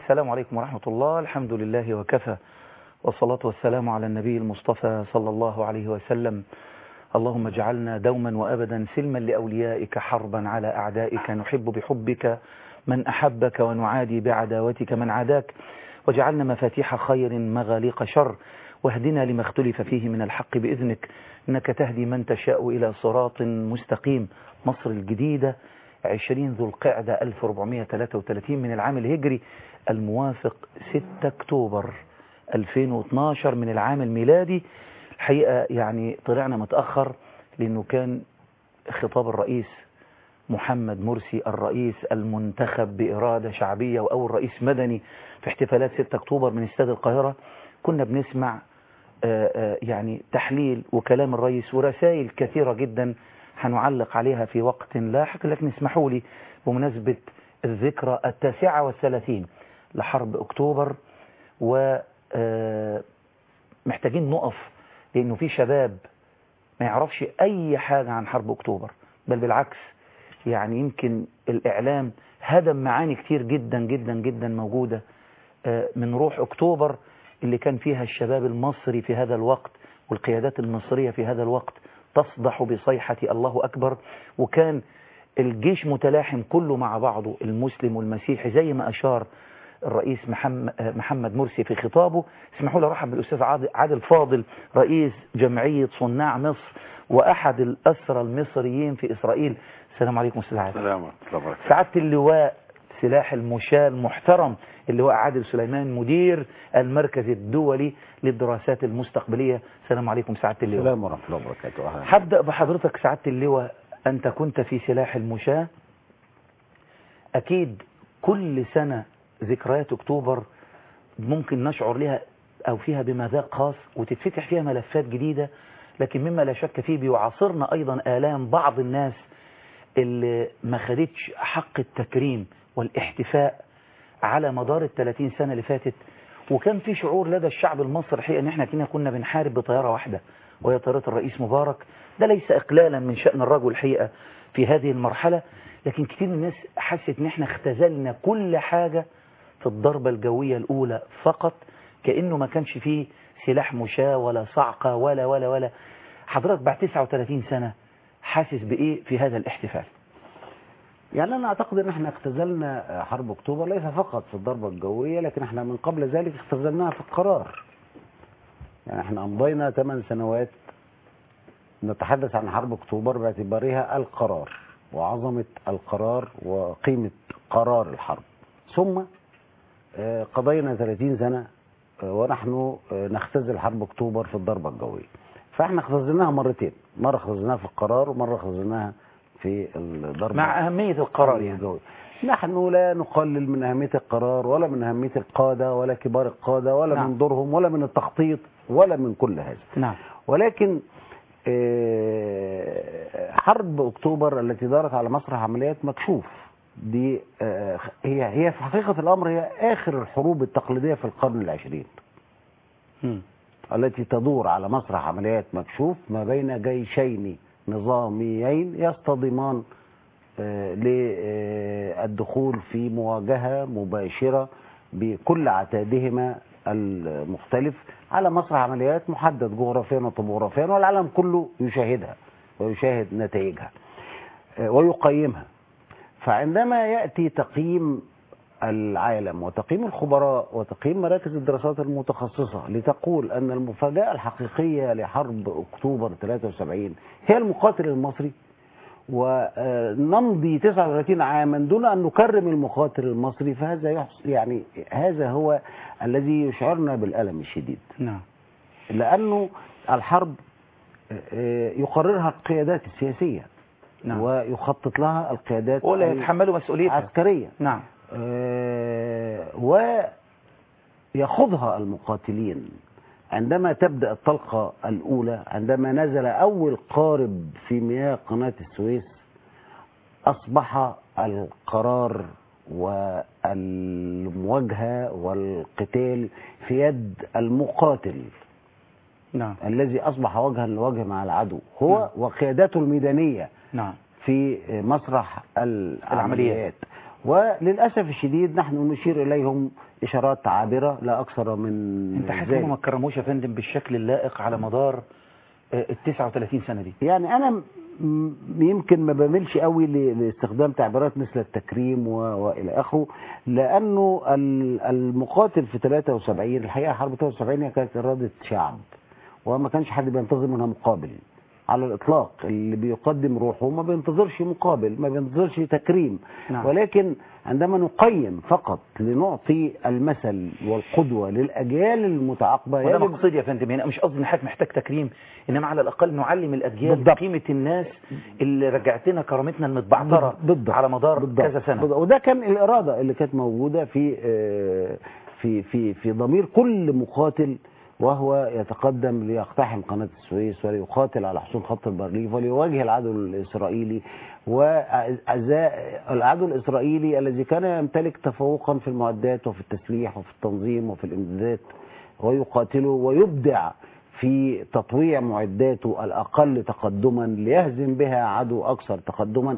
السلام عليكم ورحمة الله الحمد لله وكفى والصلاة والسلام على النبي المصطفى صلى الله عليه وسلم اللهم اجعلنا دوما وأبدا سلما لأوليائك حربا على أعدائك نحب بحبك من أحبك ونعادي بعداوتك من عاداك واجعلنا مفاتيح خير مغاليق شر واهدنا لما اختلف فيه من الحق بإذنك إنك تهدي من تشاء إلى صراط مستقيم مصر الجديدة 20 ذو القعدة 1433 من العام الهجري الموافق 6 أكتوبر 2012 من العام الميلادي الحقيقة يعني طلعنا متأخر لأنه كان خطاب الرئيس محمد مرسي الرئيس المنتخب بإرادة شعبية وأول رئيس مدني في احتفالات 6 أكتوبر من استاد القاهرة كنا بنسمع آآ آآ يعني تحليل وكلام الرئيس ورسائل كثيرة جدا هنعلق عليها في وقت لاحق لكن اسمحوا لي بمناسبة الذكرى التاسعة والثلاثين لحرب أكتوبر ومحتاجين نقف لأنه في شباب ما يعرفش أي حاجة عن حرب أكتوبر بل بالعكس يعني يمكن الإعلام هدم معاني كتير جدا جدا جدا موجودة من روح أكتوبر اللي كان فيها الشباب المصري في هذا الوقت والقيادات المصرية في هذا الوقت تصدح بصيحة الله أكبر وكان الجيش متلاحم كله مع بعضه المسلم والمسيحي زي ما أشار الرئيس محمد مرسي في خطابه اسمحوا لي ارحب بالاستاذ عادل فاضل رئيس جمعيه صناع مصر واحد الاسرى المصريين في اسرائيل السلام عليكم استاذ عادل السلام ورحمه الله وبركاته سعاده اللواء سلاح المشاة المحترم اللواء عادل سليمان مدير المركز الدولي للدراسات المستقبليه السلام عليكم سعاده اللواء السلام ورحمه الله وبركاته هبدا بحضرتك سعاده اللواء انت كنت في سلاح المشاة اكيد كل سنه ذكريات اكتوبر ممكن نشعر لها او فيها بمذاق خاص وتتفتح فيها ملفات جديدة لكن مما لا شك فيه بيعاصرنا ايضا الام بعض الناس اللي ما خدتش حق التكريم والاحتفاء على مدار ال 30 سنة اللي فاتت وكان في شعور لدى الشعب المصري الحقيقة ان احنا كنا كنا بنحارب بطيارة واحدة وهي طيارة الرئيس مبارك ده ليس اقلالا من شأن الرجل الحقيقة في هذه المرحلة لكن كتير من الناس حست ان احنا اختزلنا كل حاجة في الضربة الجوية الأولى فقط كأنه ما كانش فيه سلاح مشاة ولا صعقة ولا ولا ولا حضرتك بعد 39 سنة حاسس بإيه في هذا الاحتفال يعني أنا أعتقد أن احنا اختزلنا حرب أكتوبر ليس فقط في الضربة الجوية لكن احنا من قبل ذلك اختزلناها في القرار يعني احنا أمضينا 8 سنوات نتحدث عن حرب أكتوبر باعتبارها القرار وعظمة القرار وقيمة قرار الحرب ثم قضينا 30 سنة ونحن نختزل حرب اكتوبر في الضربة الجوية فاحنا اختزلناها مرتين مرة اختزلناها في القرار ومرة اختزلناها في الضربة مع أهمية القرار يعني الجوية نحن لا نقلل من أهمية القرار ولا من أهمية القادة ولا كبار القادة ولا نعم. من دورهم ولا من التخطيط ولا من كل هذا نعم ولكن حرب أكتوبر التي دارت على مسرح عمليات مكشوف دي هي هي في حقيقة الأمر هي آخر الحروب التقليدية في القرن العشرين م. التي تدور على مسرح عمليات مكشوف ما بين جيشين نظاميين يصطدمان للدخول في مواجهة مباشرة بكل عتادهما المختلف على مسرح عمليات محدد جغرافيا وطبوغرافيا والعالم كله يشاهدها ويشاهد نتائجها ويقيمها فعندما يأتي تقييم العالم وتقييم الخبراء وتقييم مراكز الدراسات المتخصصة لتقول أن المفاجأة الحقيقية لحرب أكتوبر 73 هي المقاتل المصري ونمضي 39 عاما دون أن نكرم المقاتل المصري فهذا يحص يعني هذا هو الذي يشعرنا بالألم الشديد نعم لأنه الحرب يقررها القيادات السياسية نعم. ويخطط لها القيادات ولا يتحملوا مسؤوليتها العسكرية نعم آه، ويخوضها المقاتلين عندما تبدأ الطلقة الأولى عندما نزل أول قارب في مياه قناة السويس أصبح القرار والمواجهة والقتال في يد المقاتل نعم الذي أصبح وجها لوجه مع العدو هو نعم. وقيادته الميدانية نعم في مسرح العمليات وللاسف الشديد نحن نشير اليهم اشارات عابره لا اكثر من انت حاسس ذلك. انهم ما كرموش يا فندم بالشكل اللائق على مدار آه، ال 39 سنه دي يعني انا م- م- يمكن ما بميلش قوي ل- لاستخدام تعبيرات مثل التكريم و- والى اخره لانه ال- المقاتل في 73 الحقيقه حرب 73 هي كانت اراده شعب وما كانش حد بينتظر منها مقابل على الاطلاق اللي بيقدم روحه ما بينتظرش مقابل ما بينتظرش تكريم نعم. ولكن عندما نقيم فقط لنعطي المثل والقدوه للاجيال المتعاقبه وده يجب مقصدي يا فندم يعني مش قصدي ان حضرتك محتاج تكريم انما على الاقل نعلم الاجيال بالضبط. قيمه الناس اللي رجعتنا كرامتنا المتبعتره بالضبط على مدار بالضبط. كذا سنه بالضبط. وده كان الاراده اللي كانت موجوده في آه، في في في ضمير كل مقاتل وهو يتقدم ليقتحم قناه السويس وليقاتل على حصون خط البارليف وليواجه العدو الاسرائيلي والعدو الاسرائيلي الذي كان يمتلك تفوقا في المعدات وفي التسليح وفي التنظيم وفي الامدادات ويقاتله ويبدع في تطويع معداته الاقل تقدما ليهزم بها عدو اكثر تقدما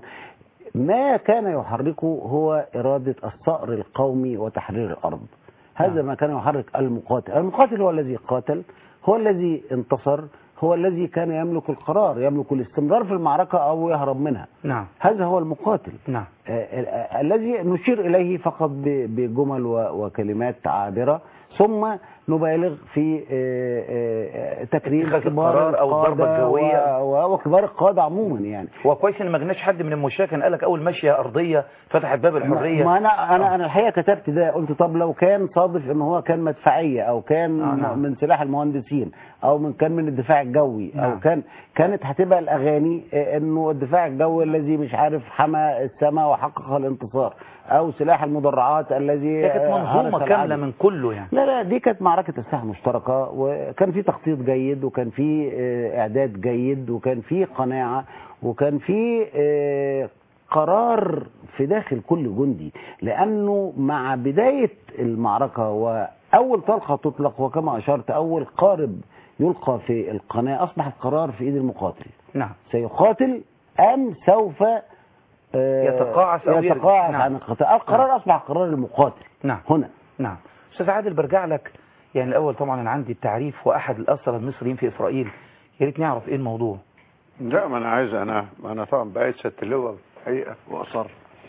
ما كان يحركه هو إرادة الصقر القومي وتحرير الأرض هذا نعم. ما كان يحرك المقاتل المقاتل هو الذي قاتل هو الذي انتصر هو الذي كان يملك القرار يملك الاستمرار في المعركة أو يهرب منها نعم هذا هو المقاتل نعم آه، آه، الذي نشير إليه فقط ب- بجمل و- وكلمات عابرة ثم نبالغ في آه، آه، تكريم اتخاذ كبار القرار أو الضربة القادة الجوية. و- و- وكبار القادة عموما يعني هو كويس ان ما جبناش حد من المشاة كان قالك اول ماشيه ارضيه فتحت باب الحريه ما انا انا انا الحقيقه كتبت ده قلت طب لو كان صادف ان هو كان مدفعيه او كان آه، نعم. من سلاح المهندسين او من كان من الدفاع الجوي نعم. او كان كانت هتبقى الاغاني آه، انه الدفاع الجوي الذي مش عارف حمى السماء وحقق الانتصار او سلاح المدرعات الذي هي كانت آه، منظومه هرس كامله العدو. من كله يعني لا لا دي كانت معركة أسلحة مشتركة وكان في تخطيط جيد وكان في آه، إعداد جيد وكان في قناعة وكان في آه، قرار في داخل كل جندي لأنه مع بداية المعركة وأول طلقة تطلق وكما أشرت أول قارب يلقى في القناة أصبح القرار في إيد المقاتل نعم سيقاتل أم سوف آه، يتقاعس أو يرجع. يتقاعس نعم. عن القتال القرار أصبح قرار المقاتل نعم هنا نعم استاذ عادل برجع لك يعني الاول طبعا انا عندي التعريف واحد الاسرى المصريين في اسرائيل يا ريت نعرف ايه الموضوع لا ما انا عايز انا انا طبعا بقيت ست اللواء الحقيقه واصر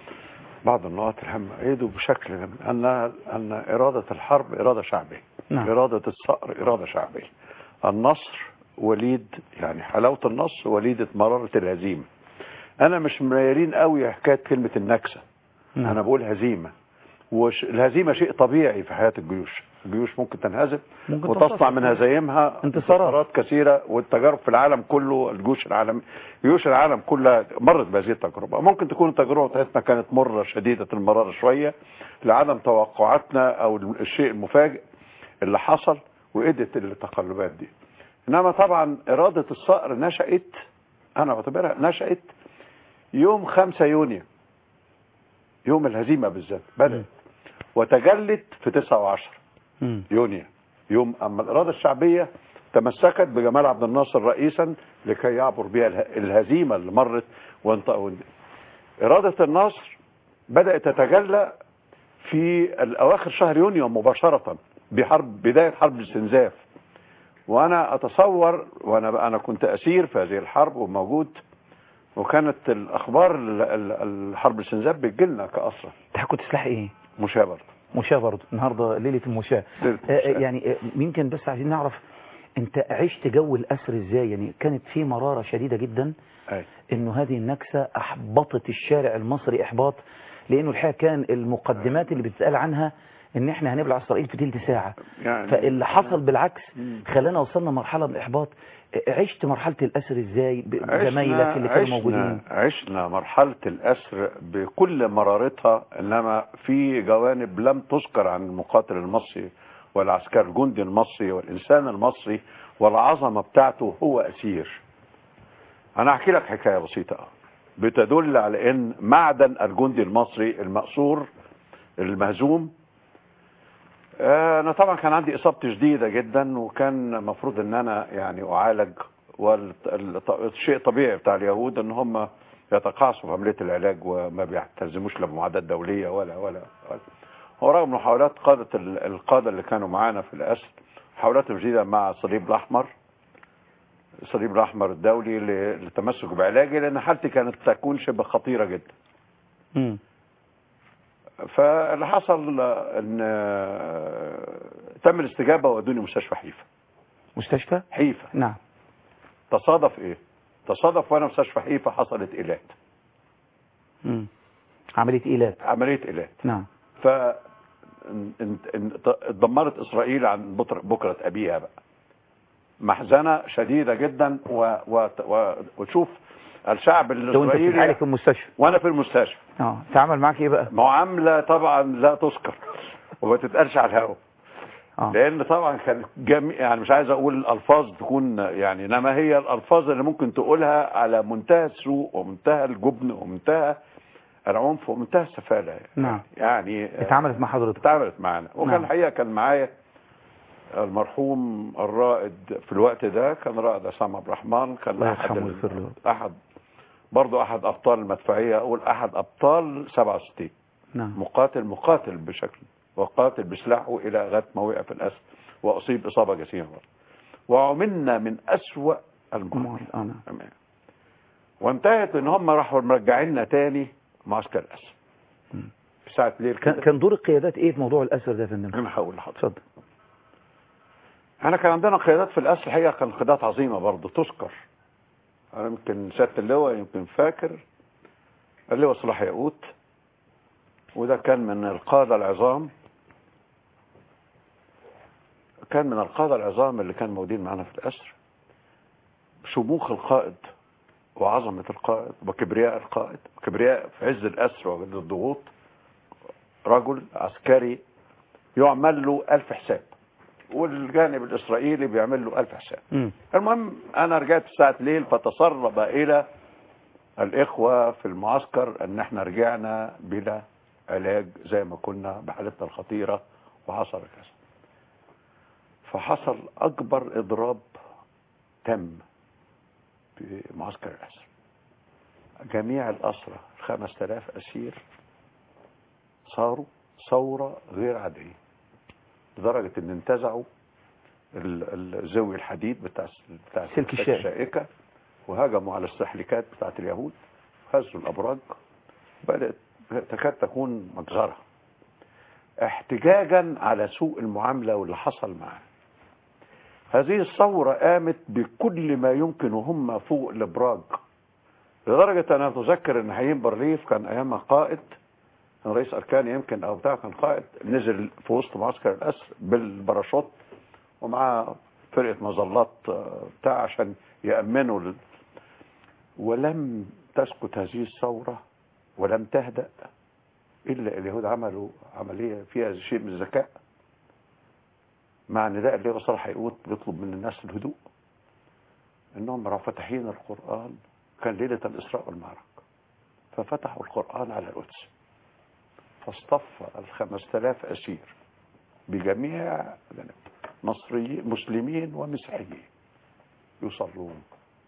بعض النقاط الهامه ايده بشكل ان ان اراده الحرب اراده شعبيه نعم. اراده الصقر اراده شعبيه النصر وليد يعني حلاوه النصر وليده مراره الهزيمه انا مش مميلين قوي حكايه كلمه النكسه نعم. انا بقول هزيمه والهزيمه شيء طبيعي في حياه الجيوش الجيوش ممكن تنهزم ممكن وتصنع تنتصر. من هزايمها انتصارات. كثيره والتجارب في العالم كله الجيوش العالم جيوش العالم كلها مرت بهذه التجربه ممكن تكون التجربه بتاعتنا كانت مره شديده المراره شويه لعدم توقعاتنا او الشيء المفاجئ اللي حصل وادت التقلبات دي انما طبعا اراده الصقر نشات انا بعتبرها نشات يوم 5 يونيو يوم الهزيمه بالذات بدات وتجلت في 9 و10 مم. يونيو يوم اما الاراده الشعبيه تمسكت بجمال عبد الناصر رئيسا لكي يعبر بها اله- الهزيمه اللي مرت وانت اراده النصر بدات تتجلى في اواخر شهر يونيو مباشره بحرب بدايه حرب الاستنزاف وانا اتصور وانا انا كنت اسير في هذه الحرب وموجود وكانت الاخبار ال- ال- الحرب الاستنزاف بتجيلنا كاسرى انت كنت سلاح ايه مشابه مشاة برضه النهارده ليله المشاة ليلة آه، المشاة. يعني آه، يمكن بس عايزين نعرف انت عشت جو الاسر ازاي يعني كانت في مراره شديده جدا أي. انه هذه النكسه احبطت الشارع المصري احباط لانه الحقيقه كان المقدمات اللي بتتقال عنها ان احنا هنبلع اسرائيل في تلت ساعه يعني فاللي حصل بالعكس مم. خلانا وصلنا مرحله من الاحباط عشت مرحله الاسر ازاي بزمايلك اللي كانوا عشنا موجودين عشنا مرحلة الأسر بكل مرارتها إنما في جوانب لم تذكر عن المقاتل المصري والعسكر الجندي المصري والإنسان المصري والعظمة بتاعته هو أسير أنا أحكي لك حكاية بسيطة بتدل على إن معدن الجندي المصري المأسور المهزوم آه، انا طبعا كان عندي اصابتي شديده جدا وكان المفروض ان انا يعني اعالج والشيء طبيعي بتاع اليهود ان هم يتقاعسوا في عمليه العلاج وما بيلتزموش لا بمعادات دوليه ولا ولا ولا ورغم محاولات قاده ال- القاده اللي كانوا معانا في الاسر محاولات جديده مع الصليب الاحمر الصليب الاحمر الدولي ل- للتمسك بعلاجي لان حالتي كانت تكون شبه خطيره جدا مم. فاللي حصل ان آه، تم الاستجابه ودوني مستشفى حيفا مستشفى حيفا نعم تصادف ايه تصادف وانا مستشفى حيفا حصلت ايلات مم. عملية إيلات عمليه ايلات نعم ف ان- ان- ان- اتدمرت اسرائيل عن بطر- بكره ابيها بقى محزنه شديده جدا و... و... و... وتشوف الشعب لو انت بتتعالج الاسرائيلي في المستشفى وانا في المستشفى اه تعمل معاك ايه بقى معامله طبعا لا تذكر وما تتقالش على الهواء اه لان طبعا كان جميع يعني مش عايز اقول الالفاظ تكون يعني انما هي الالفاظ اللي ممكن تقولها على منتهى السوء ومنتهى الجبن ومنتهى العنف ومنتهى السفاله نعم. يعني اتعملت مع حضرتك اتعملت معانا وكان نعم. الحقيقه كان معايا المرحوم الرائد في الوقت ده كان رائد عصام عبد الرحمن كان الله احد يرحمه ال- ويغفر له. احد برضه احد ابطال المدفعيه اقول احد ابطال 67 نعم مقاتل مقاتل بشكل وقاتل بسلاحه الى غايه ما وقع في الاسد واصيب اصابه جسيمه برضه. وعملنا من اسوا المعاملات آه، نعم. تمام. وانتهت ان هم راحوا مرجعيننا تاني معسكر الاسد مم. في ساعه ليل كان كده كان دور القيادات ايه في موضوع الاسر ده يا فندم انا هقول لحضرتك اتفضل احنا كان عندنا قيادات في الاسر الحقيقه كان قيادات عظيمه برضه تذكر انا يمكن سياده اللواء يمكن فاكر اللواء صلاح ياقوت وده كان من القاده العظام كان من القاده العظام اللي كانوا موجودين معانا في الاسر شموخ القائد وعظمه القائد وكبرياء القائد وكبرياء في عز الاسر وعز الضغوط رجل عسكري يعمل له ألف حساب والجانب الإسرائيلي بيعمل له ألف حساب مم. المهم أنا رجعت الساعة ليل فتسرب إلى الإخوة في المعسكر أن احنا رجعنا بلا علاج زي ما كنا بحالتنا الخطيرة وحصل كذا فحصل أكبر إضراب تم في معسكر الأسر جميع الأسرة الخمس تلاف أسير صاروا ثورة غير عادية لدرجة ان انتزعوا ال- ال- زوي الحديد بتاع بتاع سلك الشائك. الشائكة وهجموا على السحلكات بتاعت اليهود هزوا الأبراج بدأت تكاد تكون مجزرة احتجاجا على سوء المعاملة واللي حصل معاه هذه الثورة قامت بكل ما يمكن وهم فوق الابراج لدرجة أنا أتذكر إن حيين برليف كان أيامها قائد كان رئيس أركان يمكن أو بتاع كان قائد نزل في وسط معسكر الأسر بالباراشوت ومعاه فرقة مظلات آه، بتاع عشان يأمنوا ال... ولم تسكت هذه الثورة ولم تهدأ إلا اليهود عملوا عملية فيها شيء من الذكاء مع نداء اللي صلاح يقول بيطلب من الناس الهدوء انهم راحوا فاتحين القرآن كان ليلة الإسراء والمعركة ففتحوا القرآن على القدس فاصطف الخمس تلاف أسير بجميع مصريين مسلمين ومسيحيين يصلون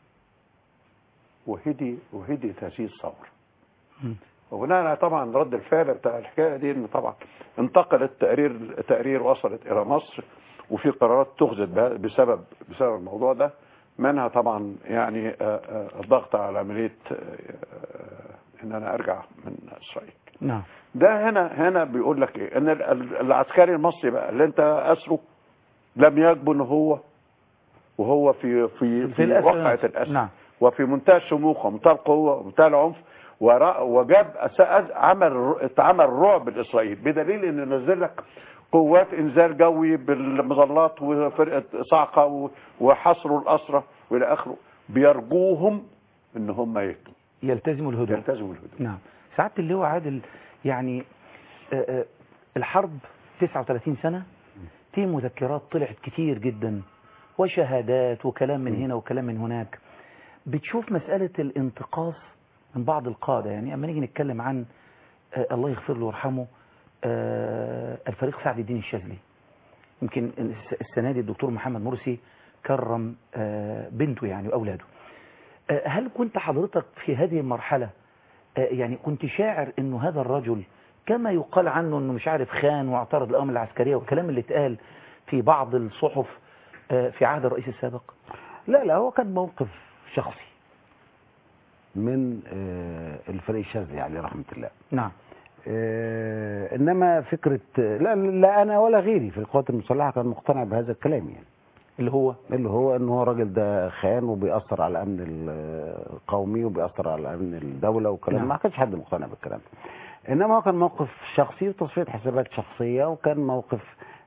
وهدي وهديت هذه الثورة مم. وبناء على طبعا رد الفعل بتاع الحكايه دي ان طبعا انتقلت تقرير تقرير وصلت الى مصر وفي قرارات تخذت بها- بسبب بسبب الموضوع ده منها طبعا يعني آه، آه، الضغط على عمليه آه، آه، ان انا ارجع من اسرائيل نعم ده هنا هنا بيقول لك ايه ان ال- ال- العسكري المصري بقى اللي انت اسره لم يجبن هو وهو في في في في الأسر وقعه نفسه. الاسر نعم. وفي منتهى الشموخ ومنتهى القوه ومنتهى العنف ورا- وجاب أس- عمل اتعمل رعب لاسرائيل بدليل ان نزل لك قوات انزال جوي بالمظلات وفرقه صاعقه و- وحصروا الاسرى والى اخره بيرجوهم ان هم يهدوا يلتزموا الهدوء يلتزموا الهدوء نعم سعادة اللواء عادل يعني آه، آه، الحرب 39 سنة في مذكرات طلعت كتير جدا وشهادات وكلام من هنا وكلام من هناك بتشوف مسألة الانتقاص من بعض القادة يعني أما نيجي نتكلم عن آه، الله يغفر له ويرحمه آه، الفريق سعد الدين الشاذلي يمكن الس- السنة دي الدكتور محمد مرسي كرم آه، بنته يعني وأولاده آه، هل كنت حضرتك في هذه المرحلة آه، يعني كنت شاعر انه هذا الرجل كما يقال عنه انه مش عارف خان واعترض الامر العسكرية والكلام اللي اتقال في بعض الصحف آه، في عهد الرئيس السابق لا لا هو كان موقف شخصي من آه، الفريق الشاذلي عليه رحمه الله نعم آه، انما فكره لا لا انا ولا غيري في القوات المسلحه كان مقتنع بهذا الكلام يعني اللي هو اللي هو ان هو الراجل ده خان وبيأثر على الامن القومي وبيأثر على امن الدوله وكلام نعم. ما كانش حد مقتنع بالكلام ده انما هو كان موقف شخصي وتصفيه حسابات شخصيه وكان موقف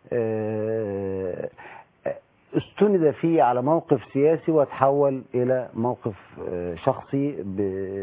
آه، استند فيه على موقف سياسي وتحول الى موقف آه، شخصي ب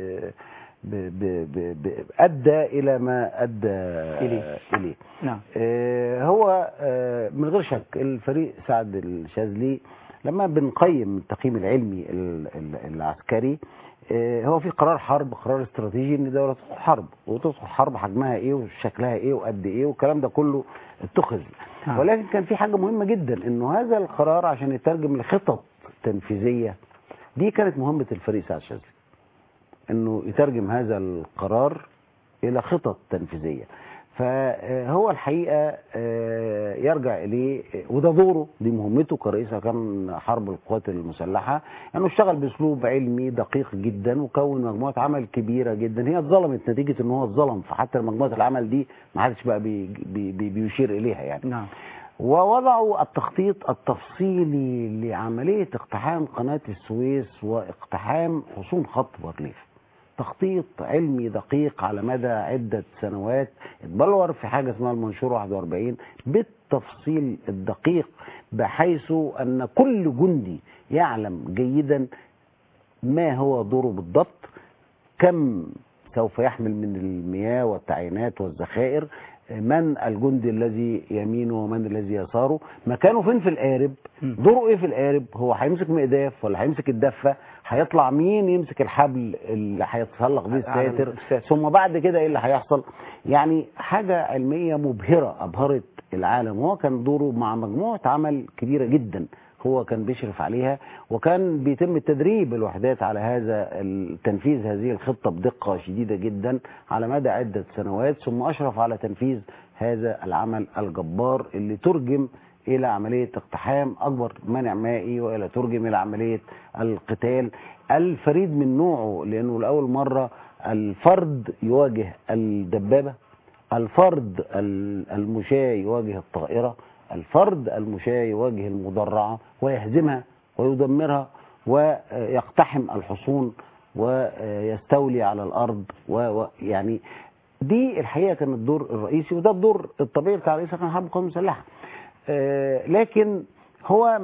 ب ب ب ب ادى الى ما ادى إليه. اليه نعم آه، هو آه، من غير شك الفريق سعد الشاذلي لما بنقيم التقييم العلمي ال- ال- العسكري آه، هو في قرار حرب قرار استراتيجي ان دوله تدخل حرب وتدخل حرب حجمها ايه وشكلها ايه وقد ايه والكلام ده كله اتخذ نعم. ولكن كان في حاجه مهمه جدا انه هذا القرار عشان يترجم لخطط تنفيذيه دي كانت مهمه الفريق سعد الشاذلي انه يترجم هذا القرار الى خطط تنفيذيه فهو الحقيقه آه، يرجع اليه وده دوره دي مهمته كرئيس كان حرب القوات المسلحه انه اشتغل باسلوب علمي دقيق جدا وكون مجموعه عمل كبيره جدا هي اتظلمت نتيجه ان هو اتظلم فحتى مجموعه العمل دي ما حدش بقى بي بي بي بيشير اليها يعني نعم ووضعوا التخطيط التفصيلي لعملية اقتحام قناة السويس واقتحام حصون خط بارليف تخطيط علمي دقيق على مدى عدة سنوات اتبلور في حاجة اسمها المنشور 41 بالتفصيل الدقيق بحيث أن كل جندي يعلم جيدا ما هو دوره بالضبط كم سوف يحمل من المياه والتعيينات والذخائر من الجندي الذي يمينه ومن الذي يساره مكانه فين في القارب مم. دوره ايه في القارب هو هيمسك مقداف ولا هيمسك الدفه هيطلع مين يمسك الحبل اللي هيتسلق بيه على الساتر الساتر. ثم بعد كده ايه اللي هيحصل يعني حاجه علميه مبهره ابهرت العالم وهو كان دوره مع مجموعه عمل كبيره جدا هو كان بيشرف عليها وكان بيتم تدريب الوحدات على هذا التنفيذ هذه الخطه بدقه شديده جدا على مدى عده سنوات ثم اشرف على تنفيذ هذا العمل الجبار اللي ترجم الى عمليه اقتحام اكبر مانع مائي والى ترجم الى عمليه القتال الفريد من نوعه لانه لاول مره الفرد يواجه الدبابه الفرد ال- المشاة يواجه الطائرة الفرد المشاة يواجه المدرعة ويهزمها ويدمرها ويقتحم الحصون ويستولي على الأرض ويعني دي الحقيقة كان الدور الرئيسي وده الدور الطبيعي بتاع رئيس كان حرب القوات المسلحة آه، لكن هو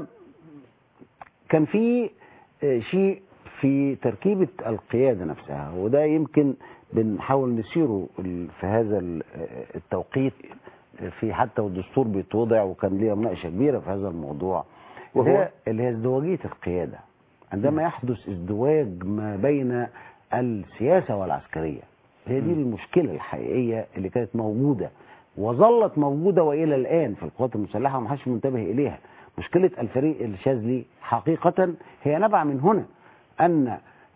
كان في آه، شيء في تركيبة القيادة نفسها وده يمكن بنحاول نسيره ال- في هذا ال- آه، التوقيت في حتى والدستور بيتوضع وكان ليها مناقشة كبيرة في هذا الموضوع وهو؟ اللي هي- اللي هي ازدواجية القيادة عندما يحدث ازدواج ما بين السياسة والعسكرية هي دي المشكلة الحقيقية اللي كانت موجودة وظلت موجودة وإلى الآن في القوات المسلحة وما حدش منتبه إليها مشكلة الفريق الشاذلي حقيقة هي نبع من هنا أن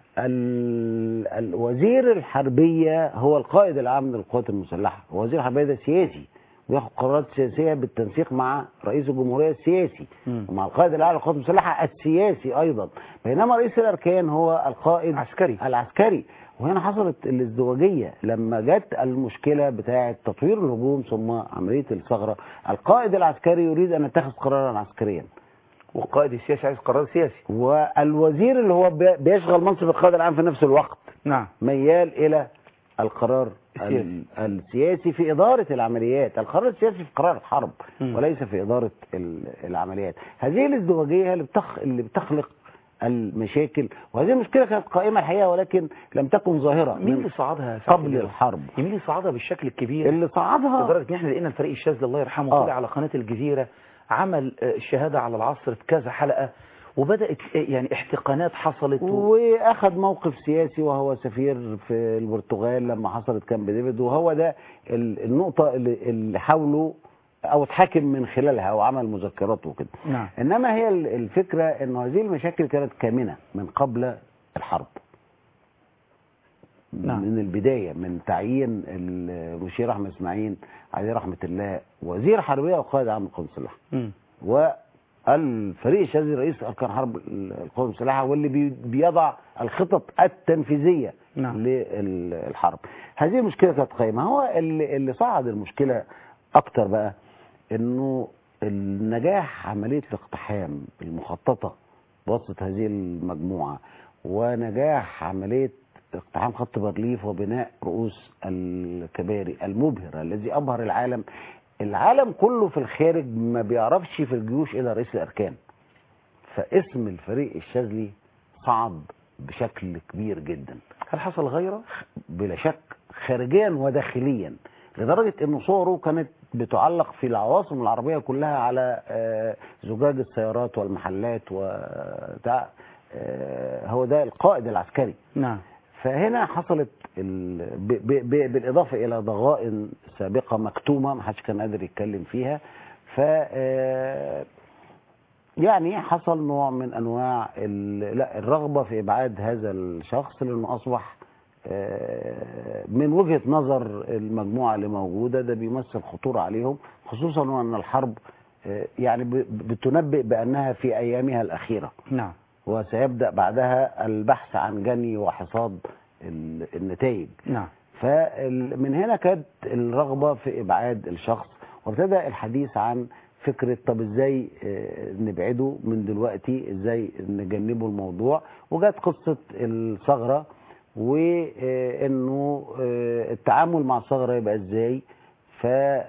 ال- الوزير الحربية هو القائد العام للقوات المسلحة وزير الحربية ده سياسي وياخد قرارات سياسية بالتنسيق مع رئيس الجمهورية السياسي مم. ومع القائد الأعلى للقوات المسلحة السياسي أيضا بينما رئيس الأركان هو القائد عسكري. العسكري وهنا حصلت الازدواجية لما جت المشكلة بتاعة تطوير الهجوم ثم عملية الثغرة القائد العسكري يريد أن يتخذ قرارا عسكريا والقائد السياسي عايز قرار سياسي والوزير اللي هو بي- بيشغل منصب القائد العام في نفس الوقت نعم ميال إلى القرار السياسي. ال- السياسي في إدارة العمليات القرار السياسي في قرار الحرب مم. وليس في إدارة ال- العمليات هذه الازدواجية اللي, بتخ... اللي بتخلق المشاكل وهذه المشكلة كانت قائمة الحقيقة ولكن لم تكن ظاهرة مين من اللي صعدها يا سعد قبل الدين؟ الحرب مين اللي صعدها بالشكل الكبير اللي صعدها لدرجه ان احنا لقينا الفريق الشاذ الله يرحمه آه. طلع على قناه الجزيره عمل آه، الشهاده على العصر في كذا حلقه وبدات آه، يعني احتقانات حصلت و... واخذ موقف سياسي وهو سفير في البرتغال لما حصلت كامب ديفيد وهو ده ال- النقطة اللي, اللي حاولوا او اتحاكم من خلالها وعمل مذكرات وكده نعم انما هي ال- الفكرة انه هذه المشاكل كانت كامنة من قبل الحرب الحرب نعم. من البدايه من تعيين المشير احمد اسماعيل عليه رحمه الله وزير حربيه وقائد عام القوات المسلحه مم. والفريق الشاذلي رئيس اركان حرب القوات المسلحه واللي بي- بيضع الخطط التنفيذيه نعم. للحرب هذه المشكله كانت قائمه هو اللي, اللي صعد المشكله اكتر بقى انه النجاح عمليه الاقتحام المخططه بواسطه هذه المجموعه ونجاح عمليه اقتحام خط بارليف وبناء رؤوس الكباري المبهر الذي ابهر العالم العالم كله في الخارج ما بيعرفش في الجيوش الا رئيس الاركان فاسم الفريق الشاذلي صعد بشكل كبير جدا هل حصل غيره؟ بلا شك خارجيا وداخليا لدرجة ان صوره كانت بتعلق في العواصم العربية كلها على آه، زجاج السيارات والمحلات وده آه، هو ده القائد العسكري نعم فهنا حصلت ال... ب... ب... ب... بالإضافة إلى ضغائن سابقة مكتومة ما حدش كان قادر يتكلم فيها ف آه، يعني حصل نوع من أنواع ال... لا الرغبة في إبعاد هذا الشخص لأنه أصبح آه، من وجهة نظر المجموعة اللي موجودة ده بيمثل خطورة عليهم خصوصا وأن الحرب آه، يعني ب- بتنبئ بأنها في أيامها الأخيرة نعم وسيبدأ بعدها البحث عن جني وحصاد ال- النتائج نعم فمن هنا كانت الرغبة في إبعاد الشخص وابتدأ الحديث عن فكرة طب ازاي آه، نبعده من دلوقتي ازاي نجنبه الموضوع وجت قصة الثغرة وانه التعامل مع الثغرة يبقى ازاي ف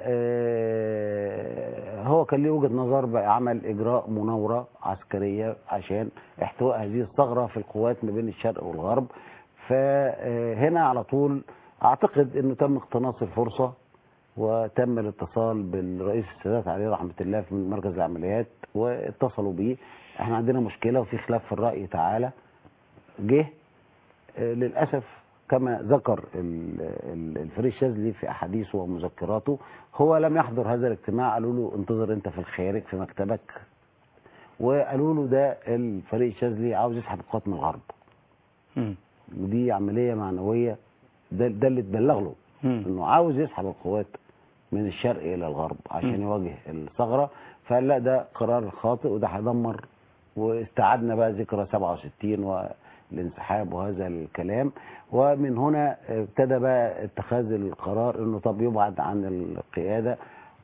آه، هو كان ليه وجهة نظر بعمل إجراء مناورة عسكرية عشان احتواء هذه الثغرة في القوات ما بين الشرق والغرب فهنا على طول أعتقد أنه تم اقتناص الفرصة وتم الاتصال بالرئيس السادات عليه رحمة الله في مركز العمليات واتصلوا بيه احنا عندنا مشكلة وفي خلاف في الرأي تعالى جه آه، للأسف كما ذكر ال- ال- الفريق الشاذلي في أحاديثه ومذكراته هو لم يحضر هذا الاجتماع قالوا له انتظر انت في الخارج في مكتبك وقالوا له ده الفريق الشاذلي عاوز يسحب القوات من الغرب مم. ودي عملية معنوية ده, ده اللي اتبلغ له مم. انه عاوز يسحب القوات من الشرق الى الغرب عشان مم. يواجه الثغره فقال لا ده قرار خاطئ وده هيدمر واستعدنا بقى ذكرى 67 والانسحاب وهذا الكلام ومن هنا ابتدى بقى اتخاذ القرار انه طب يبعد عن القياده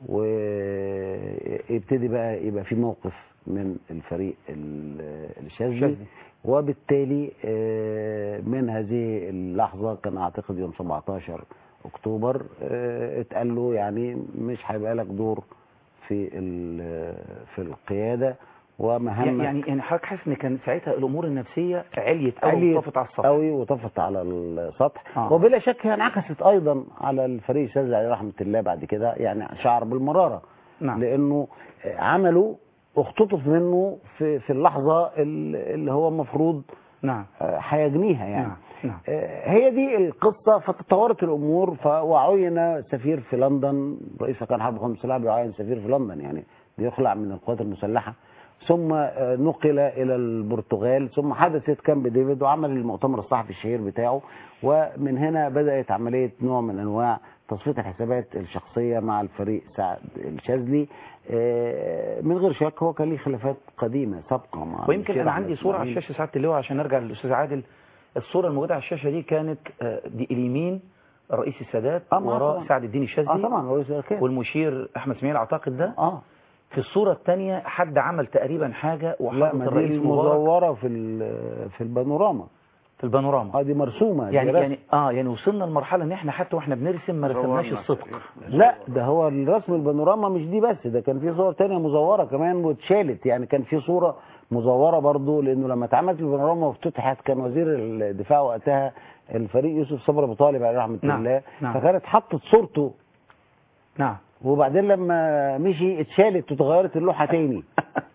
ويبتدي بقى يبقى في موقف من الفريق ال- الشاذلي الشاذلي. وبالتالي آه، من هذه اللحظة كان أعتقد يوم 17 أكتوبر آه، اتقال له يعني مش هيبقى لك دور في ال- في القيادة ومهمة يعني يعني حضرتك حاسس ان كان ساعتها الامور النفسيه عليت او عليت وقفت على السطح قوي وطفت على السطح آه. وبلا شك هي انعكست ايضا على الفريق الشاذلي عليه رحمه الله بعد كده يعني شعر بالمراره نعم. لانه عملوا اختطف منه في في اللحظه ال- اللي هو المفروض نعم آه، هيجنيها يعني نعم نعم آه، هي دي القصة فتطورت الأمور ف- وعين سفير في لندن رئيس كان حرب خمس سلاح بيعين سفير في لندن يعني بيخلع من القوات المسلحة ثم آه، نقل إلى البرتغال ثم حدثت كامب ديفيد وعمل المؤتمر الصحفي الشهير بتاعه ومن هنا بدأت عملية نوع من أنواع تصفية الحسابات الشخصية مع الفريق سعد الشاذلي آه، من غير شك هو كان ليه خلافات قديمة سابقة مع ويمكن الشيخ انا أحمد عندي صوره على إسماعيل. الشاشه ساعه اللواء عشان نرجع للاستاذ عادل الصوره الموجوده على الشاشه دي كانت آه، دي اليمين رئيس السادات آه، ما وراء طبعاً. سعد الدين اه الشاذلي طبعا هو رئيس الأركان والمشير احمد اسماعيل اعتقد ده اه في الصوره الثانيه حد عمل تقريبا حاجه لا وحط ما دي الرئيس مبارك المزوره في ال- في البانوراما في البانوراما اه دي مرسومه دي يعني رسم. يعني اه يعني وصلنا لمرحله ان احنا حتى واحنا بنرسم ما رسمناش صورنا. الصدق لا ده هو الرسم البانوراما مش دي بس ده كان في صور تانية مزوره كمان واتشالت يعني كان في صوره مزوره برضو لانه لما اتعملت البانوراما وافتتحت كان وزير الدفاع وقتها الفريق يوسف صبري ابو طالب عليه رحمه نعم، الله نعم. فكانت حطت صورته نعم وبعدين لما مشي اتشالت وتغيرت اللوحه تاني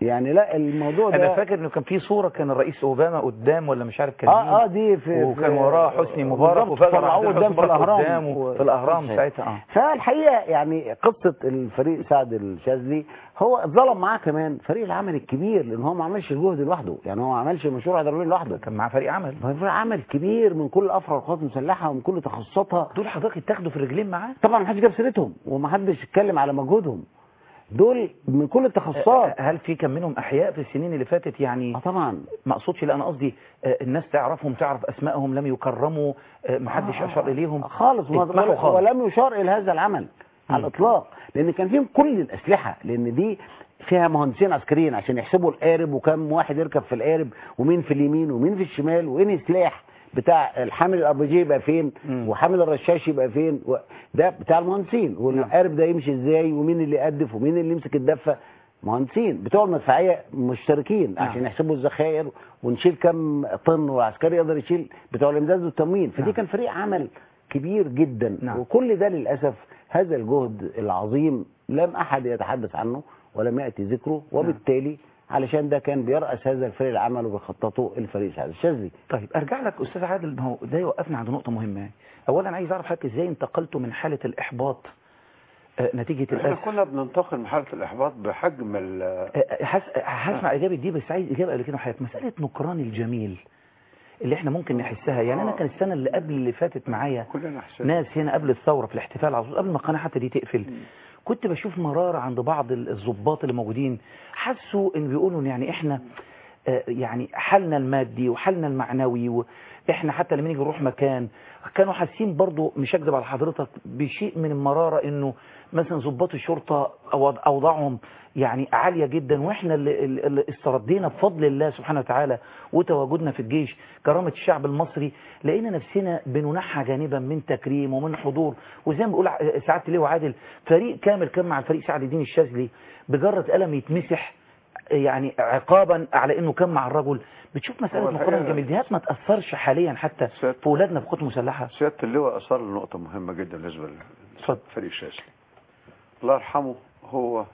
يعني لا الموضوع ده انا فاكر انه كان في صوره كان الرئيس اوباما قدام ولا مش عارف كان مين اه اه دي في وكان في- وراه حسني مبارك بالظبط، وفجاه راح طلعوه حسني قدام في مبارك الاهرام قدامه و- في الاهرام صحيح. ساعتها اه فالحقيقه يعني قصه الفريق سعد الشاذلي هو اتظلم معاه كمان فريق العمل الكبير لان هو ما عملش الجهد لوحده يعني هو ما عملش مشروع هيدرولين لوحده كان معاه فريق عمل هو فريق عمل كبير من كل افرع القوات المسلحه ومن كل تخصصاتها دول حضرتك اتاخدوا في الرجلين معاه طبعا ما حدش جاب سيرتهم وما حدش اتكلم على مجهودهم دول من كل التخصصات هل في كان منهم احياء في السنين اللي فاتت يعني اه طبعا ما اقصدش لا انا قصدي آه، الناس تعرفهم تعرف اسمائهم لم يكرموا آه، ما حدش آه، اشار اليهم خالص ما- اتمحوا ولا- خالص. ولم يشار الى هذا العمل على مم. الاطلاق لان كان فيهم كل الاسلحه لان دي فيها مهندسين عسكريين عشان يحسبوا القارب وكم واحد يركب في القارب ومين في اليمين ومين في الشمال وين سلاح بتاع الحامل الار بي جي يبقى فين مم. وحامل الرشاش يبقى فين و... ده بتاع المهندسين والقارب ده يمشي ازاي ومين اللي يقدف ومين اللي يمسك الدفه مهندسين بتوع المدفعيه مشتركين نعم. عشان يحسبوا الذخائر ونشيل كم طن والعسكري يقدر يشيل بتوع الامداد والتموين فدي نعم. كان فريق عمل كبير جدا نعم. وكل ده للاسف هذا الجهد العظيم لم احد يتحدث عنه ولم ياتي ذكره وبالتالي علشان ده كان بيرأس هذا الفريق العمل وبيخططه الفريق سعد الشاذلي طيب ارجع لك استاذ عادل ما هو ده يوقفنا عند نقطه مهمه يعني. اولا عايز اعرف حضرتك ازاي انتقلتوا من حاله الاحباط آه، نتيجه احنا الاسف كنا بننتقل من حاله الاحباط بحجم ال- آه، حس- هسمع اجابه دي بس عايز اجابه قبل كده حضرتك مساله نكران الجميل اللي احنا ممكن نحسها يعني انا كان السنه اللي قبل اللي فاتت معايا كلنا حسينا ناس هنا قبل الثوره في الاحتفال على طول قبل ما القناه حتى دي تقفل كنت بشوف مرارة عند بعض الضباط اللي موجودين حسوا ان بيقولوا إن يعني احنا آه، يعني حالنا المادي وحالنا المعنوي واحنا حتى لما نيجي نروح مكان كانوا حاسين برضو مش هكذب على حضرتك بشيء من المرارة انه مثلا ضباط الشرطة أو- اوضاعهم يعني عالية جدا واحنا اللي, اللي استردينا بفضل الله سبحانه وتعالى وتواجدنا في الجيش كرامة الشعب المصري لقينا نفسنا بننحى جانبا من تكريم ومن حضور وزي ما بيقول ع- سعادة ليه وعادل فريق كامل كان مع الفريق سعد الدين الشاذلي بجرة قلم يتمسح يعني عقابا على انه كان مع الرجل بتشوف هو مسألة الحقيقة- مقارنة الجميليات ما تأثرش حاليا حتى سيادة- في ولادنا في القوات المسلحة سياده اللواء اثار لنقطه مهمه جدا بالنسبه اتفضل. لفريق الشاذلي الله يرحمه هو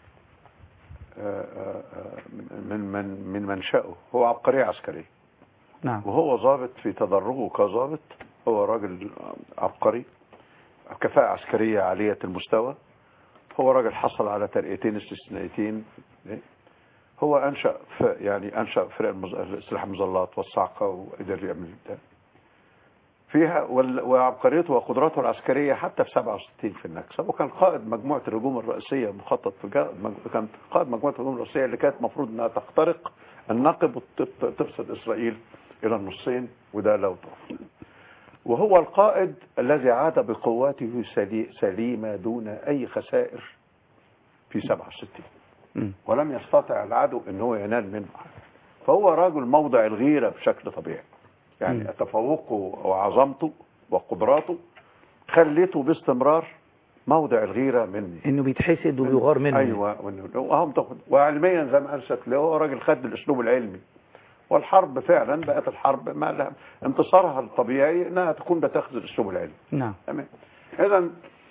آه، آه، آه، من من من منشأه هو عبقرية عسكرية نعم وهو ضابط في تدرجه كضابط هو راجل عبقري كفاءة عسكرية عالية المستوى هو راجل حصل على ترقيتين استثنائيتين هو أنشأ ف- يعني أنشأ فرق المز- سلاح المظلات والصاعقة وقدر يعمل ده فيها وال- وعبقريته وقدراته العسكرية حتى في 67 في النكسة وكان قائد مجموعة الهجوم الرئيسية مخطط في جا- مج- كان قائد مجموعة الهجوم الرئيسية اللي كانت المفروض انها تخترق النقب وتفسد اسرائيل الى النصين وده لو طرف وهو القائد الذي عاد بقواته سلي- سليمة دون اي خسائر في 67 مم. ولم يستطع العدو ان هو ينال منه حاجه فهو رجل موضع الغيره بشكل طبيعي يعني مم. تفوقه وعظمته وقدراته خلته باستمرار موضع الغيره من انه بيتحسد وبيغار منه ايوه وإنه- وهم تاخد وعلميا زي ما انشأت له هو راجل خد الاسلوب العلمي والحرب فعلا بقت الحرب ما لها انتصارها الطبيعي انها تكون بتاخذ الاسلوب العلمي نعم تمام اذا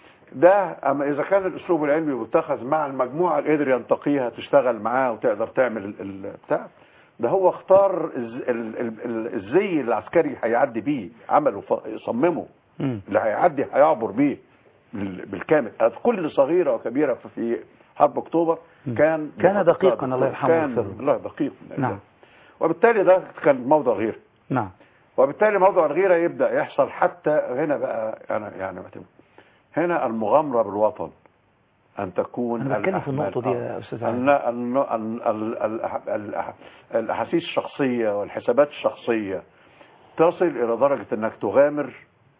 ده اما اذا كان الاسلوب العلمي متخذ مع المجموعه اللي قدر ينتقيها تشتغل معاه وتقدر تعمل ال- ال- بتاع ده هو اختار الز- ال- ال- ال- الزي العسكري هيعدي بيه عمله ف- صممه مم. اللي هيعدي هيعبر بيه بال- بالكامل كل صغيره وكبيره في- في حرب اكتوبر كان كان دقيقاً، الله يرحمه كان ويغفر له. الله دقيق نعم. وبالتالي ده كان موضع غير نعم وبالتالي موضوع الغيرة يبدأ يحصل حتى هنا بقى أنا يعني ما تم- هنا المغامرة بالوطن أن تكون أنا بتكلم في الأحمال- النقطة دي يا آه. أستاذ ال- ال- ال- ال- ال- ال- الأحاسيس الشخصية والحسابات الشخصية تصل إلى درجة أنك تغامر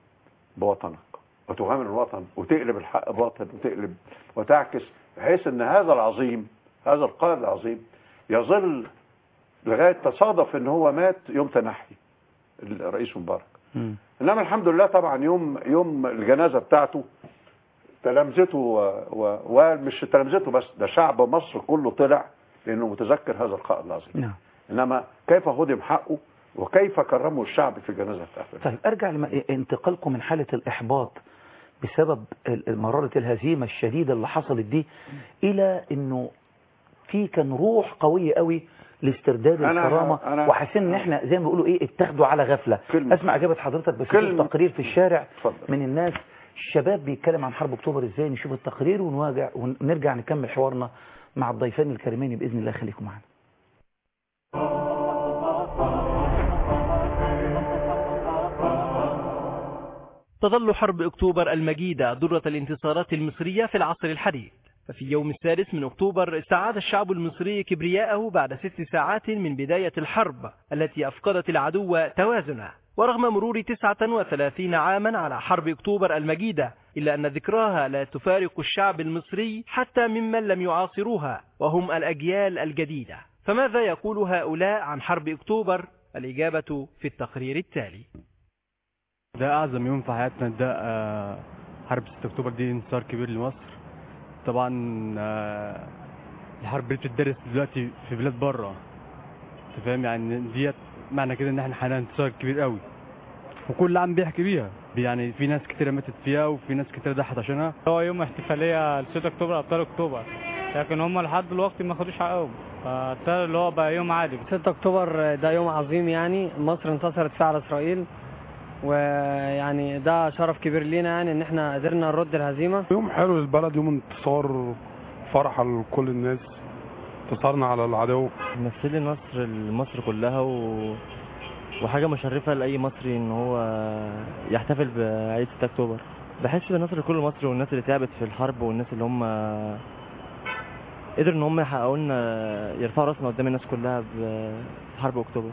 بوطنك وتغامر الوطن وتقلب الحق باطل وتقلب وتعكس بحيث أن هذا العظيم هذا القائد العظيم يظل لغاية تصادف أن هو مات يوم تنحي الرئيس مبارك مم. انما الحمد لله طبعا يوم يوم الجنازه بتاعته تلامذته و- و- ومش تلامذته بس ده شعب مصر كله طلع لانه متذكر هذا القائد العظيم نعم انما كيف هدم حقه وكيف كرمه الشعب في الجنازه بتاعته طيب ارجع لانتقالكم من حالة الاحباط بسبب ال- مرارة الهزيمة الشديدة اللي حصلت دي الى انه في كان روح قويه قوي لاسترداد أنا- الكرامه أنا- وحاسين ان احنا زي ما بيقولوا ايه اتاخدوا على غفله كلمة. اسمع اجابه حضرتك بس كلمة. نشوف تقرير في الشارع اتفضل. من الناس الشباب بيتكلم عن حرب اكتوبر ازاي نشوف التقرير ونواجع ونرجع نكمل حوارنا مع الضيفان الكريمين باذن الله خليكم معانا تظل حرب أكتوبر المجيدة ذرة الانتصارات المصرية في العصر الحديث ففي يوم الثالث من أكتوبر استعاد الشعب المصري كبرياءه بعد ست ساعات من بداية الحرب التي أفقدت العدو توازنه ورغم مرور 39 عاما على حرب أكتوبر المجيدة إلا أن ذكراها لا تفارق الشعب المصري حتى ممن لم يعاصروها وهم الأجيال الجديدة فماذا يقول هؤلاء عن حرب أكتوبر؟ الإجابة في التقرير التالي ده أعظم يوم في حياتنا ده آه، حرب 6 أكتوبر دي انتصار كبير لمصر طبعا آه، الحرب دي بتدرس دلوقتي في بلاد بره أنت فاهم يعني ديت معنى كده إن إحنا حققنا انتصار كبير قوي وكل عام بيحكي بيها يعني في ناس كتيرة ماتت فيها وفي ناس كتيرة ضحت عشانها هو يوم احتفالية ل 6 اكتوبر ابطال اكتوبر لكن هم لحد دلوقتي ما خدوش حقهم فابتدى اللي هو بقى يوم عادي 6 اكتوبر ده يوم عظيم يعني مصر انتصرت فيه على اسرائيل ويعني ده شرف كبير لينا يعني ان احنا قدرنا نرد الهزيمه يوم حلو للبلد يوم انتصار فرحة لكل الناس انتصارنا على العدو مثلي مصر لمصر كلها و... وحاجة مشرفة لأي مصري إن هو يحتفل بعيد 6 أكتوبر بحس بالنصر لكل مصري والناس اللي تعبت في الحرب والناس اللي هم قدروا إن هم يحققوا لنا يرفعوا راسنا قدام الناس كلها ب- في حرب أكتوبر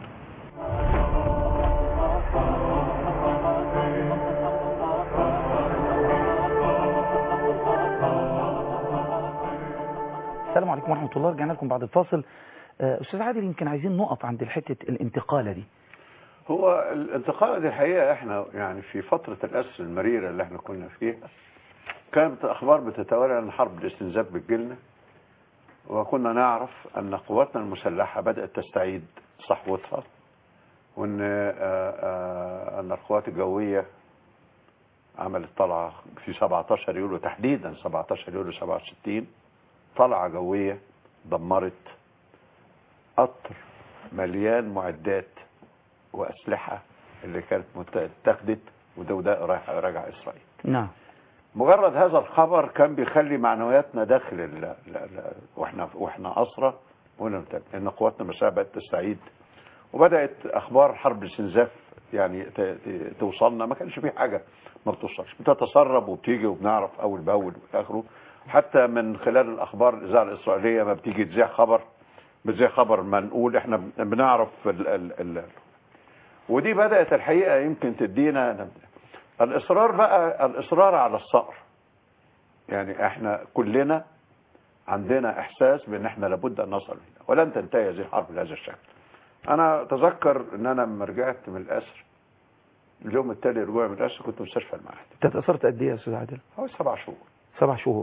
السلام عليكم ورحمه الله رجعنا لكم بعد الفاصل آه، استاذ عادل يمكن عايزين نقف عند حته الانتقاله دي هو الانتقال دي الحقيقة احنا يعني في فترة الأسر المريرة اللي احنا كنا فيها كانت أخبار بتتوالى أن حرب الاستنزاف بتجيلنا وكنا نعرف أن قواتنا المسلحة بدأت تستعيد صحوتها وأن آه، آه، أن القوات الجوية عملت طلعة في 17 يوليو تحديدا 17 يوليو 67 طلعة جوية دمرت قطر مليان معدات وأسلحة اللي كانت مت- اتاخدت وده وده رايح راجع إسرائيل نعم مجرد هذا الخبر كان بيخلي معنوياتنا داخل ال ال ال واحنا واحنا اسرى ونرتب ان قواتنا المسلحه بدات تستعيد وبدات اخبار حرب الاستنزاف يعني ت- ت- توصلنا ما كانش في حاجه ما بتوصلش بتتسرب وبتيجي وبنعرف اول باول والى اخره حتى من خلال الاخبار الاذاعه الاسرائيليه ما بتيجي تذيع خبر بتذيع خبر منقول احنا بن- بنعرف ال ال ال ودي بدات الحقيقه يمكن تدينا الاصرار بقى الاصرار على الصقر يعني احنا كلنا عندنا احساس بان احنا لابد ان نصل هنا ولن تنتهي هذه الحرب بهذا الشكل انا اتذكر ان انا لما رجعت من الاسر اليوم التالي رجوعي من الاسر كنت في مستشفى المعهد انت اتاثرت قد ايه يا استاذ عادل حوالي سبع شهور سبع شهور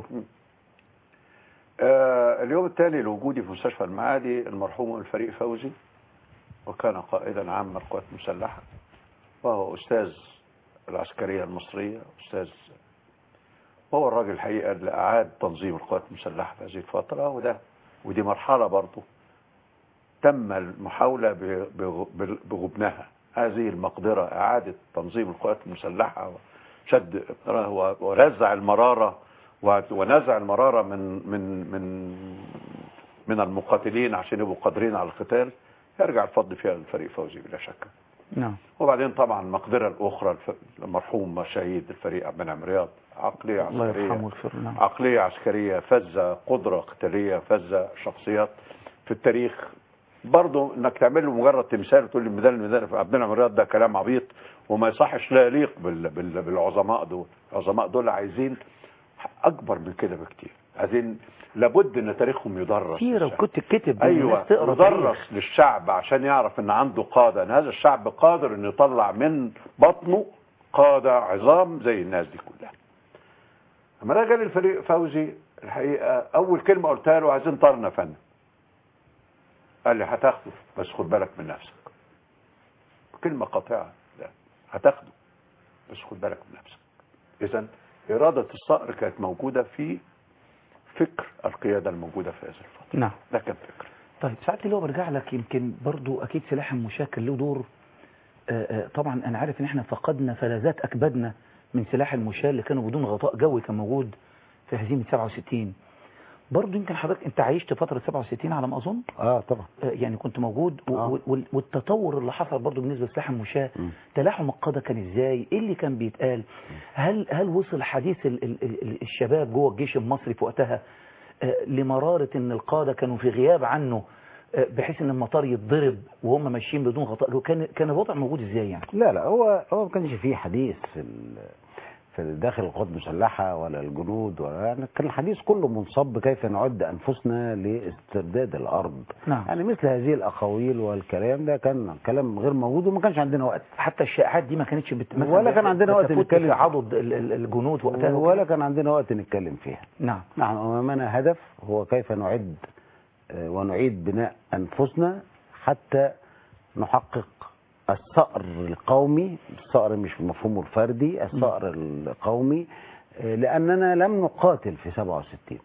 آه اليوم التالي لوجودي في مستشفى المعادي المرحوم الفريق فوزي وكان قائدا عاما القوات المسلحه وهو استاذ العسكريه المصريه استاذ وهو الراجل الحقيقه اللي اعاد تنظيم القوات المسلحه في هذه الفتره وده ودي مرحله برضه تم المحاوله ب- بغ- بغبنها هذه المقدره اعاده تنظيم القوات المسلحه وشد ورزع المراره و- ونزع المراره من من من من المقاتلين عشان يبقوا قادرين على القتال يرجع الفضل فيها للفريق فوزي بلا شك نعم وبعدين طبعا المقدره الاخرى الف- المرحوم شهيد الفريق عبد المنعم رياض عقليه الله عسكريه يرحمه ويغفر له نعم عقلية عسكرية فزة قدرة قتالية فزة شخصيات في التاريخ برضه انك تعمل له مجرد تمثال وتقول لي ميدان الميدان في عبد المنعم رياض ده كلام عبيط وما يصحش لا يليق بال بال بالعظماء دول العظماء دول عايزين اكبر من كده بكتير عايزين لابد ان تاريخهم يدرس كتير للشعب. وكنت كتب ايوه الناس تقرا يدرس تاريخ. للشعب عشان يعرف ان عنده قاده ان هذا الشعب قادر انه يطلع من بطنه قاده عظام زي الناس دي كلها لما انا جالي الفريق فوزي الحقيقه اول كلمه قلتها له عايزين طرنا يا فندم قال لي هتاخده بس خد بالك من نفسك كلمه قاطعه لا هتاخده بس خد بالك من نفسك اذا اراده الصقر كانت موجوده في فكر القياده الموجوده في هذه الفتره نعم ده كان فكر طيب ساعات اللي هو برجع لك يمكن برضو اكيد سلاح المشاة كان له دور آه، آه، طبعا انا عارف ان احنا فقدنا فلذات اكبادنا من سلاح المشاة اللي كانوا بدون غطاء جوي كان موجود في هزيمة 67 برضو يمكن حضرتك انت عايشت فترة 67 على ما اظن اه طبعا آه، يعني كنت موجود و- آه. وال- والتطور اللي حصل برضو بالنسبة لسلاح المشاة مم. تلاحم القادة كان ازاي ايه اللي كان بيتقال هل هل وصل حديث ال ال ال الشباب جوه الجيش المصري في وقتها آه، لمرارة ان القادة كانوا في غياب عنه آه، بحيث ان المطار يتضرب وهم ماشيين بدون غطاء كان كان الوضع موجود ازاي يعني لا لا هو هو ما كانش فيه حديث في ال- في داخل القوات المسلحه ولا الجنود ولا يعني كان الحديث كله منصب كيف نعد انفسنا لاسترداد الارض نعم. يعني مثل هذه الاقاويل والكلام ده كان كلام غير موجود وما كانش عندنا وقت حتى الشائعات دي ما كانتش بت... مثلاً ولا كان عندنا وقت بتفوت نتكلم. في عضد ال- ال- الجنود وقتها ولا كان عندنا وقت نتكلم فيها نعم نحن امامنا هدف هو كيف نعد آه، ونعيد بناء انفسنا حتى نحقق الصقر القومي الصقر مش بمفهومه الفردي الصقر القومي آه، لاننا لم نقاتل في 67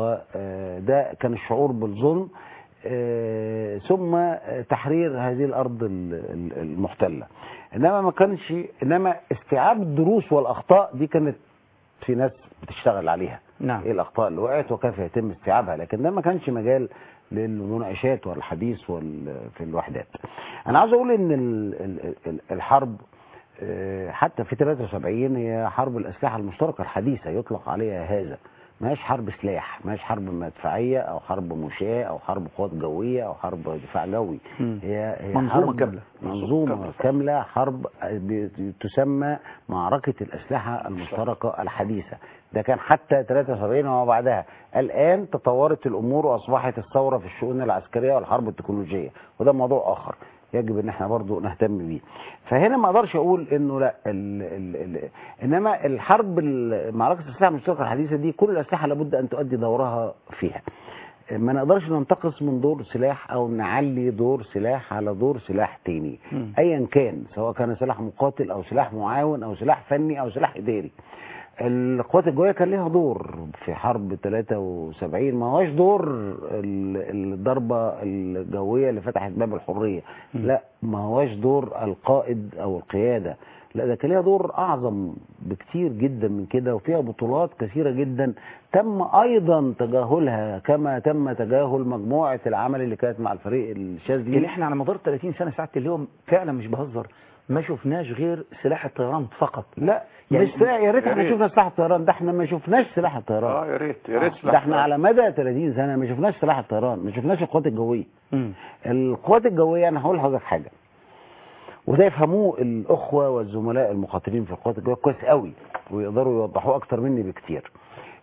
وده كان الشعور بالظلم آه، ثم آه، تحرير هذه الارض ال- ال- المحتله انما ما كانش انما استيعاب الدروس والاخطاء دي كانت في ناس بتشتغل عليها نعم ايه الاخطاء اللي وقعت وكيف يتم استيعابها لكن ده ما كانش مجال للمناقشات والحديث وال في الوحدات انا عاوز اقول ان ال- ال- ال- الحرب آه، حتى في 73 هي حرب الاسلحه المشتركه الحديثه يطلق عليها هذا ما هيش حرب سلاح ما هيش حرب مدفعيه او حرب مشاة او حرب قوات جويه او حرب دفاع جوي مم. هي هي منظومة حرب كاملة. منظومه كامله حرب ب- تسمى معركه الاسلحه المشتركه الحديثه ده كان حتى 73 وما بعدها الان تطورت الامور واصبحت الثوره في الشؤون العسكريه والحرب التكنولوجيه وده موضوع اخر يجب ان احنا برضو نهتم بيه فهنا ما اقدرش اقول انه لا ال ال ال انما الحرب ال- معركه الاسلحه المشتركه الحديثه دي كل الاسلحه لابد ان تؤدي دورها فيها ما نقدرش ننتقص من دور سلاح او نعلي دور سلاح على دور سلاح تاني مم. ايا كان سواء كان سلاح مقاتل او سلاح معاون او سلاح فني او سلاح اداري القوات الجويه كان ليها دور في حرب 73 ما هوش دور ال- الضربه الجويه اللي فتحت باب الحريه لا ما هوش دور القائد او القياده لا ده كان ليها دور اعظم بكتير جدا من كده وفيها بطولات كثيره جدا تم ايضا تجاهلها كما تم تجاهل مجموعه العمل اللي كانت مع الفريق الشاذلي اللي احنا على مدار 30 سنة ساعة اليوم فعلا مش بهزر ما شفناش غير سلاح الطيران فقط لا يعني- مش سلاح- يا ريت يا احنا ريت. شفنا سلاح الطيران ده احنا ما شفناش سلاح الطيران اه يا ريت يا ريت ده احنا على مدى 30 سنه ما شفناش سلاح الطيران ما شفناش القوات الجويه مم. القوات الجويه انا هقول لحضرتك حاجه وده يفهموه الاخوه والزملاء المقاتلين في القوات الجويه كويس قوي ويقدروا يوضحوه اكتر مني بكتير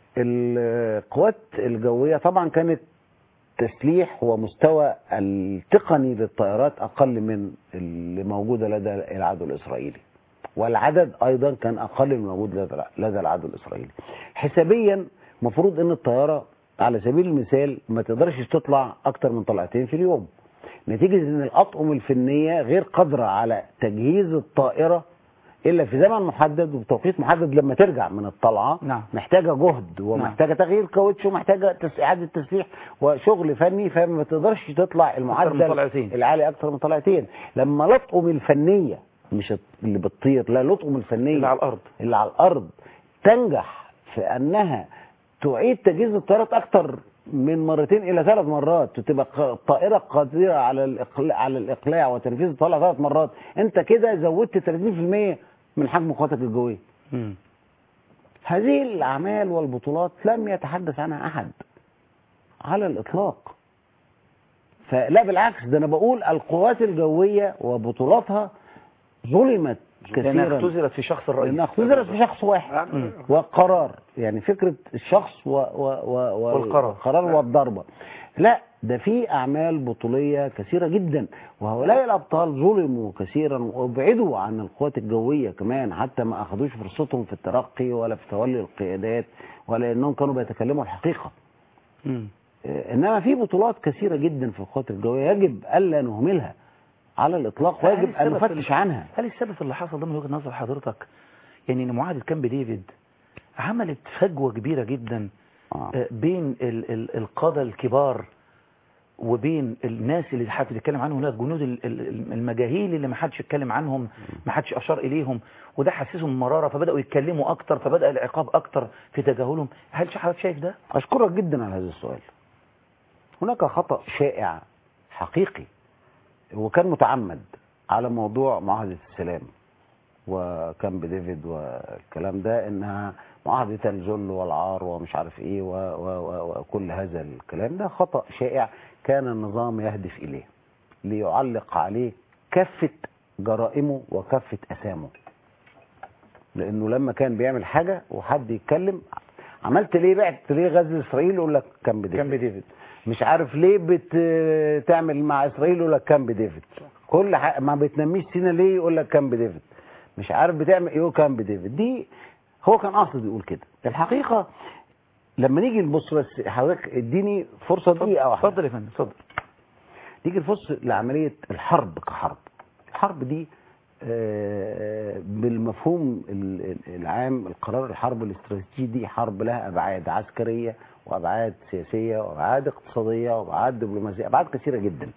القوات الجويه طبعا كانت تسليح ومستوى التقني للطائرات اقل من اللي موجوده لدى العدو الاسرائيلي والعدد ايضا كان اقل من الموجود لدى لدى العدو الاسرائيلي حسابيا المفروض ان الطياره على سبيل المثال ما تقدرش تطلع اكتر من طلعتين في اليوم نتيجه ان الاطقم الفنيه غير قادره على تجهيز الطائره الا في زمن محدد وبتوقيت محدد لما ترجع من الطلعه نعم. محتاجه جهد ومحتاجه تغيير كاوتش ومحتاجه تس- اعاده تسليح وشغل فني فما تقدرش تطلع المعدل طلعتين. العالي اكتر من طلعتين لما الاطقم الفنيه مش اللي بتطير لا الاطقم الفنيه اللي على الارض اللي على الارض تنجح في انها تعيد تجهيز الطائرات اكتر من مرتين الى ثلاث مرات وتبقى ق- طائره قادره على الاقلاع على الاقلاع وتنفيذ الطلعه ثلاث مرات انت كده زودت 30% من حجم قواتك الجويه مم. هذه الاعمال والبطولات لم يتحدث عنها احد على الاطلاق فلا بالعكس ده انا بقول القوات الجويه وبطولاتها ظلمت لانها كثيرا اختزلت في شخص الرئيس لانها اختزلت في شخص واحد مم. وقرار يعني فكره الشخص و و و و والقرار. القرار والضربه لا ده في اعمال بطوليه كثيره جدا وهؤلاء الابطال ظلموا كثيرا وابعدوا عن القوات الجويه كمان حتى ما اخذوش فرصتهم في الترقي ولا في تولي القيادات ولا انهم كانوا بيتكلموا الحقيقه مم. آه، انما في بطولات كثيره جدا في القوات الجويه يجب الا نهملها على الاطلاق هل ويجب ان السبب في نفتش ال- عنها هل السبب في اللي حصل ده من وجهة نظر حضرتك يعني ان معاهدة كامب ديفيد عملت فجوة كبيرة جدا آه. آه، بين ال- ال- القادة الكبار وبين الناس اللي حضرتك بتتكلم عنهم هناك جنود ال- ال- المجاهيل اللي ما حدش اتكلم عنهم ما حدش اشار اليهم وده حسسهم مراره فبداوا يتكلموا اكتر فبدا العقاب اكتر في تجاهلهم هل حضرتك شايف ده؟ أشكرك جدا على هذا السؤال هناك خطأ شائع حقيقي وكان متعمد على موضوع معاهدة السلام وكامب ديفيد والكلام ده انها معاهدة الذل والعار ومش عارف ايه و و و وكل هذا الكلام ده خطأ شائع كان النظام يهدف اليه ليعلق عليه كافة جرائمه وكافة أسامه لأنه لما كان بيعمل حاجة وحد يتكلم عملت ليه بعت ليه غزو إسرائيل يقول لك كامب ديفيد كامب ديفيد مش عارف ليه بتعمل مع اسرائيل يقول لك كامب ديفيد كل حاجة ما بتنميش سينا ليه يقول لك كامب ديفيد مش عارف بتعمل ايه كامب ديفيد دي هو كان قاصد يقول كده الحقيقه لما نيجي نبص بس حضرتك اديني فرصه دقيقه واحده اتفضل يا فندم اتفضل نيجي نبص لعمليه الحرب كحرب الحرب دي آه، بالمفهوم ال- ال- العام القرار الحرب الاستراتيجي دي حرب لها ابعاد عسكريه وابعاد سياسيه وابعاد اقتصاديه وابعاد دبلوماسيه ابعاد كثيره جدا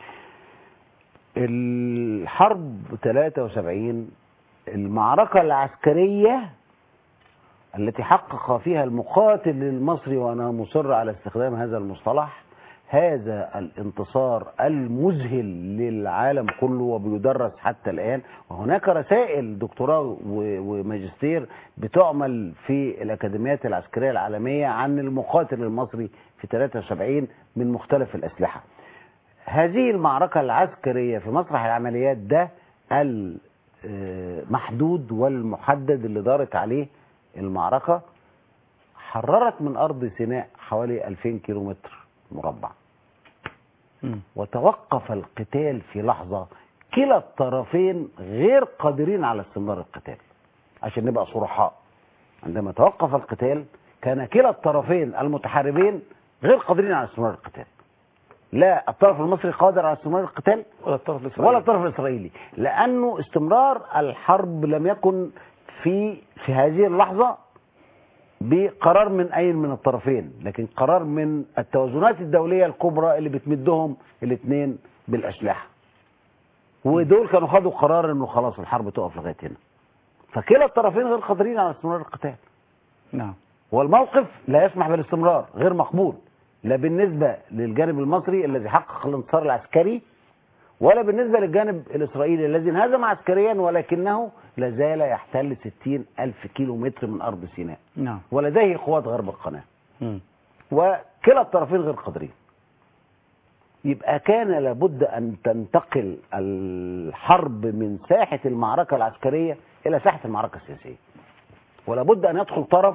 الحرب 73 المعركه العسكريه التي حقق فيها المقاتل المصري وانا مصر على استخدام هذا المصطلح هذا الانتصار المذهل للعالم كله وبيدرس حتى الآن وهناك رسائل دكتوراه و- وماجستير بتعمل في الأكاديميات العسكرية العالمية عن المقاتل المصري في 73 من مختلف الأسلحة هذه المعركة العسكرية في مسرح العمليات ده المحدود والمحدد اللي دارت عليه المعركة حررت من أرض سيناء حوالي 2000 كيلومتر مربع مم. وتوقف القتال في لحظة كلا الطرفين غير قادرين على استمرار القتال عشان نبقى صرحاء عندما توقف القتال كان كلا الطرفين المتحاربين غير قادرين على استمرار القتال لا الطرف المصري قادر على استمرار القتال ولا الطرف الإسرائيلي ولا الطرف الإسرائيلي لأنه استمرار الحرب لم يكن في في هذه اللحظة بقرار من أي من الطرفين لكن قرار من التوازنات الدولية الكبرى اللي بتمدهم الاثنين بالأسلحة ودول كانوا خدوا قرار انه خلاص الحرب تقف لغايه هنا فكلا الطرفين غير قادرين على استمرار القتال نعم والموقف لا يسمح بالاستمرار غير مقبول لا بالنسبة للجانب المصري الذي حقق الانتصار العسكري ولا بالنسبة للجانب الإسرائيلي الذي انهزم عسكريا ولكنه لازال يحتل 60 ألف كيلو متر من أرض سيناء نعم ولديه قوات غرب القناة مم. وكلا الطرفين غير قادرين يبقى كان لابد أن تنتقل الحرب من ساحة المعركة العسكرية إلى ساحة المعركة السياسية ولابد أن يدخل طرف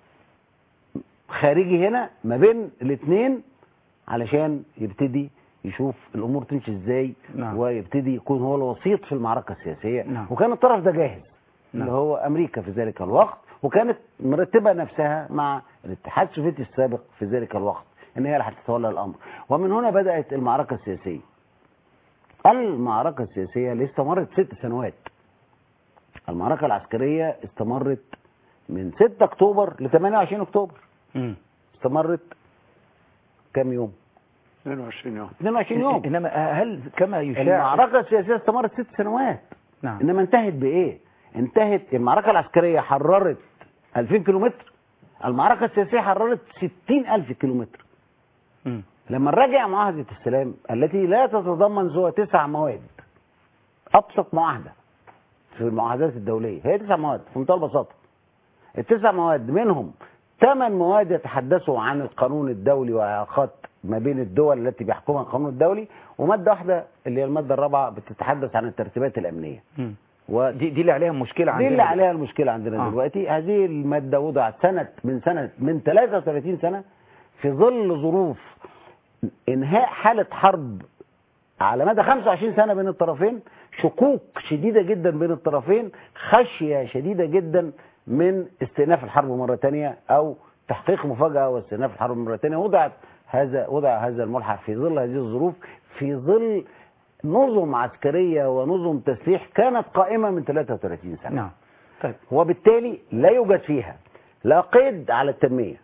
خارجي هنا ما بين الاثنين علشان يبتدي يشوف الامور تمشي ازاي نعم. ويبتدي يكون هو الوسيط في المعركه السياسيه نعم. وكان الطرف ده جاهز نعم. اللي هو امريكا في ذلك الوقت وكانت مرتبه نفسها مع الاتحاد السوفيتي السابق في ذلك الوقت ان هي اللي هتتولى الامر ومن هنا بدات المعركه السياسيه المعركه السياسيه اللي استمرت ست سنوات المعركه العسكريه استمرت من 6 اكتوبر ل 28 اكتوبر مم. استمرت كام يوم 22 يوم 22 يوم انما هل كما يشاع المعركة السياسية استمرت ست سنوات نعم إنما انتهت بإيه؟ انتهت المعركة العسكرية حررت 2000 كيلومتر المعركة السياسية حررت 60 ألف كيلومتر مم. لما نراجع معاهدة السلام التي لا تتضمن سوى تسع مواد أبسط معاهدة في المعاهدات الدولية هي تسع مواد في منتهى البساطة التسع مواد منهم ثمان مواد يتحدثوا عن القانون الدولي والعلاقات ما بين الدول التي بيحكمها القانون الدولي ومادة واحدة اللي هي المادة الرابعة بتتحدث عن الترتيبات الأمنية مم. ودي دي دي اللي عليها مشكله دي عندنا اللي عليها المشكلة عندنا آه. آه. دلوقتي هذه المادة وضعت سنة من سنة من 33 سنة في ظل ظروف انهاء حالة حرب على مدى 25 سنة بين الطرفين شكوك شديدة جدا بين الطرفين خشية شديدة جدا من استئناف الحرب مرة تانية أو تحقيق مفاجأة واستئناف الحرب مرة تانية وضعت هذا وضع هذا الملحق في ظل هذه الظروف في ظل نظم عسكرية ونظم تسليح كانت قائمة من 33 سنة نعم طيب وبالتالي لا يوجد فيها لا قيد على التنمية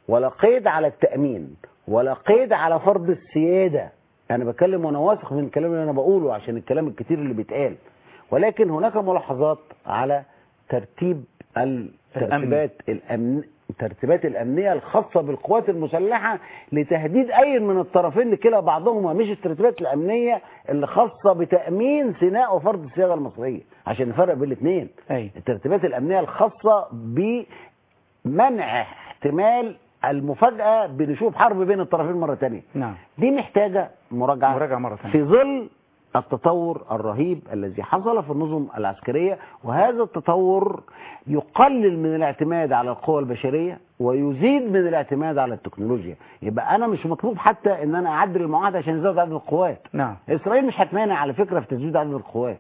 ولا قيد على التامين ولا قيد على فرض السياده انا بتكلم وانا واثق من الكلام اللي انا بقوله عشان الكلام الكتير اللي بيتقال ولكن هناك ملاحظات على ترتيب الترتيبات الامن الترتيبات الامنيه الخاصه بالقوات المسلحه لتهديد اي من الطرفين لكلا بعضهما مش الترتيبات الامنيه اللي خاصه بتامين سيناء وفرض الصياغه المصريه عشان نفرق بين الاثنين أي. الترتيبات الامنيه الخاصه بمنع احتمال المفاجاه بنشوف حرب بين الطرفين مره ثانيه نعم دي محتاجه مراجعه مراجعة مرة ثانية في ظل التطور الرهيب الذي حصل في النظم العسكرية وهذا التطور يقلل من الاعتماد على القوى البشرية ويزيد من الاعتماد على التكنولوجيا يبقى أنا مش مطلوب حتى أن أنا أعدل المعاهدة عشان أزود عدد القوات نعم إسرائيل مش هتمانع على فكرة في تزويد عدد القوات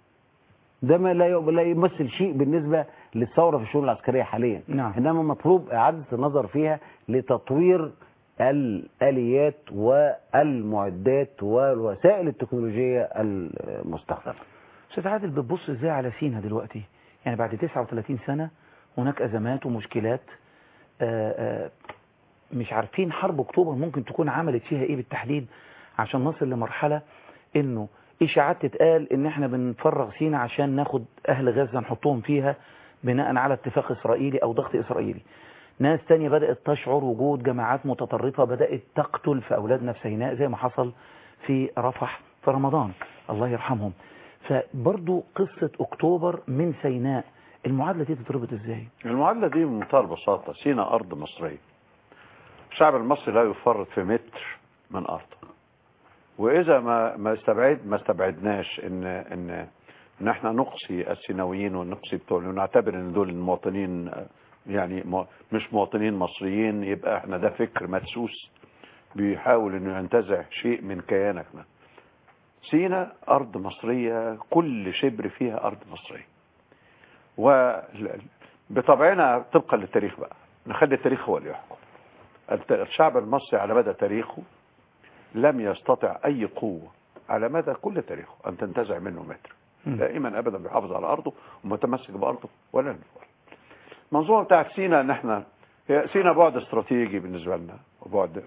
ده ما لا ي- لا يمثل شيء بالنسبة للثورة في الشؤون العسكرية حاليا نعم. إنما مطلوب إعادة النظر فيها لتطوير الآليات والمعدات والوسائل التكنولوجية المستخدمة استاذ عادل بتبص ازاي على سينا دلوقتي يعني بعد 39 سنة هناك ازمات ومشكلات آآ آآ مش عارفين حرب اكتوبر ممكن تكون عملت فيها ايه بالتحديد عشان نصل لمرحلة انه اشاعات تتقال ان احنا بنفرغ سينا عشان ناخد اهل غزة نحطهم فيها بناء على اتفاق اسرائيلي او ضغط اسرائيلي ناس تانية بدأت تشعر وجود جماعات متطرفة بدأت تقتل في أولادنا في سيناء زي ما حصل في رفح في رمضان الله يرحمهم فبرضو قصة أكتوبر من سيناء المعادلة دي تتربط ازاي المعادلة دي بمنتهى البساطة سينا أرض مصرية الشعب المصري لا يفرط في متر من أرضه وإذا ما ما استبعد ما استبعدناش إن إن إن إحنا نقصي السيناويين ونقصي بتوع ونعتبر إن دول المواطنين آه، يعني مو- مش مواطنين مصريين يبقى إحنا ده فكر مدسوس بيحاول إنه ينتزع شيء من كياننا سينا أرض مصرية كل شبر فيها أرض مصرية وبطبعنا طبقا للتاريخ بقى نخلي التاريخ هو اللي يحكم الت- الشعب المصري على مدى تاريخه لم يستطع أي قوة على مدى كل تاريخه أن تنتزع منه متر دائما أبدا بيحافظ على أرضه ومتمسك بأرضه ولا نفعل المنظومة بتاعت سينا ان احنا هي سينا بعد استراتيجي بالنسبة لنا وبعد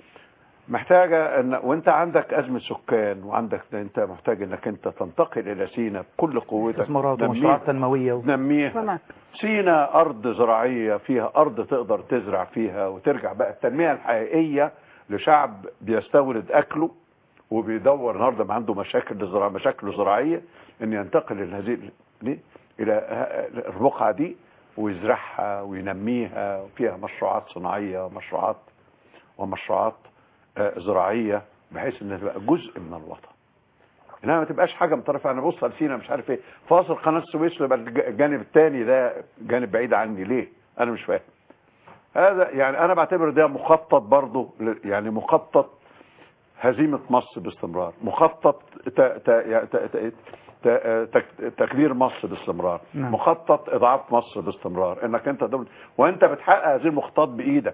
محتاجة ان وانت عندك ازمة سكان وعندك انت محتاج انك انت تنتقل الى سينا بكل قوتك استثمارات تنميها- ومشروعات تنموية و... تنميها سينا ارض زراعية فيها ارض تقدر تزرع فيها وترجع بقى التنمية الحقيقية لشعب بيستورد اكله وبيدور النهارده ما عنده مشاكل زراعية مشاكل زراعية ان ينتقل الى هذه دي الى ه- الرقعة دي ويزرعها وينميها وفيها مشروعات صناعية ومشروعات ومشروعات آه، زراعية بحيث انها تبقى جزء من الوطن انها ما تبقاش حاجه مطرفه انا بص على سينا مش عارف ايه فاصل قناه السويس يبقى الج- الجانب الثاني ده جانب بعيد عني ليه انا مش فاهم هذا يعني انا بعتبر ده مخطط برضه ل- يعني مخطط هزيمه مصر باستمرار مخطط ت- ت- ت- ت- ت- تك- تكبير مصر باستمرار نعم. مخطط اضعاف مصر باستمرار انك انت دول وانت بتحقق هذه المخططات بايدك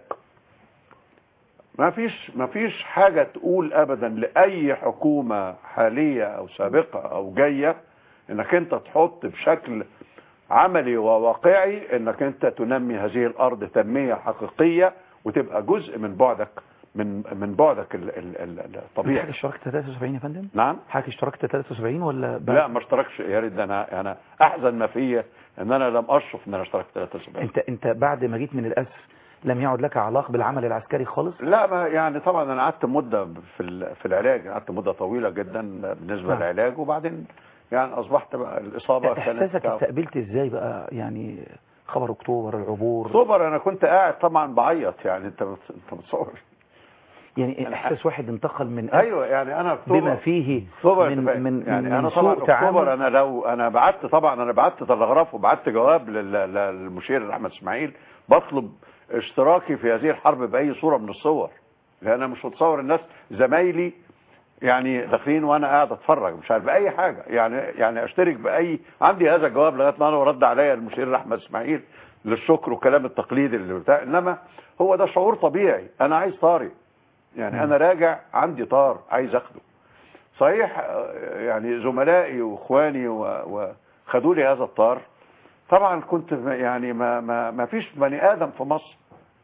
ما فيش ما فيش حاجة تقول ابدا لأي حكومة حالية او سابقة او جاية انك انت تحط بشكل عملي وواقعي انك انت تنمي هذه الارض تنمية حقيقية وتبقى جزء من بعدك من من بعدك ال- ال- ال- حضرتك الطبيعي اشتركت 73 يا فندم نعم حضرتك اشتركت 73 ولا بعد؟ لا ما اشتركش يا ريت ده انا انا احزن ما فيا ان انا لم اشرف ان انا اشتركت 73 انت انت بعد ما جيت من الاسر لم يعد لك علاقة بالعمل العسكري خالص لا ما يعني طبعا انا قعدت مده في ال- في العلاج قعدت مده طويله جدا بالنسبه نعم. للعلاج وبعدين يعني اصبحت بقى الاصابه احساسك كانت استقبلت ازاي بقى يعني خبر اكتوبر العبور اكتوبر انا كنت قاعد طبعا بعيط يعني انت بت- انت متصور يعني احساس واحد انتقل من أسر ايوه يعني انا اكتوبر بما فيه اكتوبر من أنت فاهم. من يعني من انا طبعا سوء تعامل اكتوبر انا لو انا بعت طبعا انا بعت تلغراف وبعت جواب لل- لل- للمشير احمد اسماعيل بطلب اشتراكي في هذه الحرب باي صوره من الصور لان انا مش متصور الناس زمايلي يعني داخلين وانا قاعد اتفرج مش عارف باي حاجه يعني يعني اشترك باي عندي هذا الجواب لغايه ما انا رد عليا المشير احمد اسماعيل للشكر والكلام التقليدي اللي بتاع انما هو ده شعور طبيعي انا عايز طاري يعني انا راجع عندي طار عايز اخده صحيح آه، يعني زملائي واخواني و- وخدوا لي هذا الطار طبعا كنت م- يعني ما ما ما فيش بني ادم في مصر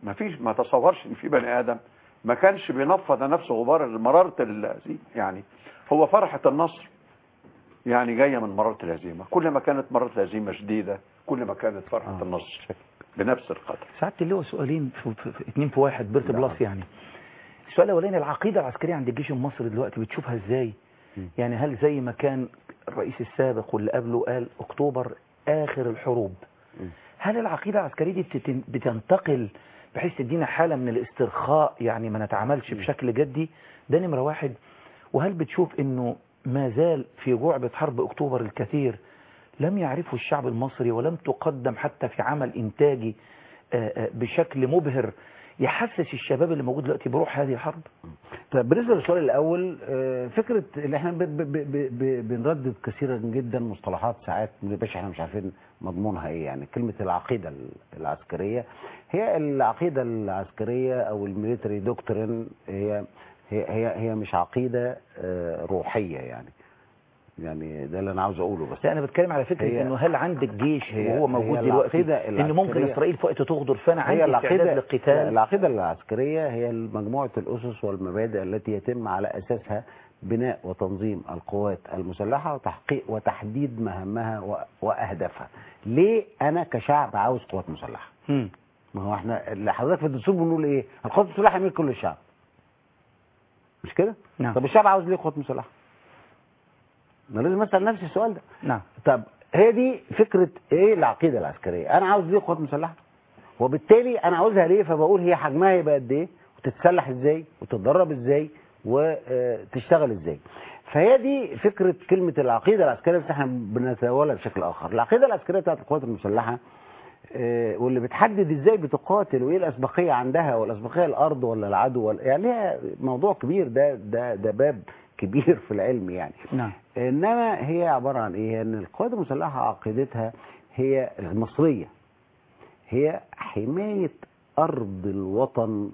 ما فيش ما تصورش ان في بني ادم ما كانش بينفض عن نفسه غبار مرارة الهزيمة يعني هو فرحة النصر يعني جاية من مرارة الهزيمة كل ما كانت مرارة الهزيمة شديدة كل ما كانت فرحة آه. النصر بنفس القدر سعادة اللواء سؤالين في, في, في اتنين في واحد بيرت نعم. بلس يعني السؤال الاولاني العقيده العسكريه عند الجيش المصري دلوقتي بتشوفها ازاي مم. يعني هل زي ما كان الرئيس السابق واللي قبله قال اكتوبر اخر الحروب مم. هل العقيده العسكريه دي بتتن- بتنتقل بحيث تدينا حاله من الاسترخاء يعني ما نتعاملش بشكل جدي ده نمره واحد وهل بتشوف انه ما زال في جعبه حرب اكتوبر الكثير لم يعرفه الشعب المصري ولم تقدم حتى في عمل إنتاجي آه، آه، بشكل مبهر يحسس الشباب اللي موجود دلوقتي بروح هذه الحرب طيب بالنسبه للسؤال الاول آه، فكره اللي احنا ب- ب- ب- ب- بنردد كثيرا جدا مصطلحات ساعات ما بنبقاش احنا مش عارفين مضمونها ايه يعني كلمه العقيده العسكريه هي العقيده العسكريه او الميليتري دوكترين هي هي هي, هي مش عقيده آه، روحيه يعني يعني ده اللي انا عاوز اقوله بس لا أنا بتكلم على فكرة هي- إنه هل عندك جيش هي- وهو موجود هي دلوقتي العقيدة إن ممكن العسكرية- إسرائيل في وقت تغدر فأنا هي عندي استعداد العقيدة للقتال العقيدة العسكرية هي مجموعة الأسس والمبادئ التي يتم على أساسها بناء وتنظيم القوات المسلحة وتحقيق وتحديد مهامها و- وأهدافها ليه أنا كشعب عاوز قوات مسلحة مم. ما هو احنا اللي حضرتك في الدستور بنقول ايه القوات المسلحة ملك كل الشعب مش كده نعم طب الشعب عاوز ليه قوات مسلحة انا لازم اسال نفسي السؤال ده نعم طب هي دي فكرة ايه العقيدة العسكرية انا عاوز ليه قوات مسلحة وبالتالي انا عاوزها ليه فبقول هي حجمها يبقى قد ايه وتتسلح ازاي وتتدرب ازاي وتشتغل ازاي فهي دي فكرة كلمة العقيدة العسكرية بس احنا بنتناولها بشكل اخر العقيدة العسكرية بتاعت القوات المسلحة آه، واللي بتحدد ازاي بتقاتل وايه الاسبقيه عندها والاسبقيه الارض ولا العدو ولا يعني ليها موضوع كبير ده ده ده باب كبير في العلم يعني نعم انما هي عباره عن ايه ان القوات المسلحه عقيدتها هي المصريه هي حمايه ارض الوطن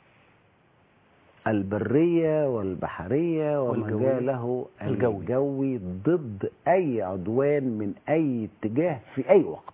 البريه والبحريه وما والجوية. جاء له الجوي. الجوي ضد اي عدوان من اي اتجاه في اي وقت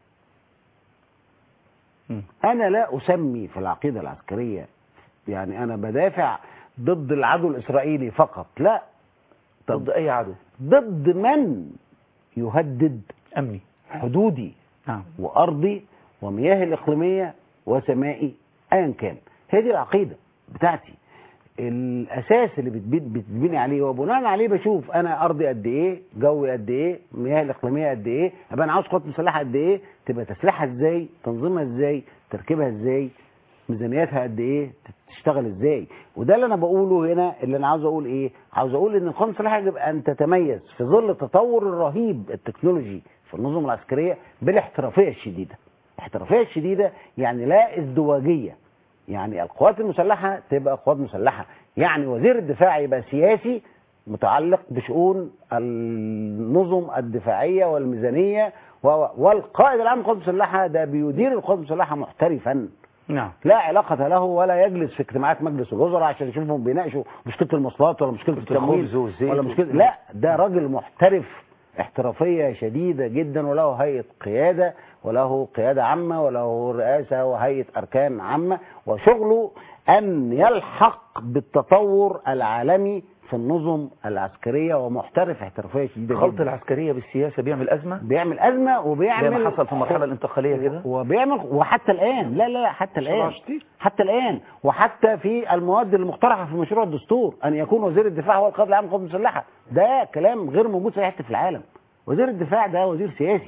مم. انا لا اسمي في العقيده العسكريه يعني انا بدافع ضد العدو الاسرائيلي فقط لا طب ضد أي عدو ضد من يهدد أمني حدودي نعم وارضي ومياهي الاقليميه وسمائي ايا كان هي دي العقيده بتاعتي الاساس اللي بتبني, بتبني عليه وبناء عليه بشوف انا ارضي قد ايه جوي قد ايه مياهي الاقليميه قد ايه ابقى انا عاوز قوات مسلحه قد ايه تبقى تسليحها ازاي تنظيمها ازاي تركيبها ازاي ميزانياتها قد ايه تشتغل ازاي وده اللي انا بقوله هنا اللي انا عاوز اقول ايه عاوز اقول ان القوات المسلحه يجب ان تتميز في ظل التطور الرهيب التكنولوجي في النظم العسكريه بالاحترافيه الشديده الاحترافيه الشديده يعني لا ازدواجيه يعني القوات المسلحه تبقى قوات مسلحه يعني وزير الدفاع يبقى سياسي متعلق بشؤون النظم الدفاعيه والميزانيه و- والقائد العام للقوات المسلحه ده بيدير القوات المسلحه محترفا نعم لا علاقة له ولا يجلس في اجتماعات مجلس الوزراء عشان يشوفهم بيناقشوا مشكلة المواصلات ولا مشكلة مشكلة التمويل الخبز والزيت ولا مشكلة لا ده راجل محترف احترافية شديدة جدا وله هيئة قيادة وله قيادة عامة وله رئاسة وهيئة أركان عامة وشغله أن يلحق بالتطور العالمي في النظم العسكرية ومحترف احترافية شديدة خلط جدا العسكرية بالسياسة بيعمل أزمة بيعمل أزمة زي وبيعمل ما حصل في المرحلة الانتقالية كده وبيعمل وحتى الآن لا لا لا حتى الآن حتى الآن وحتى في المواد المقترحة في مشروع الدستور أن يكون وزير الدفاع هو القائد العام للقوات المسلحة ده كلام غير موجود في أي حتة في العالم وزير الدفاع ده وزير سياسي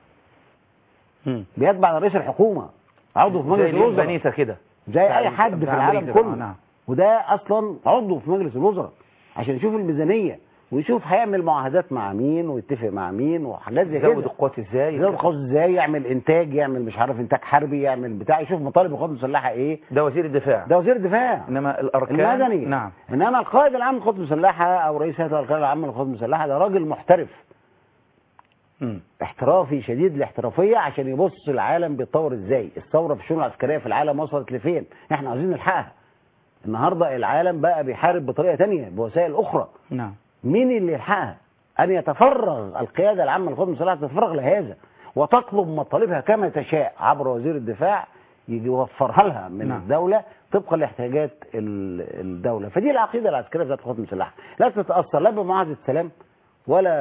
مم. بيتبع رئيس الحكومة عضو في زي مجلس اليوم الوزراء بنيتا كده زي أي حد في بتاع العالم أمريكا كله طبعا، نعم. وده أصلا عضو في مجلس الوزراء عشان يشوف الميزانية ويشوف هيعمل معاهدات مع مين ويتفق مع مين وحاجات زي كده يزود القوات ازاي يزود القوات ازاي يعمل انتاج يعمل مش عارف انتاج حربي يعمل بتاع يشوف مطالب القوات المسلحه ايه ده وزير الدفاع ده وزير الدفاع انما الاركان المدني نعم انما القائد العام للقوات المسلحه او رئيس هيئه الاركان العامه للقوات المسلحه ده راجل محترف مم. احترافي شديد الاحترافيه عشان يبص العالم بيتطور ازاي الثوره في الشؤون العسكريه في العالم وصلت لفين احنا عايزين نلحقها النهارده العالم بقى بيحارب بطريقه تانية بوسائل اخرى نعم مين اللي يلحقها ان يتفرغ القياده العامه للقوات المسلحه تتفرغ لهذا وتطلب مطالبها كما تشاء عبر وزير الدفاع يجي يوفرها لها من نعم. الدوله طبقا لاحتياجات ال- الدوله فدي العقيده العسكريه بتاعت القوات المسلحه لا تتاثر لا بمعاهده سلام ولا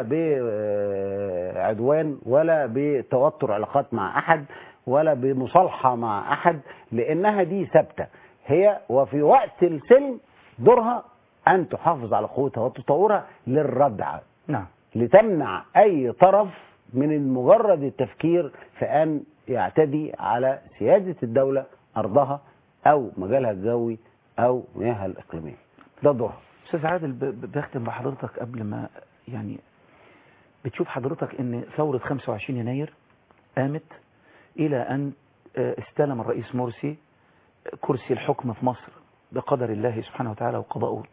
بعدوان ولا بتوتر علاقات مع احد ولا بمصالحه مع احد لانها دي ثابته هي وفي وقت السلم دورها ان تحافظ على قوتها وتطورها للردع نعم لتمنع اي طرف من مجرد التفكير في ان يعتدي على سياده الدوله ارضها او مجالها الجوي او مياهها الاقليميه ده دورها استاذ عادل ب- ب- بختم بحضرتك قبل ما يعني بتشوف حضرتك ان ثورة 25 يناير قامت الى ان آه، استلم الرئيس مرسي كرسي الحكم في مصر بقدر الله سبحانه وتعالى وقضاؤه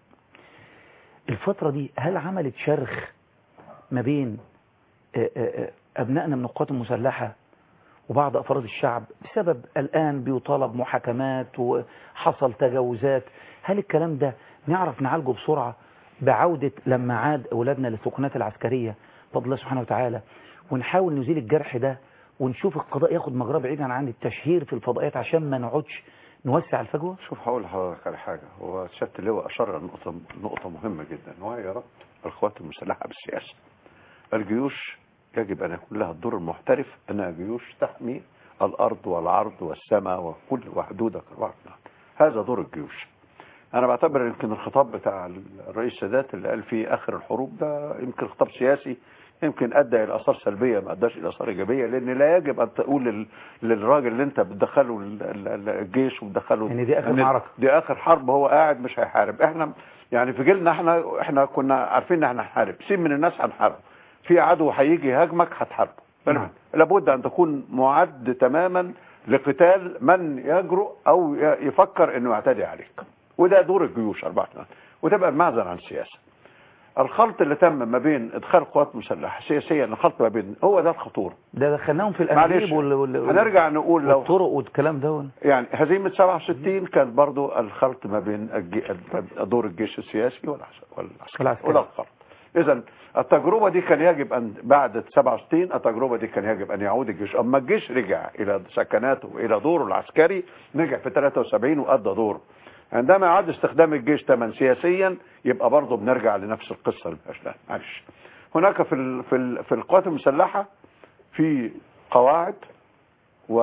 الفترة دي هل عملت شرخ ما بين آه، آه، آه، أبنائنا من القوات المسلحة وبعض أفراد الشعب بسبب الآن بيطالب محاكمات وحصل تجاوزات هل الكلام ده نعرف نعالجه بسرعة بعودة لما عاد أولادنا للسكنات العسكرية بفضل الله سبحانه وتعالى ونحاول نزيل الجرح ده ونشوف القضاء ياخد مجراه بعيدا عن التشهير في الفضائيات عشان ما نقعدش نوسع الفجوة شوف هقول لحضرتك على حاجه هو سياده اللواء اشار على نقطه نقطه مهمه جدا وهي ربط القوات المسلحه بالسياسه. الجيوش يجب ان يكون لها الدور المحترف انها جيوش تحمي الارض والعرض والسماء وكل وحدودك الواحد هذا دور الجيوش. انا بعتبر يمكن الخطاب بتاع الرئيس السادات اللي قال في اخر الحروب ده يمكن خطاب سياسي يمكن ادى الى اثار سلبيه ما اداش الى اثار ايجابيه لان لا يجب ان تقول لل- للراجل اللي انت بتدخله ال- ال- ال- الجيش وبتدخله يعني دي آخر إن معركة. دي اخر حرب هو قاعد مش هيحارب احنا يعني في جيلنا احنا احنا كنا عارفين ان احنا هنحارب سين من الناس هنحارب في عدو هيجي يهاجمك هتحاربه نعم. لابد ان تكون معد تماما لقتال من يجرؤ او ي- يفكر انه يعتدي عليك وده دور الجيوش 24 وتبقى المعزل عن السياسه الخلط اللي تم ما بين ادخال قوات مسلحه سياسيا الخلط ما بين هو ده الخطوره ده دخلناهم في معلش الأنابيب وال... وال... هنرجع نقول لو والطرق والكلام ده يعني هزيمة 67 كان برضو الخلط ما بين الجي... دور الجيش السياسي والعس- والعسكري والعسكري. وده الخلط إذا التجربة دي كان يجب أن بعد 67 التجربة دي كان يجب أن يعود الجيش أما الجيش رجع إلى سكناته وإلى دوره العسكري رجع في 73 وأدى دوره عندما يعاد استخدام الجيش تمن سياسيا يبقى برضه بنرجع لنفس القصة اللي فيهاش لا، معلش هناك في ال... في ال... في القوات المسلحة في قواعد و...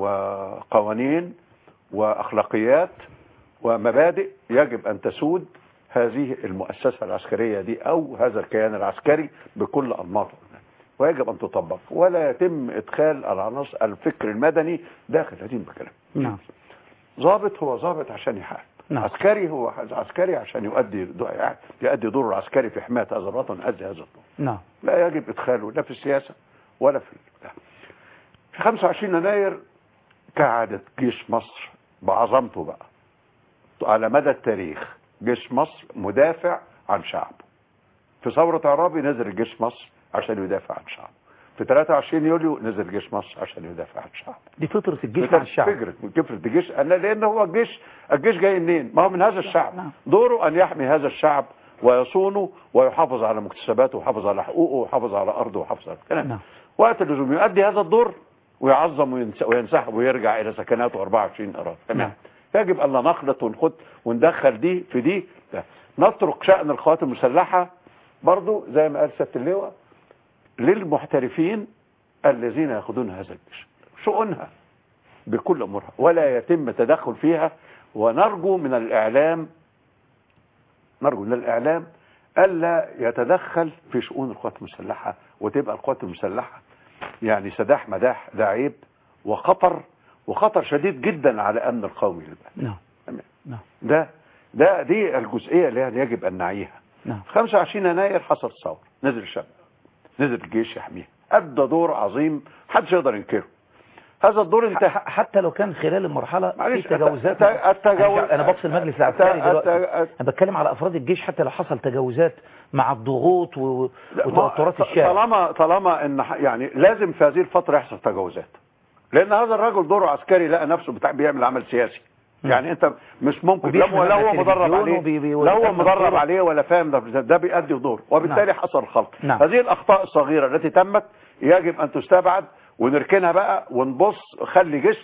وقوانين واخلاقيات ومبادئ يجب ان تسود هذه المؤسسه العسكريه دي او هذا الكيان العسكري بكل انماطه ويجب ان تطبق ولا يتم ادخال العناصر الفكر المدني داخل هذه المكان نعم ضابط هو ضابط عشان يحارب نعم. عسكري هو عسكري عشان يؤدي يؤدي دوره العسكري في حمايه هذا الوطن يؤدي هذا الدور نعم لا يجب ادخاله لا في السياسه ولا في البتاع. في 25 يناير كعادة جيش مصر بعظمته بقى على مدى التاريخ جيش مصر مدافع عن شعبه في ثورة عرابي نزل جيش مصر عشان يدافع عن شعبه في 23 يوليو نزل جيش مصر عشان يدافع عن شعبه دي فطرة الجيش مع الشعب فكرة فكرة الجيش أنا لأن هو الجيش الجيش جاي منين؟ ما هو من هذا الشعب نعم. دوره أن يحمي هذا الشعب ويصونه ويحافظ على مكتسباته ويحافظ على حقوقه ويحافظ على أرضه ويحافظ على الكلام نعم. وقت اللزوم يؤدي هذا الدور ويعظم وينس- وينسحب ويرجع إلى سكناته 24 قرار تمام يجب أن لا نخلط ونخد وندخل دي في دي لا. نترك شأن القوات المسلحة برضو زي ما قال سيادة اللواء للمحترفين الذين ياخذون هذا الجيش شؤونها بكل امورها ولا يتم تدخل فيها ونرجو من الاعلام نرجو من الاعلام الا يتدخل في شؤون القوات المسلحه وتبقى القوات المسلحه يعني سداح مداح ده عيب وخطر وخطر شديد جدا على امن القومي للبلد نعم تمام. نعم ده ده دي الجزئيه اللي يعني يجب ان نعيها نعم 25 يناير حصل ثوره نزل الشعب نزل الجيش يحميها ادى دور عظيم محدش يقدر ينكره هذا الدور انتهى ح- حتى لو كان خلال المرحلة في معلش، تجاوزات الت- التجاوز- أنا أنا بفصل المجلس العسكري الت- دلوقتي الت- أنا بتكلم على أفراد الجيش حتى لو حصل تجاوزات مع الضغوط و... لا، ما- وتوترات الشارع طالما طالما ان ح- يعني لازم في هذه الفتره يحصل تجاوزات لان هذا الرجل دوره عسكري لقى نفسه بتاع بيعمل عمل سياسي مم. يعني انت مش ممكن لا وبيحمل لا هو التلفزيون مدرب عليه وبي- بي- لا هو ويتم مدرب صوره. عليه ولا فاهم ده ده بيأدي دور وبالتالي نعم. حصل خلط نعم. هذه الاخطاء الصغيره التي تمت يجب ان تستبعد ونركنها بقى ونبص خلي جيشنا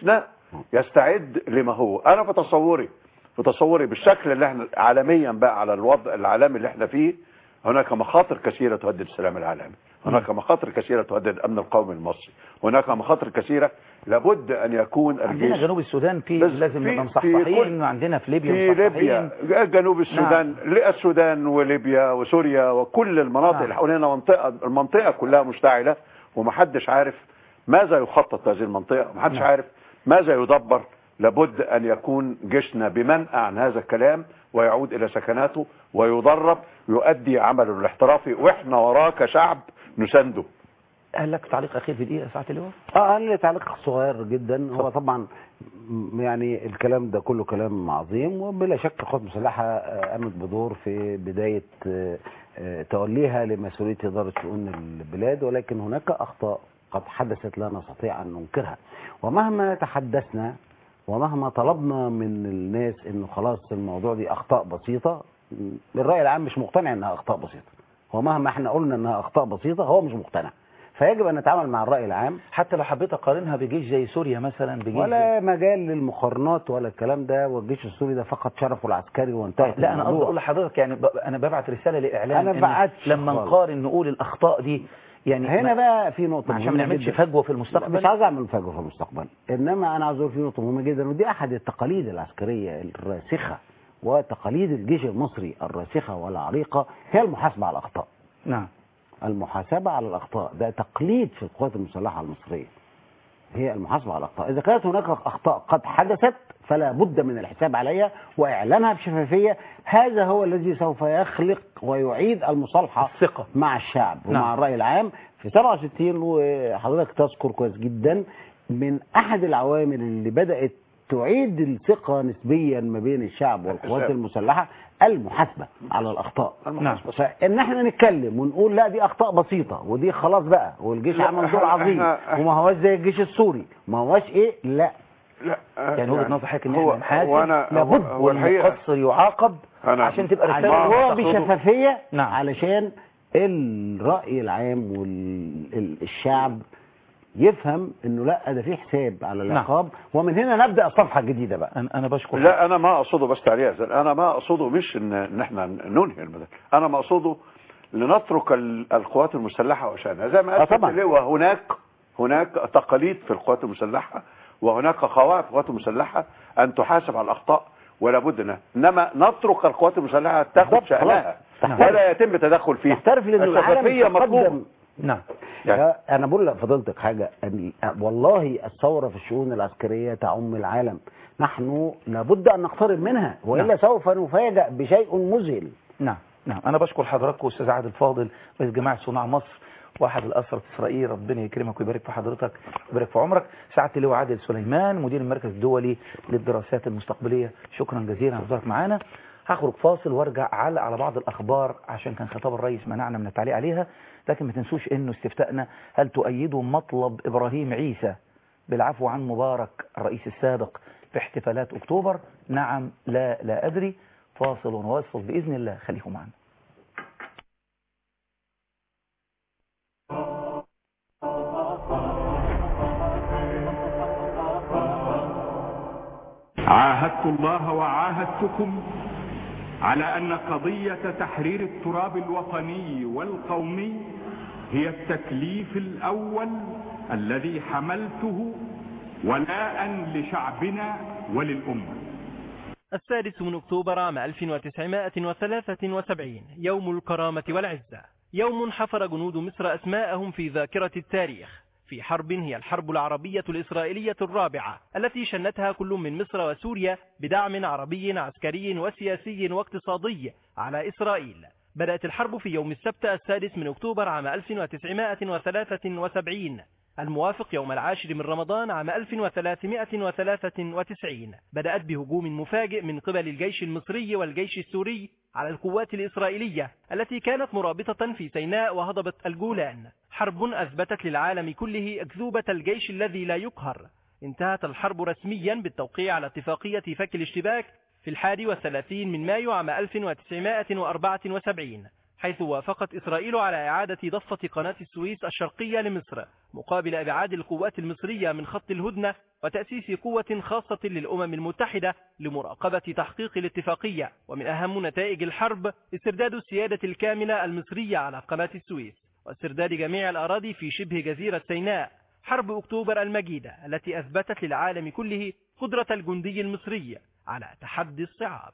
يستعد لما هو انا في تصوري في تصوري بالشكل اللي احنا عالميا بقى على الوضع العالمي اللي احنا فيه هناك مخاطر كثيرة تهدد السلام العالمي هناك مخاطر كثيرة تهدد الأمن القومي المصري هناك مخاطر كثيرة لابد أن يكون عندنا الجيش جنوب السودان في بس لازم في- نبقى في مصحصحين كل- وعندنا في ليبيا في مصحصحين ليبيا جنوب السودان نعم. السودان وليبيا وسوريا وكل المناطق نعم. اللي حوالينا منطقة المنطقة كلها مشتعلة ومحدش عارف ماذا يخطط هذه المنطقة ومحدش نعم. عارف ماذا يدبر لابد أن يكون جيشنا بمنأى عن هذا الكلام ويعود إلى سكناته ويدرب يؤدي عمله الاحترافي وإحنا وراه كشعب نسنده هل لك تعليق أخير في دقيقة ساعة اللواء؟ اه انا لي تعليق صغير جدا هو طبعا م- يعني الكلام ده كله كلام عظيم وبلا شك القوات المسلحه آه، قامت بدور في بدايه آه، آه، توليها لمسؤوليه اداره شؤون البلاد ولكن هناك اخطاء قد حدثت لا نستطيع ان ننكرها ومهما تحدثنا ومهما طلبنا من الناس انه خلاص الموضوع دي اخطاء بسيطه م- الراي العام مش مقتنع انها اخطاء بسيطه ومهما احنا قلنا انها اخطاء بسيطه هو مش مقتنع فيجب ان نتعامل مع الراي العام حتى لو حبيت أقارنها بجيش زي سوريا مثلا بجيش ولا مجال للمقارنات ولا الكلام ده والجيش السوري ده فقد شرفه العسكري وانتهت لا انا قصدي الموضوع. اقول لحضرتك يعني ب- انا ببعت رساله لاعلام أنا إن بعتش لما خالص. نقارن نقول الاخطاء دي يعني هنا ما- بقى في نقطه عشان ما مهمة نعملش جداً. فجوه في لا، المستقبل مش عايز اعمل فجوه في المستقبل انما انا عايز اقول في نقطه مهمه جدا ودي احد التقاليد العسكريه الراسخه وتقاليد الجيش المصري الراسخه والعريقه هي المحاسبه على الاخطاء نعم المحاسبه على الاخطاء ده تقليد في القوات المسلحه المصريه هي المحاسبه على الاخطاء اذا كانت هناك اخطاء قد حدثت فلا بد من الحساب عليها واعلانها بشفافيه هذا هو الذي سوف يخلق ويعيد المصالحه الثقه مع الشعب ومع نعم. الراي العام في 67 وحضرتك تذكر كويس جدا من احد العوامل اللي بدات تعيد الثقه نسبيا ما بين الشعب والقوات الحساب. المسلحه المحاسبه على الاخطاء نعم. فان احنا نتكلم ونقول لا دي اخطاء بسيطه ودي خلاص بقى والجيش لا، عمل دور إحنا- عظيم إحنا- وما هوش زي الجيش السوري ما هوش ايه لا لا يعني وجهه نظر حضرتك ان هو احنا نحاسب هو انا لابد هو- هو الحقيقه والمقصر يعاقب أنا عشان تبقى عشان رساله هو تاخده- بشفافيه نعم. علشان الراي العام والشعب يفهم انه لا ده في حساب على العقاب ومن هنا نبدا الصفحه الجديده بقى انا أنا بشكر لا انا ما اقصده بس تعليق زين. انا ما اقصده مش ان ان احنا ننهي المدن انا ما اقصده لنترك ال- القوات المسلحه وشانها زي ما آه قال طبعا. اللي هو هناك هناك تقاليد في القوات المسلحه وهناك قواعد في القوات المسلحه ان تحاسب على الاخطاء ولا بد منها انما نترك القوات المسلحه تاخذ بالضبط، شانها خلاص. ولا يتم تدخل فيها تحترف لان الشفافيه العالم مطلوبه تقدم نعم يعني. يا- انا بقول لفضيلتك حاجه ال- والله الثوره في الشؤون العسكريه تعم العالم نحن لابد ان نقترب منها والا نعم. سوف نفاجأ بشيء مذهل نعم نعم انا بشكر حضراتكم استاذ عادل فاضل رئيس جماعه صناع مصر واحد الاسرى في اسرائيل ربنا يكرمك ويبارك في حضرتك ويبارك في عمرك سعاده اللواء عادل سليمان مدير المركز الدولي للدراسات المستقبليه شكرا جزيلا على حضورك معانا هخرج فاصل وارجع علق على بعض الاخبار عشان كان خطاب الرئيس منعنا من التعليق عليها لكن ما تنسوش انه استفتائنا هل تؤيدوا مطلب ابراهيم عيسى بالعفو عن مبارك الرئيس السابق في احتفالات اكتوبر نعم لا لا ادري فاصل ونواصل باذن الله خليكم معنا عاهدت الله وعاهدتكم على أن قضية تحرير التراب الوطني والقومي هي التكليف الأول الذي حملته ولاء لشعبنا وللأمة السادس من أكتوبر عام 1973 يوم الكرامة والعزة يوم حفر جنود مصر أسماءهم في ذاكرة التاريخ في حرب هي الحرب العربية الإسرائيلية الرابعة التي شنتها كل من مصر وسوريا بدعم عربي عسكري وسياسي واقتصادي على إسرائيل بدأت الحرب في يوم السبت السادس من أكتوبر عام 1973 الموافق يوم العاشر من رمضان عام 1393 بدأت بهجوم مفاجئ من قبل الجيش المصري والجيش السوري على القوات الإسرائيلية التي كانت مرابطة في سيناء وهضبة الجولان حرب أثبتت للعالم كله أكذوبة الجيش الذي لا يقهر انتهت الحرب رسميا بالتوقيع على اتفاقية فك الاشتباك في الحادي والثلاثين من مايو عام 1974 حيث وافقت إسرائيل على إعادة ضفة قناة السويس الشرقية لمصر مقابل إبعاد القوات المصرية من خط الهدنة وتأسيس قوة خاصة للأمم المتحدة لمراقبة تحقيق الاتفاقية ومن أهم نتائج الحرب استرداد السيادة الكاملة المصرية على قناة السويس واسترداد جميع الأراضي في شبه جزيرة سيناء حرب أكتوبر المجيدة التي أثبتت للعالم كله قدرة الجندي المصري على تحدي الصعاب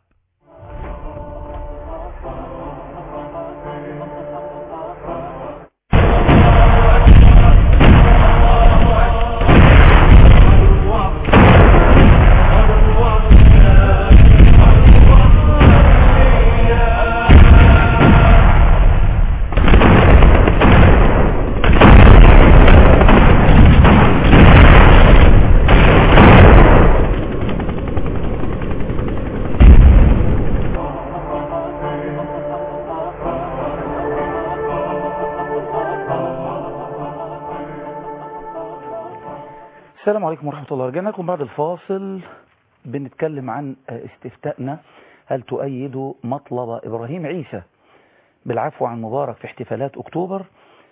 السلام عليكم ورحمة الله رجعنا لكم بعد الفاصل بنتكلم عن استفتائنا هل تؤيد مطلب إبراهيم عيسى بالعفو عن مبارك في احتفالات أكتوبر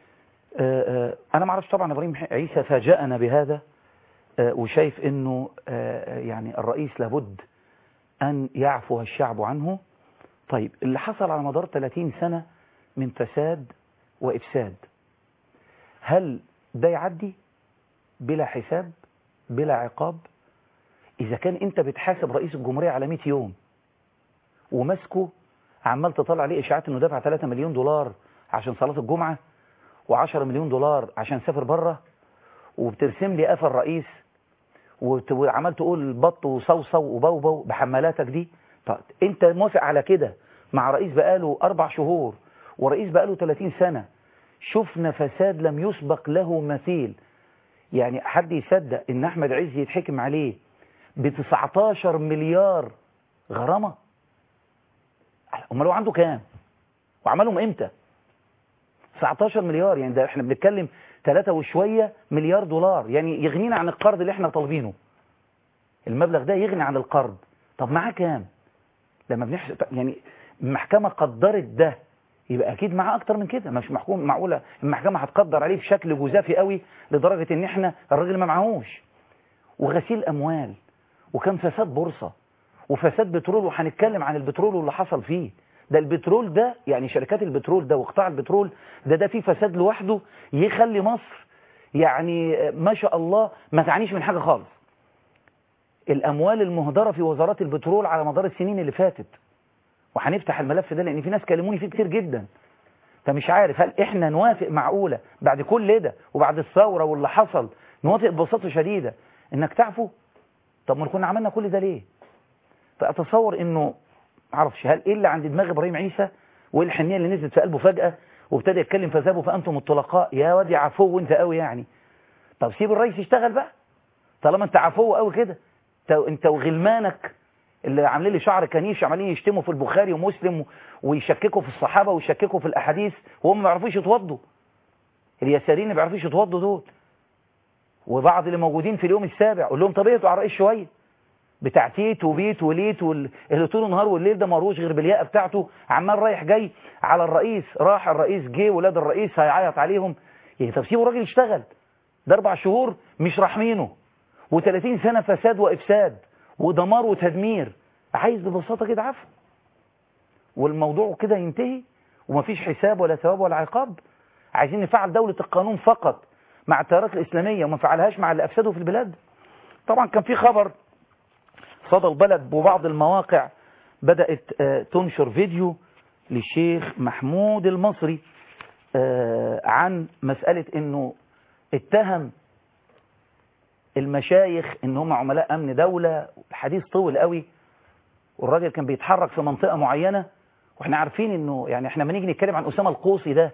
أنا ما اعرفش طبعا إبراهيم عيسى فاجأنا بهذا وشايف أنه يعني الرئيس لابد أن يعفو الشعب عنه طيب اللي حصل على مدار 30 سنة من فساد وإفساد هل ده يعدي بلا حساب بلا عقاب إذا كان أنت بتحاسب رئيس الجمهورية على 100 يوم وماسكه عمال تطلع عليه إشاعات إنه دفع 3 مليون دولار عشان صلاة الجمعة و10 مليون دولار عشان سافر بره وبترسم لي قفا الرئيس وعمال تقول بط وصوصو وبوبو بحمالاتك دي طب أنت موافق على كده مع رئيس بقاله أربع شهور ورئيس بقاله 30 سنة شفنا فساد لم يسبق له مثيل يعني حد يصدق ان احمد عز يتحكم عليه ب 19 مليار غرامه امال هو عنده كام وعملهم امتى 19 مليار يعني ده احنا بنتكلم 3 وشويه مليار دولار يعني يغنينا عن القرض اللي احنا طالبينه المبلغ ده يغني عن القرض طب معاه كام لما بنحسب يعني المحكمه قدرت ده يبقى اكيد معاه اكتر من كده مش محكوم معقوله المحكمه هتقدر عليه بشكل جزافي قوي لدرجه ان احنا الراجل ما معهوش وغسيل اموال وكان فساد بورصه وفساد بترول وهنتكلم عن البترول واللي حصل فيه ده البترول ده يعني شركات البترول ده وقطاع البترول ده ده فيه فساد لوحده يخلي مصر يعني ما شاء الله ما تعنيش من حاجه خالص الاموال المهدره في وزارات البترول على مدار السنين اللي فاتت وهنفتح الملف ده لان في ناس كلموني فيه كتير جدا فمش عارف هل احنا نوافق معقولة بعد كل ده وبعد الثورة واللي حصل نوافق ببساطة شديدة انك تعفو طب ما كنا عملنا كل ده ليه فاتصور انه معرفش هل ايه اللي عند دماغ ابراهيم عيسى وايه الحنية اللي نزلت في قلبه فجأة وابتدى يتكلم فذهبوا فانتم الطلقاء يا واد يا عفو انت قوي يعني طب سيب الرئيس يشتغل بقى طالما انت عفو قوي كده انت وغلمانك اللي عاملين لي شعر كنيش عمالين يشتموا في البخاري ومسلم ويشككوا في الصحابة ويشككوا في الأحاديث وهم ما يعرفوش يتوضوا اليساريين ما بيعرفوش يتوضوا دول وبعض اللي موجودين في اليوم السابع قول لهم طب اهدوا على الرئيس شويه بتاع تيت وبيت وليت اللي طول النهار والليل ده مروش غير بالياقه بتاعته عمال رايح جاي على الرئيس راح الرئيس جه ولاد الرئيس هيعيط عليهم يعني طب سيبوا الراجل يشتغل ده اربع شهور مش راحمينه و30 سنه فساد وافساد ودمار وتدمير عايز ببساطة كده عفو والموضوع كده ينتهي ومفيش حساب ولا ثواب ولا عقاب عايزين نفعل دولة القانون فقط مع التيارات الإسلامية وما فعلهاش مع اللي أفسدوا في البلاد طبعا كان في خبر صدى البلد وبعض المواقع بدأت تنشر فيديو للشيخ محمود المصري عن مسألة انه اتهم المشايخ ان هم عملاء امن دولة الحديث طول قوي والراجل كان بيتحرك في منطقة معينة واحنا عارفين انه يعني احنا لما نيجي نتكلم عن اسامة القوصي ده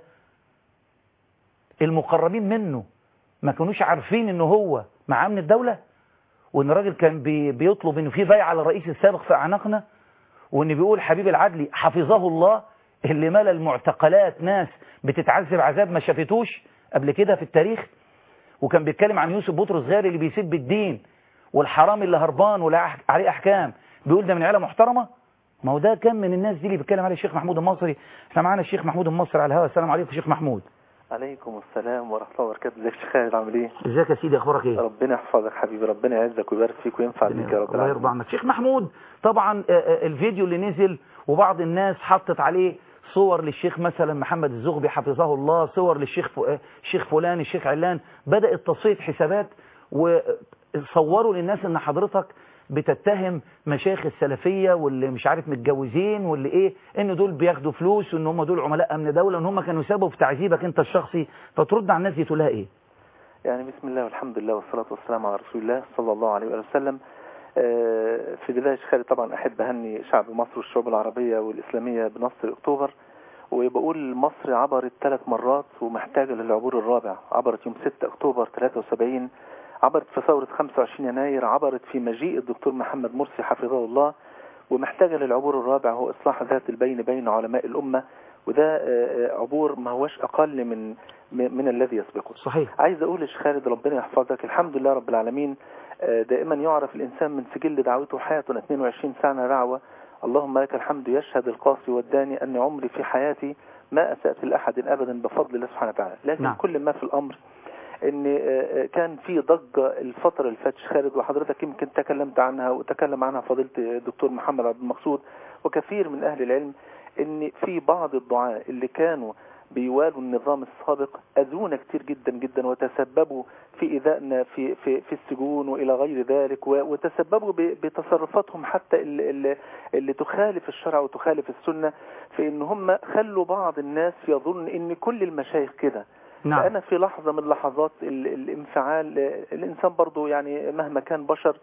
المقربين منه ما كانوش عارفين انه هو مع امن الدولة وان الراجل كان بي بيطلب انه في بيع على الرئيس السابق في اعناقنا وان بيقول حبيب العدلي حفظه الله اللي ملا المعتقلات ناس بتتعذب عذاب ما شافتوش قبل كده في التاريخ وكان بيتكلم عن يوسف بطرس غاري اللي بيسب الدين والحرام اللي هربان ولا عليه احكام بيقول ده من عيله محترمه ما هو ده كان من الناس دي اللي بيتكلم عليه الشيخ محمود المصري احنا معانا الشيخ محمود المصري على الهواء السلام عليكم شيخ محمود عليكم السلام ورحمة الله وبركاته ازيك يا شيخ خالد عامل ايه؟ ازيك يا سيدي اخبارك ايه ربنا يحفظك حبيبي ربنا يعزك ويبارك فيك وينفع بيك يا رب الله العالمين يرضى عنك شيخ محمود طبعا آه، آه، الفيديو اللي نزل وبعض الناس حطت عليه صور للشيخ مثلا محمد الزغبي حفظه الله صور للشيخ ف- آه، الشيخ فلان الشيخ علان بدأت تصفية حسابات وصوروا للناس ان حضرتك بتتهم مشايخ السلفية واللي مش عارف متجوزين واللي ايه ان دول بياخدوا فلوس وان هم دول عملاء امن دولة وان هم كانوا سببوا في تعذيبك انت الشخصي فترد على الناس دي تقول لها ايه يعني بسم الله والحمد لله والصلاة والسلام على رسول الله صلى الله عليه وآله وسلم آه، في البداية يا شيخ خالد طبعا أحب أهني شعب مصر والشعوب العربية والإسلامية بنصر أكتوبر وبقول مصر عبرت ثلاث مرات ومحتاجة للعبور الرابع عبرت يوم 6 أكتوبر 73 عبرت في ثورة 25 يناير عبرت في مجيء الدكتور محمد مرسي حفظه الله ومحتاجة للعبور الرابع هو إصلاح ذات البين بين علماء الأمة وده آه، آه، عبور ما هوش أقل من من من الذي يسبقه صحيح عايز اقول يا شيخ خالد ربنا يحفظك الحمد لله رب العالمين آه، دائما يعرف الانسان من سجل دعوته حياته 22 سنه دعوه اللهم لك الحمد يشهد القاصي والداني ان عمري في حياتي ما اسات لاحد ابدا بفضل الله سبحانه وتعالى لكن نعم. نعم. كل ما في الامر ان آه، آه، كان في ضجه الفتره اللي فاتت شيخ خالد وحضرتك يمكن تكلمت عنها وتكلم عنها فضيله الدكتور محمد عبد المقصود وكثير من اهل العلم ان في بعض الدعاة اللي كانوا بيوالوا النظام السابق أذونا كتير جدا جدا وتسببوا في إيذائنا في, في, في السجون وإلى غير ذلك و- وتسببوا ب- بتصرفاتهم حتى اللي, اللي, اللي تخالف الشرع وتخالف السنة في إن هم خلوا بعض الناس يظن إن كل المشايخ كده نعم. فأنا في لحظة من لحظات ال- الانفعال آه، الإنسان برضو يعني مهما كان بشر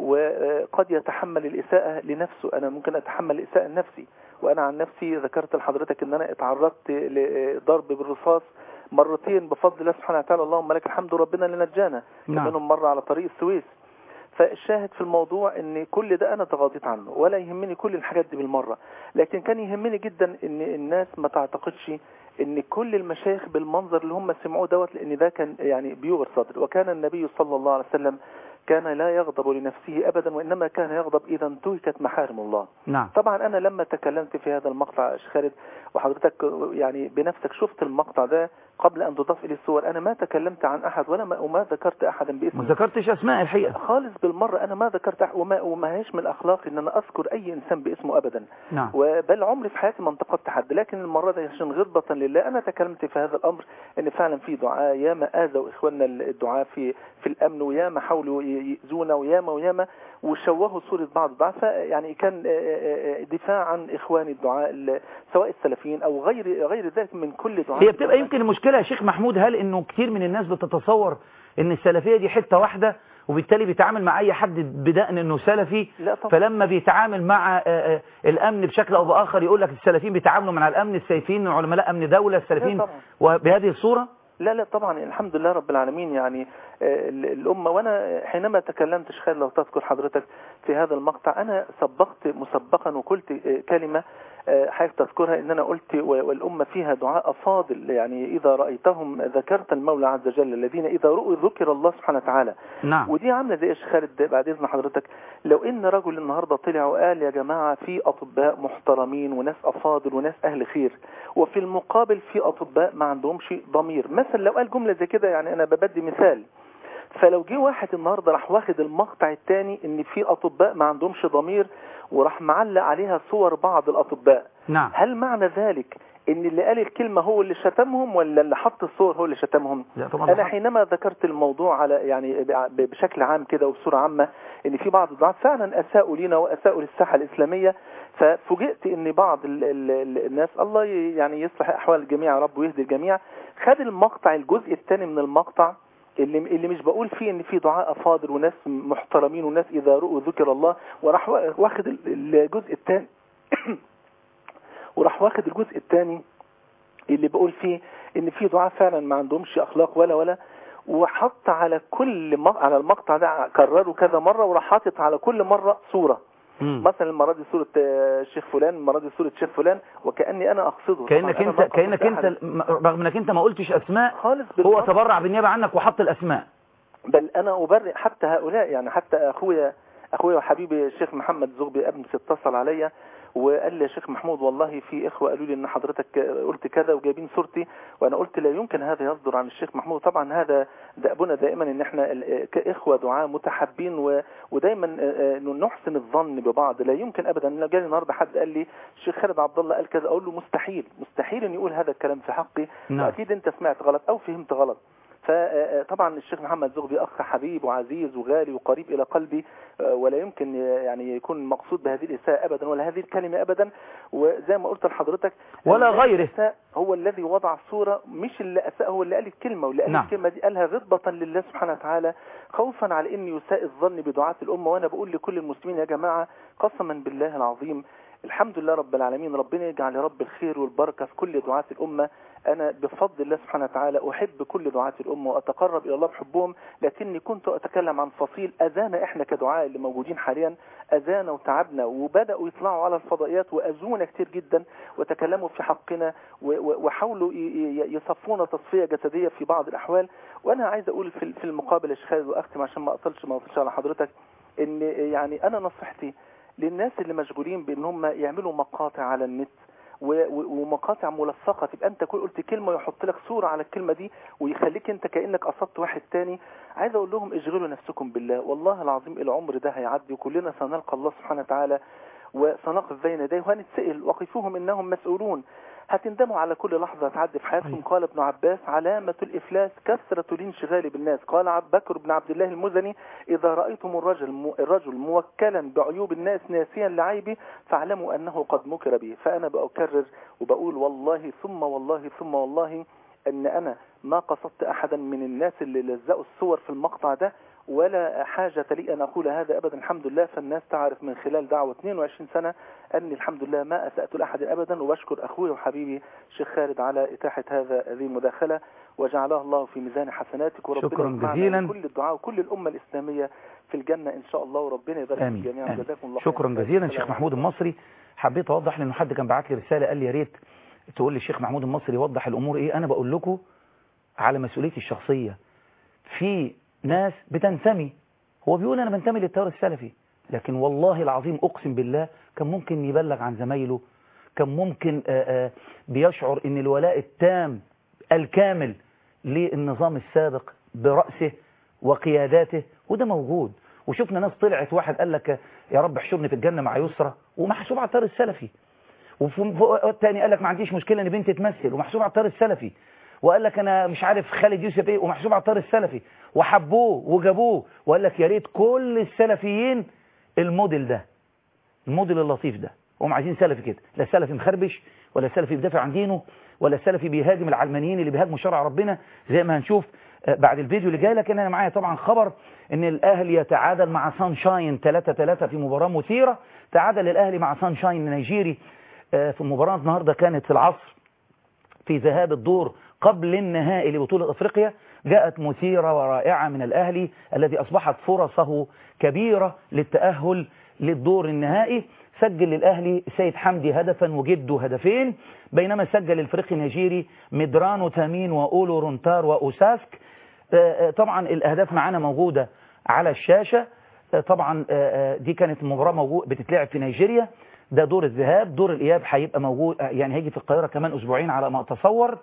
وقد يتحمل الإساءة لنفسه أنا ممكن أتحمل الإساءة لنفسي وأنا عن نفسي ذكرت لحضرتك أن أنا اتعرضت لضرب بالرصاص مرتين بفضل الله سبحانه وتعالى اللهم لك الحمد ربنا اللي نجانا نعم. منهم مرة على طريق السويس فالشاهد في الموضوع ان كل ده انا تغاضيت عنه ولا يهمني كل الحاجات دي بالمرة لكن كان يهمني جدا ان الناس ما تعتقدش ان كل المشايخ بالمنظر اللي هم سمعوه دوت لان ده كان يعني بيغر صدر وكان النبي صلى الله عليه وسلم كان لا يغضب لنفسه ابدا وانما كان يغضب اذا انتهكت محارم الله نعم طبعا انا لما تكلمت في هذا المقطع يا شيخ خالد وحضرتك يعني بنفسك شفت المقطع ده قبل ان تضاف اليه الصور انا ما تكلمت عن احد ولا ما وما ذكرت احدا ما باسمه ذكرتش اسماء الحقيقة خالص بالمرة أنا ما ذكرت أح- وما, وما هيش من أخلاقي إن أنا أذكر أي إنسان باسمه أبدا نعم وبل عمري في حياتي ما انتقدت حد لكن المرة دي عشان غضبة لله أنا تكلمت في هذا الأمر إن فعلا في دعاء ياما آذوا إخواننا الدعاء في في الأمن وياما حاولوا ي- يأذونا وياما وياما وشوهوا صورة بعض الدعاء يعني كان آه، آه، آه، دفاع عن إخواني الدعاء ال- سواء السلفيين أو غير غير ذلك من كل دعاء هي بتبقى يمكن المشكلة يا شيخ محمود هل انه كتير من الناس بتتصور ان السلفية دي حتة واحدة وبالتالي بيتعامل مع اي حد بدأن انه سلفي لا طبعا فلما بيتعامل مع آه، آه، الامن بشكل او باخر يقول لك السلفيين بيتعاملوا مع الامن السيفيين علماء امن دولة السلفيين لا طبعا. وبهذه الصورة لا لا طبعا الحمد لله رب العالمين يعني آه، ال- الأمة وأنا حينما تكلمت شخير لو تذكر حضرتك في هذا المقطع أنا سبقت مسبقا وقلت آه، كلمة آه، حضرتك تذكرها إن أنا قلت و- والأمة فيها دعاء فاضل يعني إذا رأيتهم ذكرت المولى عز وجل الذين إذا رؤوا ذكر الله سبحانه وتعالى نعم ودي عامله زي ايش خالد بعد اذن حضرتك لو ان رجل النهارده طلع وقال يا جماعه في اطباء محترمين وناس افاضل وناس اهل خير وفي المقابل في اطباء ما عندهمش ضمير مثلا لو قال جمله زي كده يعني انا ببدي مثال فلو جه واحد النهارده راح واخد المقطع الثاني ان في اطباء ما عندهمش ضمير وراح معلق عليها صور بعض الاطباء نعم هل معنى ذلك ان اللي قال الكلمه هو اللي شتمهم ولا اللي حط الصور هو اللي شتمهم لا طبعا انا ده حق. حينما ذكرت الموضوع على يعني ب- بشكل عام كده وبصوره عامه ان في بعض الدعاة فعلا اساءوا لينا واساءوا للساحه الاسلاميه ففوجئت ان بعض ال ال ال الناس الله ي- يعني يصلح احوال الجميع يا رب ويهدي الجميع خد المقطع الجزء الثاني من المقطع اللي اللي مش بقول فيه ان في دعاء افاضل وناس محترمين وناس اذا رؤوا ذكر الله وراح وا- واخد ال- الجزء الثاني وراح واخد الجزء الثاني اللي بقول فيه ان في دعاء فعلا ما عندهمش اخلاق ولا ولا وحط على كل م... على المقطع ده كرره كذا مره وراح حاطط على كل مره صوره مم. مثلا المره دي صوره آه، الشيخ فلان المره دي صوره شيخ فلان وكاني انا اقصده كأنك طبعاً أنا انت ما قصدت كأنك أحد. انت م- رغم انك انت ما قلتش اسماء خالص هو بالظبط. تبرع بالنيابة عنك وحط الاسماء بل انا ابرئ حتى هؤلاء يعني حتى اخويا اخويا وحبيبي الشيخ محمد زغبي امس اتصل عليا وقال لي يا شيخ محمود والله في اخوه قالوا لي ان حضرتك قلت كذا وجايبين صورتي وانا قلت لا يمكن هذا يصدر عن الشيخ محمود طبعا هذا دأبنا دائما ان احنا ال- كاخوه دعاء متحابين و- ودايما آه، آه، نحسن الظن ببعض لا يمكن ابدا لو جالي النهارده حد قال لي الشيخ خالد عبد الله قال كذا اقول له مستحيل مستحيل ان يقول هذا الكلام في حقي نعم. واكيد انت سمعت غلط او فهمت غلط فطبعا الشيخ محمد زغبي اخ حبيب وعزيز وغالي وقريب الى قلبي آه، ولا يمكن يعني يكون المقصود بهذه الاساءه ابدا ولا هذه الكلمه ابدا وزي ما قلت لحضرتك ولا الذي غيره. أساء هو الذي وضع الصوره مش اللي اساء هو اللي قال الكلمه واللي قال نعم. الكلمه دي قالها غضبه لله سبحانه وتعالى خوفا على ان يساء الظن بدعاه الامه وانا بقول لكل المسلمين يا جماعه قسما بالله العظيم الحمد لله رب العالمين ربنا يجعل يا رب الخير والبركة في كل دعاة الأمة أنا بفضل الله سبحانه وتعالى أحب كل دعاة الأمة وأتقرب إلى الله بحبهم لكني كنت أتكلم عن فصيل أذانا إحنا كدعاء اللي موجودين حاليا أذانا وتعبنا وبدأوا يطلعوا على الفضائيات وأذونا كتير جدا وتكلموا في حقنا و- و- وحاولوا ي- ي- يصفونا تصفية جسدية في بعض الأحوال وأنا عايز أقول في في المقابل يا شيخ خالد وأختم عشان ما أطلش ما أطلش على حضرتك إن يعني أنا نصيحتي للناس اللي مشغولين بان هم يعملوا مقاطع على النت و- و- ومقاطع ملصقه تبقى انت كل قلت كلمه ويحط لك صوره على الكلمه دي ويخليك انت كانك قصدت واحد تاني عايز اقول لهم اشغلوا نفسكم بالله والله العظيم العمر ده هيعدي وكلنا سنلقى الله سبحانه وتعالى وسنقف بين يديه وهنتسال وقفوهم انهم مسؤولون هتندموا على كل لحظة تعدي في حياتكم قال ابن عباس علامة الإفلاس كثرة الانشغال بالناس قال عبد بكر بن عبد الله المزني إذا رأيتم الرجل الرجل موكلا بعيوب الناس ناسيا لعيبه فاعلموا أنه قد مكر به فأنا بأكرر وبقول والله ثم والله ثم والله أن أنا ما قصدت أحدا من الناس اللي لزقوا الصور في المقطع ده ولا حاجة لي أن أقول هذا أبدا الحمد لله فالناس تعرف من خلال دعوة 22 سنة أني الحمد لله ما أسأت لأحد أبدا وبشكر أخوي وحبيبي شيخ خالد على إتاحة هذا هذه المداخلة وجعلها الله في ميزان حسناتك وربنا شكراً يجمعنا جزيلاً. كل الدعاء وكل الأمة الإسلامية في الجنة إن شاء الله وربنا يبارك في آمين الجميع آمين. جزاكم الله شكرا خير. جزيلا السلام شيخ محمود المصري حبيت اوضح لانه حد كان بعت لي رساله قال لي يا ريت تقول لي الشيخ محمود المصري يوضح الامور ايه انا بقول لكم على مسؤوليتي الشخصيه في ناس بتنتمي هو بيقول انا بنتمي للتيار السلفي لكن والله العظيم اقسم بالله كان ممكن يبلغ عن زمايله كان ممكن آآ آآ بيشعر ان الولاء التام الكامل للنظام السابق برأسه وقياداته وده موجود وشفنا ناس طلعت واحد قال لك يا رب احشرني في الجنة مع يسرى ومحسوب على التيار السلفي وفي فوق التاني قال لك ما عنديش مشكلة ان بنتي تمثل ومحسوب على التيار السلفي وقال لك انا مش عارف خالد يوسف ايه ومحسوب على التيار السلفي وحبوه وجابوه وقال لك يا ريت كل السلفيين الموديل ده الموديل اللطيف ده هم عايزين سلفي كده لا سلفي مخربش ولا سلفي بيدافع عن دينه ولا سلفي بيهاجم العلمانيين اللي بيهاجموا شرع ربنا زي ما هنشوف آه، بعد الفيديو اللي جاي لكن انا معايا طبعا خبر ان الاهلي يتعادل مع سانشاين 3 3 في مباراه مثيره تعادل الاهلي مع سانشاين النيجيري آه، في مباراه النهارده كانت في العصر في ذهاب الدور قبل النهائي لبطولة أفريقيا جاءت مثيرة ورائعة من الأهلي الذي أصبحت فرصه كبيرة للتأهل للدور النهائي سجل للأهلي سيد حمدي هدفا وجده هدفين بينما سجل الفريق النيجيري مدرانو تامين وأولو رونتار وأوساسك آه، آه، طبعا الأهداف معانا موجودة على الشاشة آه، طبعا آه، آه، دي كانت المباراة موجود بتتلعب في نيجيريا ده دور الذهاب دور الإياب هيبقى موجود آه، يعني هيجي في القاهرة كمان أسبوعين على ما أتصور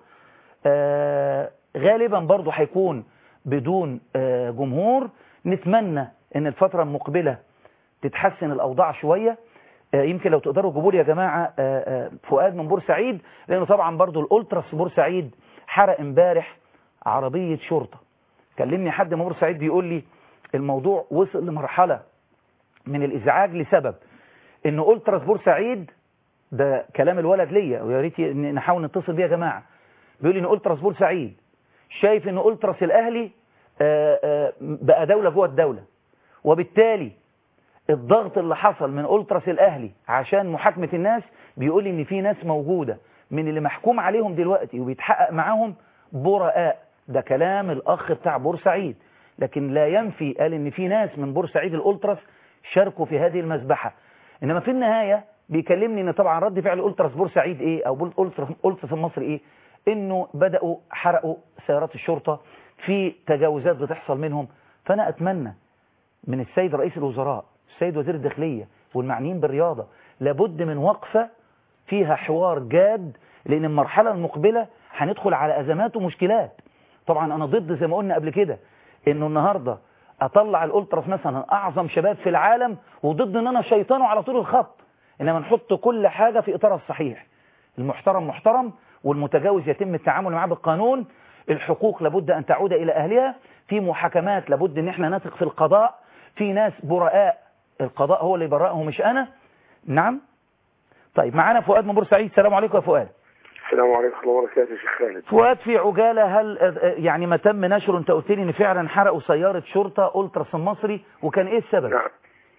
آه، غالبا برضو هيكون بدون آه، جمهور نتمنى ان الفترة المقبلة تتحسن الأوضاع شوية آه، يمكن لو تقدروا تجيبوا لي يا جماعة آه، آه، فؤاد من بورسعيد لأنه طبعا برضو الألتراس في بورسعيد حرق امبارح عربية شرطة كلمني حد من بورسعيد بيقول لي الموضوع وصل لمرحلة من الإزعاج لسبب إن ألتراس بورسعيد ده كلام الولد ليا ويا ريت ن- نحاول نتصل بيه يا جماعة بيقول لي إن ألتراس بورسعيد شايف إن ألتراس الأهلي آه، آه، بقى دولة جوه الدولة وبالتالي الضغط اللي حصل من ألتراس الأهلي عشان محاكمة الناس بيقول لي إن في ناس موجودة من اللي محكوم عليهم دلوقتي وبيتحقق معاهم براء ده كلام الأخ بتاع بورسعيد لكن لا ينفي قال إن في ناس من بورسعيد الألتراس شاركوا في هذه المذبحة إنما في النهاية بيكلمني إن طبعا رد فعل ألتراس بورسعيد إيه أو بول- ألتراس ألتراس المصري إيه إنه بدأوا حرقوا سيارات الشرطة في تجاوزات بتحصل منهم فأنا أتمنى من السيد رئيس الوزراء السيد وزير الداخلية والمعنيين بالرياضة لابد من وقفة فيها حوار جاد لأن المرحلة المقبلة هندخل على أزمات ومشكلات طبعا أنا ضد زي ما قلنا قبل كده إنه النهاردة أطلع الألتراس مثلا أعظم شباب في العالم وضد إن أنا شيطانه على طول الخط إنما نحط كل حاجة في إطارها الصحيح المحترم محترم والمتجاوز يتم التعامل معاه بالقانون الحقوق لابد أن تعود إلى أهلها في محاكمات لابد أن احنا نثق في القضاء في ناس براء القضاء هو اللي يبرأه مش أنا نعم طيب معانا فؤاد من بورسعيد السلام عليكم يا فؤاد السلام عليكم ورحمة الله وبركاته يا شيخ خالد فؤاد في عجالة هل آه، يعني ما تم نشره انت قلت لي ان فعلا حرقوا سيارة شرطة التراس المصري وكان ايه السبب نعم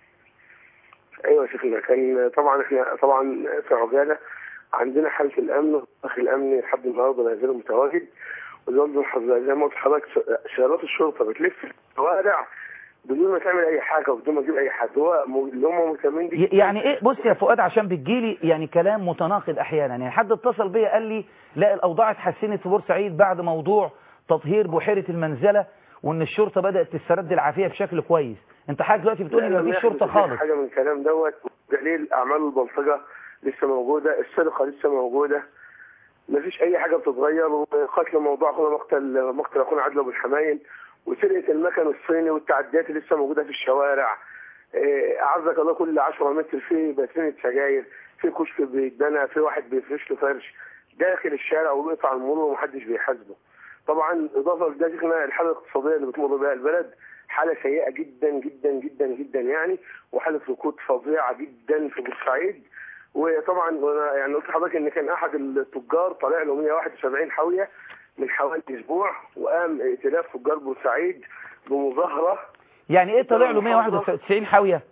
ايوه يا شيخنا كان طبعا احنا طبعا في عجالة عندنا حالة الامن والضخ الامني لحد النهارده لا يزال متواجد وزي ما زي ما قلت لحضرتك سيارات الشرطة بتلف في الشوارع بدون ما تعمل اي حاجة وبدون ما تجيب اي حد هو م- اللي هم مهتمين ي- يعني ايه بص يا فؤاد عشان بتجيلي يعني كلام متناقض احيانا يعني حد اتصل بيا قال لي لا الاوضاع اتحسنت في بورسعيد بعد موضوع تطهير بحيرة المنزلة وان الشرطة بدأت تسترد العافية بشكل كويس انت حضرتك دلوقتي بتقول ان لا، مفيش ما شرطة يحدث خالص حاجة من الكلام دوت دليل اعمال البلطجة لسه موجودة السرقة لسه موجودة مفيش اي حاجة بتتغير وقتل موضوع اخونا مقتل مقتل اخونا عادل ابو الحمايل وسرقة المكن الصيني والتعديات اللي لسه موجودة في الشوارع إيه، اعزك الله كل 10 متر في باترينة سجاير في كشك بيتبنى في واحد بيفرش له فرش داخل الشارع وبيقطع المرور ومحدش بيحاسبه طبعا اضافه لده شيخنا الحاله الاقتصاديه اللي بتمر بها البلد حاله سيئه جدا جدا جدا جدا يعني وحاله ركود فظيعه جدا في بورسعيد وطبعا أنا يعني قلت لحضرتك ان كان احد التجار طالع له 171 حاويه من حوالي اسبوع وقام ائتلاف تجار بورسعيد بمظاهره يعني ايه طلع له 191 حاوية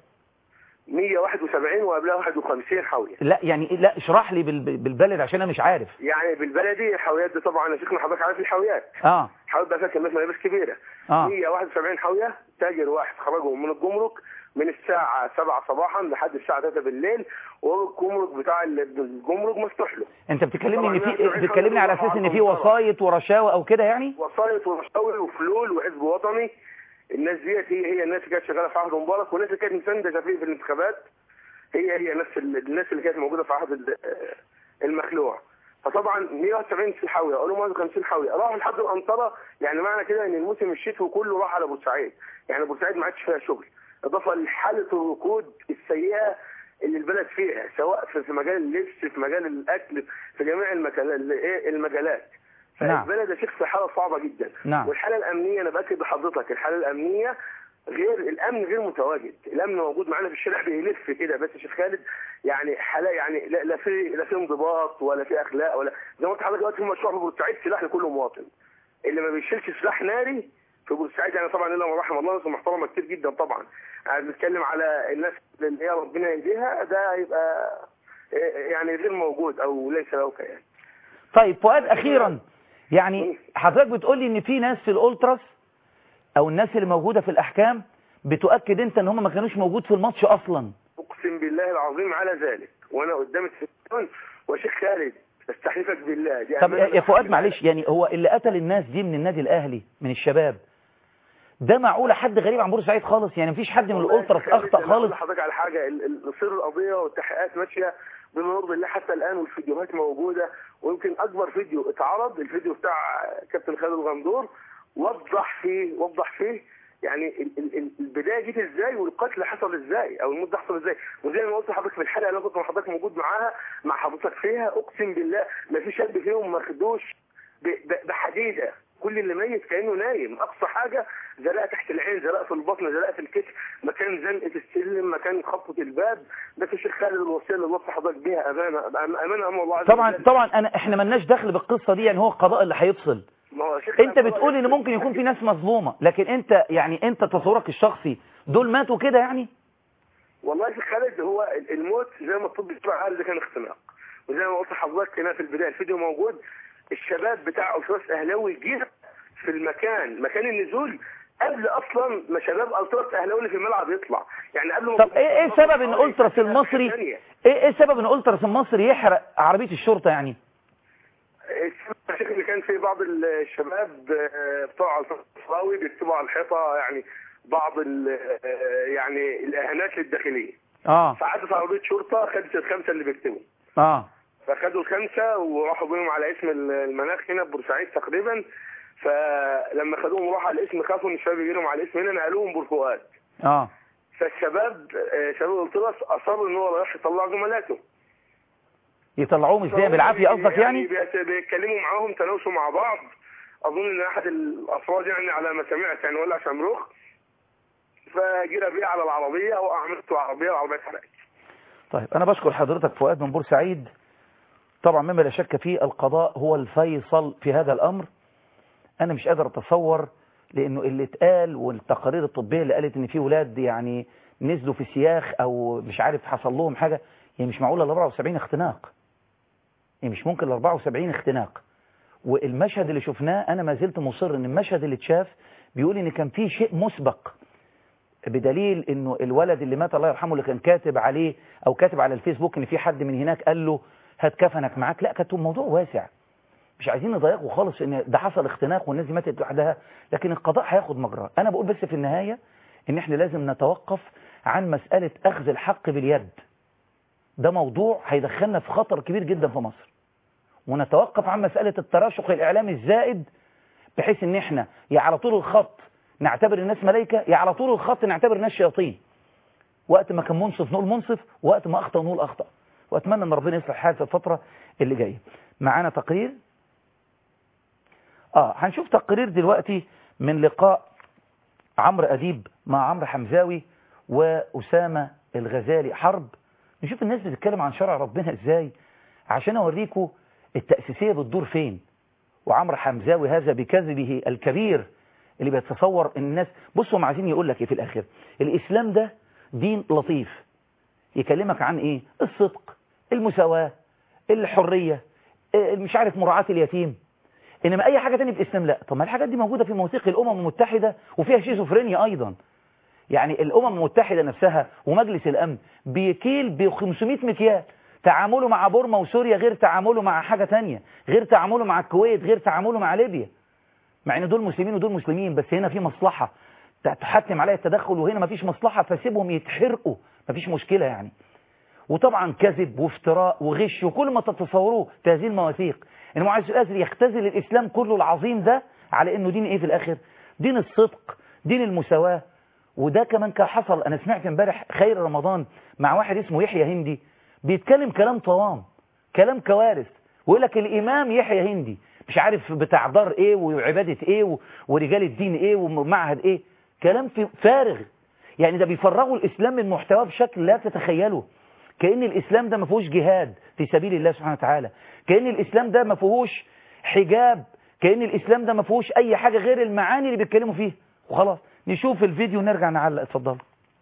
171 وقبلها 51 حاويه لا يعني إيه؟ لا اشرح لي بال- بالبلد عشان انا مش عارف يعني بالبلدي الحاويات دي طبعا يا شيخنا حضرتك عارف الحاويات اه حاولت بقى فيها كميات ملابس كبيره آه. 171 حاويه تاجر واحد خرجهم من الجمرك من الساعه 7 صباحا لحد الساعه 3 بالليل والجمرك بتاع الجمرك مفتوح له انت بتكلمني ان طبعاً في 170 بتكلمني على اساس ان في وسايط ورشاوى او كده يعني وسايط ورشاوي وفلول وحزب وطني الناس ديت هي هي الناس اللي كانت شغاله في عهد مبارك والناس اللي كانت مسانده فيه في الانتخابات هي هي نفس ال- الناس اللي كانت موجوده في عهد ال- المخلوع فطبعا 170 في حاويه قالوا 150 حاويه راحوا لحد الانطره يعني معنى كده ان الموسم الشتوي كله راح على بورسعيد يعني بورسعيد ما عادش فيها شغل اضافه لحاله الركود السيئه اللي البلد فيها سواء في في مجال اللبس في مجال الاكل في جميع المكان- الايه المجالات نعم. فالبلد يا شيخ في حاله صعبه جدا نعم. والحاله الامنيه انا باكد لحضرتك الحاله الامنيه غير الامن غير متواجد الامن موجود معانا في الشارع بيلف كده بس يا شيخ خالد يعني حاله يعني لا, لا في لا في انضباط ولا في اخلاق ولا زي ما قلت لحضرتك دلوقتي في مشروع في بورسعيد سلاح لكل مواطن اللي ما بيشيلش سلاح ناري في بورسعيد يعني طبعا الا من رحم الله ناس محترمه كتير جدا طبعا يعني بنتكلم على الناس اللي هي ربنا يهديها ده هيبقى يعني غير موجود او ليس له كيان طيب فؤاد اخيرا يعني حضرتك بتقول لي ان في ناس في الالتراس او الناس اللي موجودة في الاحكام بتؤكد انت ان هم ما كانوش موجود في الماتش اصلا اقسم بالله العظيم على ذلك وانا قدام التلفزيون وشيخ خالد استحلفك بالله دي طب أمانة يا فؤاد معلش يعني هو اللي قتل الناس دي من النادي الاهلي من الشباب ده معقولة حد غريب عن بورسعيد خالص يعني مفيش حد من والله يا الالتراس شيخ خالد، اخطا أنا أقول خالص لحضرتك على حاجه ال- ال- سر القضيه والتحقيقات ماشيه بما يرضي الله حتى الان والفيديوهات موجوده ويمكن اكبر فيديو اتعرض الفيديو بتاع كابتن خالد الغندور وضح فيه وضح فيه يعني ال- ال- ال- البدايه جت ازاي والقتل حصل ازاي او الموت ده حصل ازاي وزي ما قلت لحضرتك في الحلقه اللي انا كنت مع حضرتك موجود معاها مع حضرتك فيها اقسم بالله ما في شاب فيهم مخدوش ب- ب- بحديده كل اللي ميت كانه نايم اقصى حاجه زلاء تحت العين زلاء في البطن زلاء في الكتف مكان زنقه السلم مكان خبطه الباب ده في الشيخ خالد الوصيه اللي وصى حضرتك بيها امانه امانه امام الله عز طبعا وجل. طبعا انا احنا ملناش دخل بالقصة دي يعني هو القضاء اللي هيفصل ما هو يا شيخ انت خالد بتقول ان ممكن يكون في ناس مظلومة لكن انت يعني انت تصورك الشخصي دول ماتوا كده يعني والله يا شيخ خالد هو الموت زي ما الطب بيطلع قال ده كان اختناق وزي ما قلت لحضرتك هنا في البدايه الفيديو موجود الشباب بتاع التراس اهلاوي جه في المكان مكان النزول قبل اصلا ما شباب التراس اهلاوي اللي في الملعب يطلع يعني قبل ما طب ايه ايه سبب ان التراس المصري ثانية. ايه ايه سبب ان التراس المصري يحرق عربية الشرطة يعني الشيخ اللي كان في بعض الشباب آه، بتوع الصراوي بيكتبوا على الحيطه يعني بعض ال- آه، يعني الاهانات للداخليه اه فعدت عربيه شرطه خدت الخمسه اللي بيكتبوا اه فخدوا الخمسه وراحوا بيهم على اسم المناخ هنا في بورسعيد تقريبا فلما خدوهم وراحوا على الاسم خافوا ان الشباب يجيلهم على الاسم هنا نقلوهم بورفؤاد اه فالشباب آه، شباب الطلس اصروا ان هو رايح يطلع زملاته يطلعوهم ازاي بالعافيه قصدك يعني بيت- بيتكلموا معاهم تناوشوا مع بعض اظن ان احد الافراد يعني على ما سمعت يعني ولع شمروخ فجرى بيه على العربيه وعملت العربيه والعربيه اتحرقت طيب انا بشكر حضرتك فؤاد من بورسعيد طبعا مما لا شك فيه القضاء هو الفيصل في هذا الامر انا مش قادر اتصور لانه اللي اتقال والتقارير الطبيه اللي قالت ان في ولاد يعني نزلوا في سياخ او مش عارف حصل لهم حاجه هي مش معقوله ال 74 اختناق هي مش ممكن ال 74 اختناق والمشهد اللي شفناه انا ما زلت مصر ان المشهد اللي اتشاف بيقول ان كان في شيء مسبق بدليل انه الولد اللي مات الله يرحمه اللي كان كاتب عليه او كاتب على الفيسبوك ان في حد من هناك قال له هات كفنك معاك لا كانت الموضوع واسع مش عايزين نضيقه خالص ان ده حصل اختناق والناس دي ماتت لوحدها لكن القضاء هياخد مجراه انا بقول بس في النهايه ان احنا لازم نتوقف عن مساله اخذ الحق باليد ده موضوع هيدخلنا في خطر كبير جدا في مصر ونتوقف عن مساله التراشق الاعلامي الزائد بحيث ان احنا يا على طول الخط نعتبر الناس ملائكه يا على طول الخط نعتبر الناس شياطين وقت ما كان منصف نقول منصف وقت ما اخطا نقول اخطا واتمنى ان ربنا يصلح حال في الفتره اللي جايه معانا تقرير اه هنشوف تقرير دلوقتي من لقاء عمرو اديب مع عمرو حمزاوي واسامه الغزالي حرب نشوف الناس بتتكلم عن شرع ربنا ازاي عشان اوريكم التاسيسيه بتدور فين وعمرو حمزاوي هذا بكذبه الكبير اللي بيتصور ان الناس بصوا هم عايزين يقول لك ايه في الاخر الاسلام ده دين لطيف يكلمك عن ايه الصدق المساواة الحرية إيه مش عارف مراعاة اليتيم انما اي حاجة تانية في الاسلام لا طب ما الحاجات دي موجودة في مواثيق الامم المتحدة وفيها شيزوفرينيا ايضا يعني الامم المتحدة نفسها ومجلس الامن بيكيل ب 500 مكيال تعامله مع بورما وسوريا غير تعامله مع حاجة تانية غير تعامله مع الكويت غير تعامله مع ليبيا مع ان دول مسلمين ودول مسلمين بس هنا في مصلحة تحتم عليها التدخل وهنا مفيش مصلحة فسيبهم يتحرقوا مفيش مشكلة يعني وطبعا كذب وافتراء وغش وكل ما تتصوروه في هذه المواثيق ان معز الازل يختزل الاسلام كله العظيم ده على انه دين ايه في الاخر دين الصدق دين المساواة وده كمان كان حصل انا سمعت امبارح خير رمضان مع واحد اسمه يحيى هندي بيتكلم كلام طوام كلام كوارث ويقول لك الامام يحيى هندي مش عارف بتاع دار ايه وعبادة ايه و- ورجال الدين ايه ومعهد ايه كلام في فارغ يعني ده بيفرغوا الاسلام من محتواه بشكل لا تتخيله كأن الإسلام ده ما فيهوش جهاد في سبيل الله سبحانه وتعالى كأن الإسلام ده ما فيهوش حجاب كأن الإسلام ده ما فيهوش أي حاجة غير المعاني اللي بيتكلموا فيها وخلاص نشوف الفيديو ونرجع نعلق اتفضل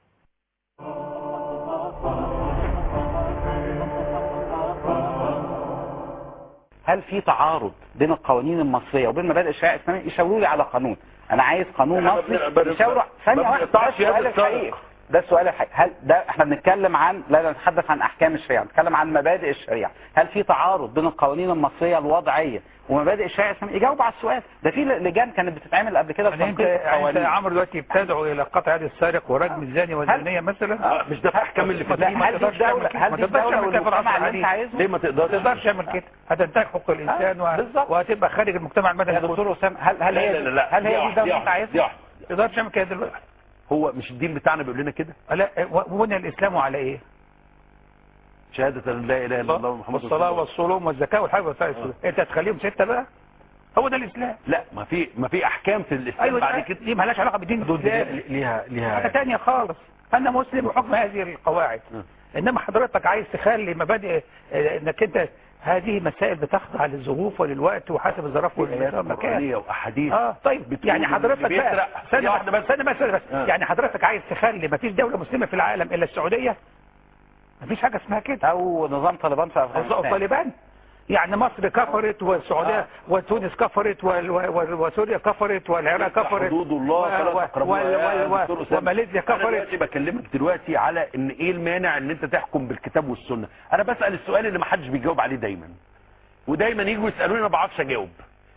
هل في تعارض بين القوانين المصرية وبين مبادئ الشريعة الإسلامية يشاوروا لي على قانون أنا عايز قانون إحنا ما مصري بن- يشاوروا ما ثانية واحدة ده بنقطعش يد السؤال السارق. الحقيقي ده السؤال الحقيقي هل ده احنا بنتكلم عن لا نتحدث عن احكام الشريعه نتكلم عن مبادئ الشريعه هل في تعارض بين القوانين المصريه الوضعيه ومبادئ الشريعه الاسلاميه يجاوب على السؤال ده في لجان كانت بتتعمل قبل كده يعني انت لتنقيح انت يا القوانين عمرو دلوقتي بتدعو الى قطع يد السارق ورجم الزاني والزانيه مثلا مش ده في أحكام اللي في ما الدين. هل دي تقدرش تعمل الدولة- كده. هل ما دي تقدرش الدولة تعمل كده في العصر والمجتمع اللي انت الحديث عايزه؟ ليه ما تقدرش تقدرش تعمل كده هتنتهك حقوق الانسان و... وهتبقى خارج المجتمع المدني يا دكتور اسامه هل هل هي دي- هل هي دي الدوله اللي انت عايزها؟ ما تقدرش تعمل كده دلوقتي هو مش الدين بتاعنا بيقول لنا كده لا وبني الاسلام على ايه؟ شهادة ان لا اله الا الله محمد رسول والصلاه الله والصوم والزكاه والحج والصلاه انت هتخليهم سته بقى هو ده الاسلام لا ما في ما في احكام في الاسلام ايوه بعد بعد كده دي مالهاش علاقه بالدين حدود الاسلامي ليها حاجه ليها تانية خالص انا مسلم بحكم هذه القواعد انما حضرتك عايز تخلي مبادئ آه، انك انت هذه مسائل بتخضع للظروف وللوقت وحسب الظرف آيات والمكان قرآنية واحاديث اه طيب بتقول يعني إن حضرتك اللي بقى بيسرق ثانية دي واحدة بس ثانية بس ثانية بس آه. يعني حضرتك عايز تخلي مفيش دولة مسلمة في العالم الا السعودية مفيش حاجة اسمها كده او نظام طالبان في أو افغانستان طالبان يعني مصر كفرت والسعودية وتونس كفرت وال- وال- وسوريا كفرت والعراق كفرت حدود الله و- فلا و- تقربوها وال- يا وال- دكتور أسامة. وماليزيا انا كفرت دلوقتي بكلمك دلوقتي على ان ايه المانع ان انت تحكم بالكتاب والسنه انا بسال السؤال اللي ما حدش بيجاوب عليه دايما ودايما يجوا يسالوني انا ما بعرفش اجاوب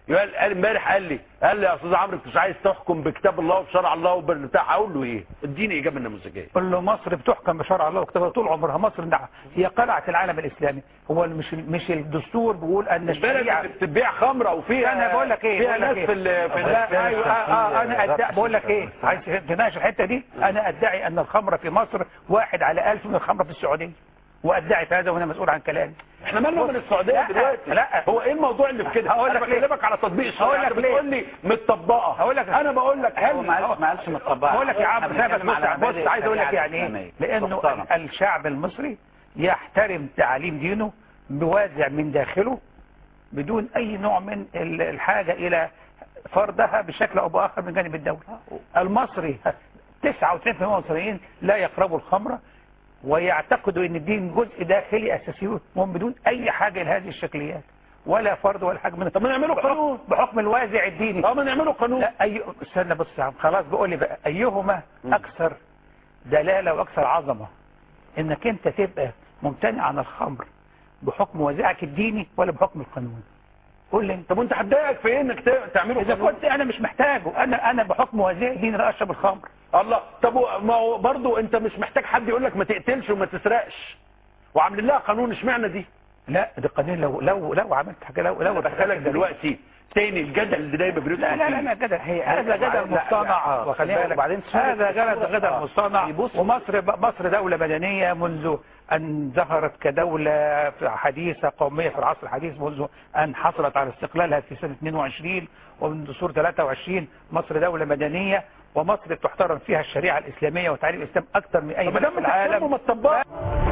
قال قال امبارح قال لي قال لي يا استاذ عمرو انت مش عايز تحكم بكتاب الله وبشرع الله وبالبتاع اقول له ايه اديني اجابه نموذجيه قل له مصر بتحكم بشرع الله وكتابه طول عمرها مصر نعم هي قلعه العالم الاسلامي هو مش مش الدستور بيقول ان البلد الشريعه اللي بتبيع خمره وفيها انا بقول لك ايه فيها بقول لك ناس إيه؟ في ال- في لا ايوه آه آه انا التمثيل. أدعي بقول لك ايه عايز تناقش الحته دي انا ادعي ان الخمره في مصر واحد على ألف من الخمره في السعوديه وادعي في هذا وانا مسؤول عن كلامي احنا مالنا من السعوديه لا، دلوقتي لا هو ايه الموضوع اللي في كده هقول انا لك ليه؟ بكلمك على تطبيق الشريعه هقول لك انت ليه؟ بتقول لي متطبقه هقول لك انا بقول لك هو هل ما قالش ما قالش متطبقه بقول لك يا عم إحنا بس بنتكلم بص على بص مبادئ عايز اقول لك الشريعة يعني ايه الإسلامية. لانه محترم. الشعب المصري يحترم تعاليم دينه بوازع من داخله بدون اي نوع من ال- الحاجه الى فرضها بشكل او باخر من جانب الدوله المصري 99% من المصريين لا يقربوا الخمره ويعتقدوا ان الدين جزء داخلي اساسي وهم بدون اي حاجه لهذه الشكليات ولا فرض ولا حاجه من طب ما نعمله قانون بحكم الوازع الديني طب ما نعمله قانون لا أي... استنى بص يا عم خلاص بقول لي بقى ايهما اكثر دلاله واكثر عظمه انك انت تبقى ممتنع عن الخمر بحكم وازعك الديني ولا بحكم القانون قول لي انت طب وانت هتضايقك في ايه انك ت- تعمله اذا قانون كنت انا مش محتاجه انا انا بحكم وازعي الديني لا اشرب الخمر الله طب و- ما هو برضه انت مش محتاج حد يقول لك ما تقتلش وما تسرقش وعاملين لها قانون اشمعنى دي لا ده قانون لو لو لو عملت حاجه لو لو انا بسالك دلوقتي تاني الجدل اللي دايما بيدخل لا لا لا فيه. لا جدل هي هذا جدل مصطنع وخلي بالك وبعدين هذا جدل الصورة- جدل آه. مصطنع يبص- ومصر مصر دولة مدنية منذ أن ظهرت كدولة حديثة قومية في العصر الحديث منذ أن حصلت على استقلالها في سنة 22 ومن دستور 23 مصر دولة مدنية ومصر تحترم فيها الشريعة الإسلامية وتعليم الإسلام أكثر من أي طب ما بلد دام في بتحترمه العالم ما تطبقه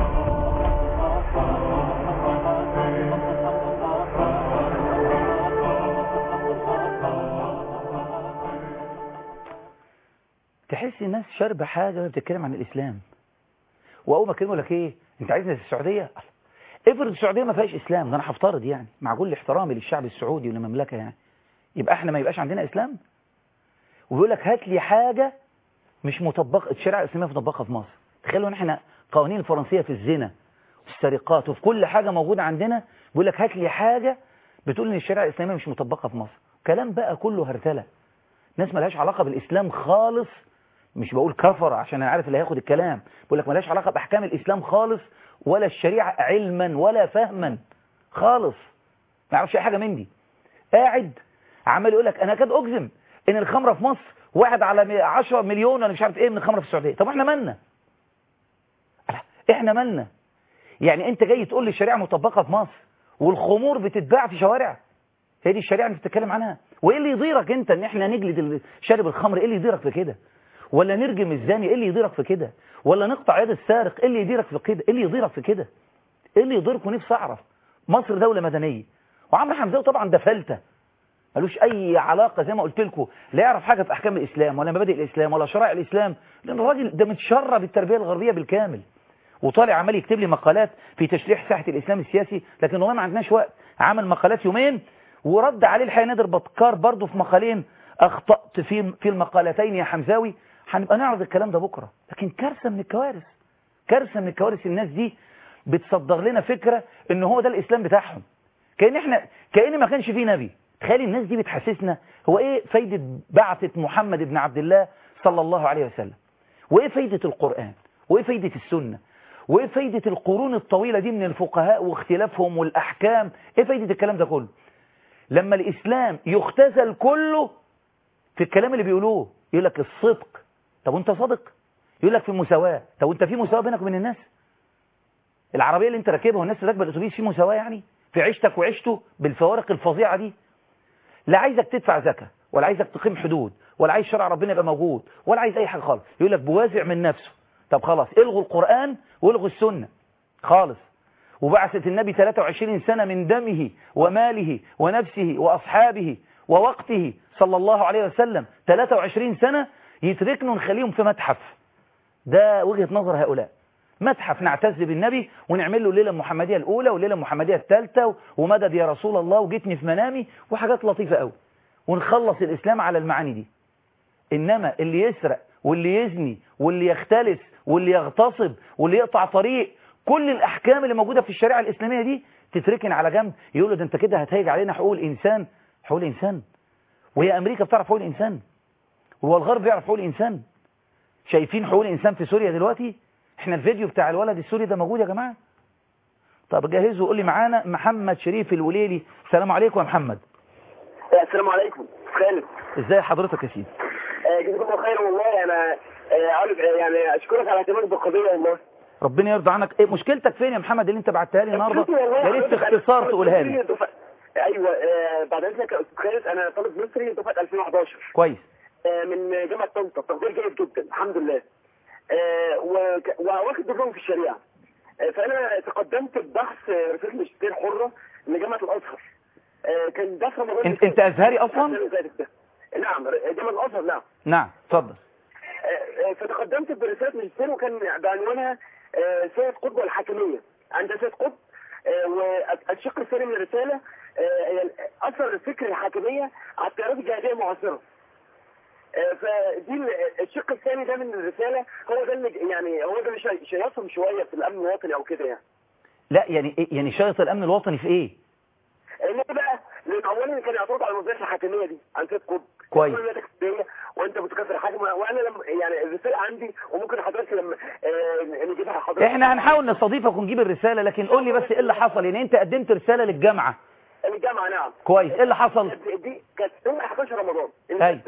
تحس الناس شاربه حاجه وهي بتتكلم عن الاسلام واول ما كلمه لك ايه انت عايزنا في السعوديه افرض السعوديه ما فيهاش اسلام ده انا هفترض يعني مع كل احترامي للشعب السعودي وللمملكه يعني يبقى احنا ما يبقاش عندنا اسلام ويقول لك هات لي حاجه مش مطبقه الشريعه الاسلاميه مطبقه في مصر تخيلوا ان احنا قوانين الفرنسيه في الزنا وفي السرقات وفي كل حاجه موجوده عندنا بيقول لك هات لي حاجه بتقول ان الشريعه الاسلاميه مش مطبقه في مصر كلام بقى كله هرتله ناس ملهاش علاقه بالاسلام خالص مش بقول كفر عشان انا عارف اللي هياخد الكلام بقول لك ملهاش علاقه باحكام الاسلام خالص ولا الشريعه علما ولا فهما خالص ما يعرفش اي حاجه من دي قاعد عمال يقول لك انا كاد اجزم ان الخمره في مصر واحد على 10 مليون ولا مش عارف ايه من الخمره في السعوديه طب احنا مالنا احنا مالنا يعني انت جاي تقول لي الشريعه مطبقه في مصر والخمور بتتباع في شوارع هي دي الشريعه اللي بتتكلم عنها وايه اللي يضيرك انت ان احنا نجلد شارب الخمر ايه اللي يضيرك في كده ولا نرجم الزاني ايه اللي يضيرك في كده ولا نقطع يد السارق ايه اللي يضيرك في كده ايه اللي يضيرك في كده ايه اللي يضيرك ونفسي اعرف مصر دوله مدنيه وعمرو حمزاوي طبعا ده فلته ملوش اي علاقه زي ما قلت لكم لا يعرف حاجه في احكام الاسلام ولا مبادئ الاسلام ولا شرائع الاسلام لان الراجل ده متشرب التربيه الغربيه بالكامل وطالع عمال يكتب لي مقالات في تشريح ساحه الاسلام السياسي لكن والله ما عندناش وقت عمل مقالات يومين ورد عليه الحقيقه نادر بطكار برضه في مقالين اخطات في في المقالتين يا حمزاوي هنبقى نعرض الكلام ده بكره لكن كارثه من الكوارث كارثه من الكوارث الناس دي بتصدر لنا فكره ان هو ده الاسلام بتاعهم كان احنا كان ما كانش فيه نبي تخيل الناس دي بتحسسنا هو ايه فايده بعثه محمد بن عبد الله صلى الله عليه وسلم وايه فايده القران وايه فايده السنه وايه فايده القرون الطويله دي من الفقهاء واختلافهم والاحكام ايه فايده الكلام ده كله لما الاسلام يختزل كله في الكلام اللي بيقولوه يقول لك الصدق طب وانت صادق يقول لك في المساواه طب وانت في مساواه بينك وبين الناس العربيه اللي انت راكبها والناس اللي راكبه الاتوبيس في مساواه يعني في عيشتك وعيشته بالفوارق الفظيعه دي لا عايزك تدفع زكاه ولا عايزك تقيم حدود ولا عايز شرع ربنا يبقى موجود ولا عايز اي حاجه خالص يقول لك بوازع من نفسه طب خلاص الغوا القران والغوا السنه خالص وبعثت النبي 23 سنه من دمه وماله ونفسه واصحابه ووقته صلى الله عليه وسلم 23 سنه يتركنوا نخليهم في متحف ده وجهه نظر هؤلاء متحف نعتز بالنبي ونعمل له الليله المحمديه الاولى والليله المحمديه الثالثه ومدد يا رسول الله وجيتني في منامي وحاجات لطيفه قوي ونخلص الاسلام على المعاني دي انما اللي يسرق واللي يزني واللي يختلس واللي يغتصب واللي يقطع طريق كل الاحكام اللي موجوده في الشريعه الاسلاميه دي تتركن على جنب يقول له ده انت كده هتهيج علينا حقوق الانسان حقوق الانسان وهي امريكا بتعرف حقوق الانسان وهو الغرب بيعرف حقوق الانسان شايفين حقوق الانسان في سوريا دلوقتي احنا الفيديو بتاع الولد السوري ده موجود يا جماعه طب جهزوا قول لي معانا محمد شريف الوليلي السلام عليكم يا محمد السلام عليكم خالد ازاي حضرتك يا سيدي آه، جزاكم الله خير والله انا آه، عاوز آه، يعني اشكرك على اهتمامك بالقضيه والله ربنا يرضى عنك ايه مشكلتك فين يا محمد اللي انت بعتها لي النهارده مشكلتي والله يا ريت حضرتك أنا باختصار طالب تقولها مصري لي دفع- ايوه آه، بعد اذنك يا استاذ خالد انا طالب مصري دفعه 2011 كويس آه، من جامعه طنطا تقدير جيد جدا الحمد لله آه، وك- وواخد دبلوم في الشريعه آه، فانا تقدمت ببحث آه، رساله ماجستير حره لجامعه الازهر آه، كان ده في رمضان انت انت ازهري اصلا اللي فاتت ده. نعم جامعه الازهر نعم نعم اتفضل آه، فتقدمت برسالة ماجستير وكان بعنوانها آه، سيد قطب والحاكمية عند سيد قطب آه، والشق الثاني من الرسالة آه، أثر فكر الحاكمية على التيارات الجاهلية المعاصرة آه، فدي ال- الشق الثاني ده من الرسالة هو ده اللي يعني هو ده اللي شي- شيصهم شوية في الأمن الوطني أو كده يعني لا يعني إيه يعني شرط الامن الوطني في ايه ليه بقى؟ لأن أولا كان يعترض على نظرية الحاكمية دي عن سيد قطب كويس. يقول لك إيه، وانت متكفر حاكم وانا لما يعني الرساله عندي وممكن حضرتك لما آه، نجيبها حضرتك احنا هنحاول نستضيفك ونجيب الرساله لكن قول لي بس ايه اللي حصل يعني انت قدمت رساله للجامعه الجامعه نعم كويس ايه اللي حصل دي كانت يوم 11 رمضان ايوه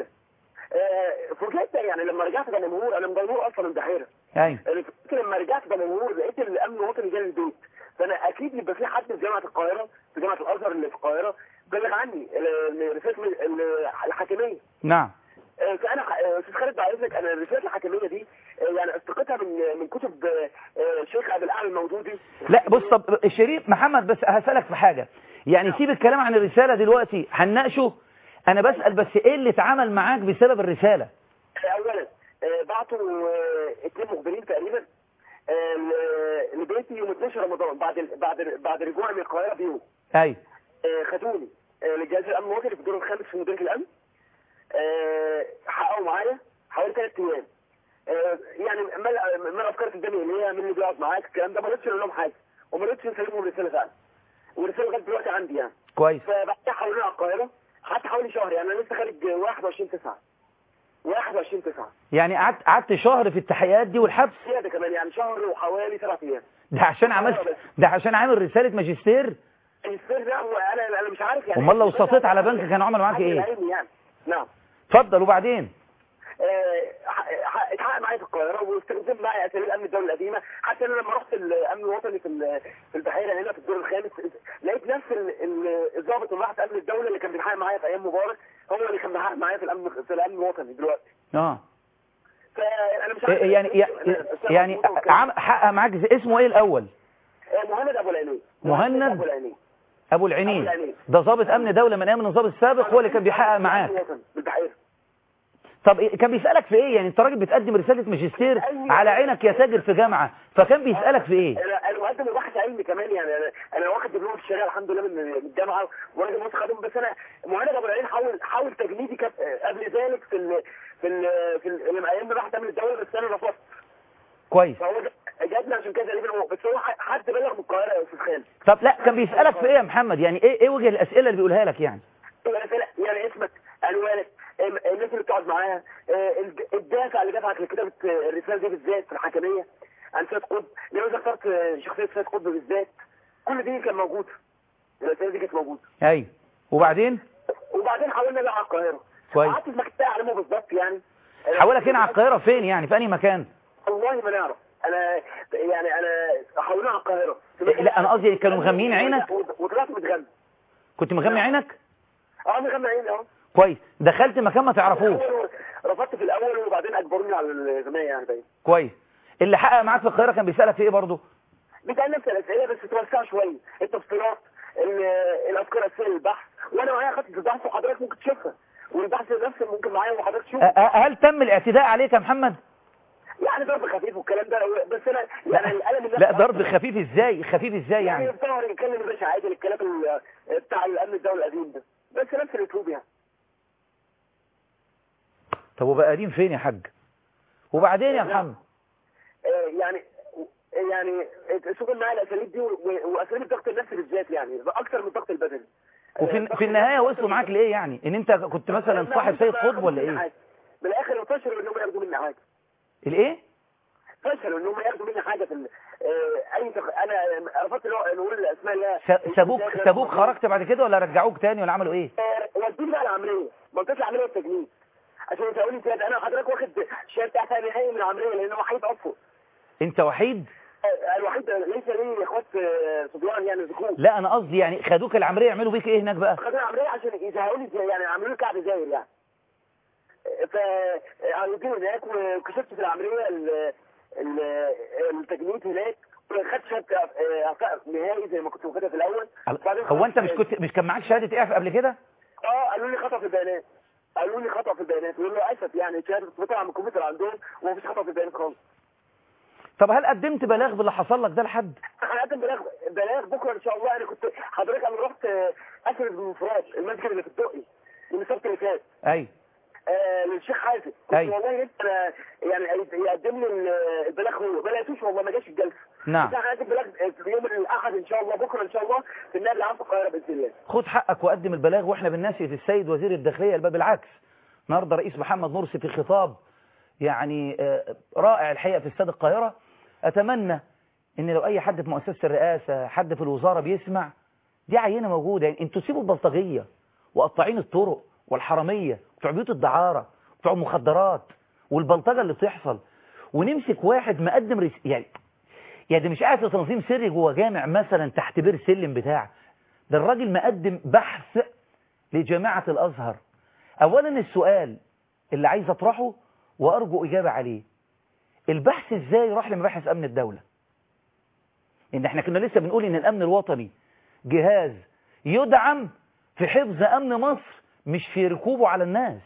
آه، فوجئت يعني لما رجعت دمنهور انا من دمنهور اصلا من بحيره ايوه أنا فاكر لما رجعت دمنهور لقيت الامن الوطني جاي البيت فانا اكيد يبقى في حد في جامعه القاهره في جامعه الازهر اللي في القاهره بلغ عني ال- رساله ال- الحاكميه نعم آه، فانا آه، استاذ خالد بعد اذنك انا رساله الحاكميه دي آه، يعني استقيتها من من كتب آه، آه، شيخ ابي الاعلى الموجودي لا بص طب شريف محمد بس هسألك في حاجة يعني سيب الكلام عن الرسالة دلوقتي هنناقشه انا بسأل بس ايه اللي اتعمل معاك بسبب الرسالة اولا آه، بعتوا آه، اتنين مخبرين تقريبا آه، ل- لبيتي يوم 12 رمضان بعد ال- بعد ال- بعد رجوعي من القاهره بيوم ايوه آه، خدوني آه، لجهاز الامن الوطني في الدور الخامس في مديريه الامن آه، حققوا معايا حوالي ثلاث ايام آه، يعني مال مال افكار قدامي اللي هي مين اللي بيقعد معاك الكلام ده ما رضيتش اقول لهم حاجه وما رضيتش اسلمهم الرساله فعلا والرساله لغايه دلوقتي عندي يعني كويس فبعدها حولوني على القاهره قعدت حوالي شهر يعني انا لسه خارج 21 9 21 9 يعني قعدت قعدت شهر في التحقيقات دي والحبس زياده كمان يعني شهر وحوالي سبع ايام ده عشان عملت ده عشان عامل رسالة ماجستير السر ده هو انا انا مش عارف يعني امال لو سطيت على بنك كانوا عملوا معاك ايه العلمي يعني نعم اتفضل وبعدين آه، ح- ح- اتحقق معايا في القاهره واستخدم معايا اساليب الامن الدولي القديمه حتى انا لما رحت الامن الوطني في ال- في البحيره هنا في الدور الخامس لقيت نفس ال- ال- الضابط اللي راح امن الدوله اللي كان بيحقق معايا في ايام مبارك هو اللي كان بيحقق معايا في الامن في الامن الوطني دلوقتي اه فانا مش عارف إيه يعني يعني عم- حقق معاك زي- اسمه ايه الاول آه، مهند ابو العينين مهند ابو العينين ابو العينين أبو العينين. ده ضابط امن دولة من ايام النظام السابق هو اللي كان بيحقق معاك الوطني بالبحيره طب إيه- كان بيسألك في ايه يعني انت راجل بتقدم رسالة ماجستير على عينك يا تاجر في جامعة فكان بيسألك في ايه انا انا مقدم بحث علمي كمان يعني انا انا واخد دبلوم في الشريعه الحمد لله من من الجامعه وانا جامعه خادم بس انا مهند ابو العين حاول حاول تجنيدي كاب- قبل ذلك في ال في ال في ال- لما ايام ما راح تعمل الدوله بس انا رفضت كويس فهو جا- جابنا عشان كده تقريبا هو- بس هو ح- حد بلغ من القاهره يا استاذ خالد طب لا كان بيسألك في ايه يا محمد يعني ايه ايه وجه الاسئلة اللي بيقولها لك يعني يعني فلا- يعني اسمك عنوانك ام- الناس اللي بتقعد معاها آه، الد- الدافع اللي دفعك لكتابه آه، الرساله دي بالذات في الحكميه عن سيد قطب لماذا اخترت آه، شخصيه سيد قطب بالذات كل دي كان موجود الرساله دي كانت موجوده ايوه وبعدين وبعدين حاولنا بقى على القاهره كويس قعدت في مكتبه اعلمه بالظبط يعني حولك هنا على القاهرة فين يعني في انهي مكان والله ما نعرف انا يعني انا حولنا على القاهره إيه، لا انا قصدي كانوا مغميين عينك وطلعت متغمي كنت مغمي عينك اه مغمي عيني اه كويس دخلت مكان ما تعرفوش الأول رفضت في الاول وبعدين اجبروني على الغنايه يعني باين كويس اللي حقق معاك في القاهرة كان بيسألك في ايه برضه بيسال نفس الاسئله بس توسع شويه التفصيلات ال- الافكار الاساسيه للبحث وانا معايا خطه البحث وحضرتك ممكن تشوفها والبحث نفسه ممكن معايا وحضرتك أ- تشوفه أ- هل تم الاعتداء عليك يا محمد يعني ضرب خفيف والكلام ده بس انا يعني القلم اللي لا ضرب خفيف ازاي خفيف ازاي يعني يعني الظهر يتكلم يا باشا عادي الكلام ال- بتاع الامن الدولي القديم ده بس نفس الاسلوب يعني طب وبقى قديم فين يا حاج وبعدين يا محمد آه، يعني يعني شوف معايا الاساليب دي و- و- واساليب الضغط النفسي بالذات يعني اكتر من الضغط البدني وفي في النهايه وصلوا معاك لايه يعني ان انت كنت مثلا صاحب سيد قطب ولا ايه بالاخر فشلوا انهم ياخدوا مني حاجه الايه فشلوا انهم ياخدوا مني حاجه في ال- آه، اي تخ... انا رفضت نوع- نقول الاسماء اللي هي س- سابوك سابوك خرجت بعد كده ولا رجعوك تاني ولا عملوا ايه آه، ودوني بقى العمليه منطقه العمليه والتجنيد عشان تقول لي زياده انا حضرتك واخد شهاده اعفاء نهائي من العمليه لان هو وحيد اصلا انت وحيد آه، الوحيد ليس لي اخوات آه، صبيان يعني ذكور لا انا قصدي يعني خدوك العمليه يعملوا بيك ايه هناك بقى خدوا العمليه عشان يزهقوا لي زي- يعني عملوا لي كعب زاير يعني ف عملتني هناك وكشفت في العمليه ال- ال- التجنيد هناك خدت شهاده آه، اعفاء نهائي زي ما كنت واخدها في الاول بعدين هو انت مش خدت- كنت مش كان معاك شهاده اعفاء قبل كده اه قالوا لي خطا في البيانات قالوا لي خطا في البيانات يقول له اسف يعني شهاده بتطلع من الكمبيوتر عندهم ومفيش خطا في البيانات خالص طب هل قدمت بلاغ باللي حصل لك ده لحد هقدم بلاغ بلاغ بكره ان شاء الله انا كنت حضرتك انا رحت آه، اسرد بالمفراد المسجد اللي في الدقي من السبت اللي فات اي آه للشيخ حازم كنت أي. والله لسه أنا يعني يقدم لي ال- البلاغ هو ما لقيتوش والله ما جاش الجلسه نعم. بس انا هقدم بلاغ في يوم الاحد ان شاء الله بكره ان شاء الله في النادي العام في القاهره باذن الله خد حقك وقدم البلاغ واحنا بالناس السيد وزير الداخليه الباب بالعكس النهارده رئيس محمد مرسي في خطاب يعني آه، رائع الحقيقه في استاد القاهره اتمنى ان لو اي حد في مؤسسه الرئاسه حد في الوزاره بيسمع دي عينه موجوده يعني انتوا سيبوا البلطجيه وقطاعين الطرق والحراميه بتوع بيوت الدعاره بتوع المخدرات والبلطجه اللي بتحصل ونمسك واحد مقدم رس... يعني يعني ده مش قاعد في تنظيم سري جوه جامع مثلا تحت بير سلم بتاع ده الراجل مقدم بحث لجامعة الأزهر أولا السؤال اللي عايز أطرحه وأرجو إجابة عليه البحث إزاي راح لمباحث أمن الدولة إن إحنا كنا لسه بنقول إن الأمن الوطني جهاز يدعم في حفظ أمن مصر مش في ركوبه على الناس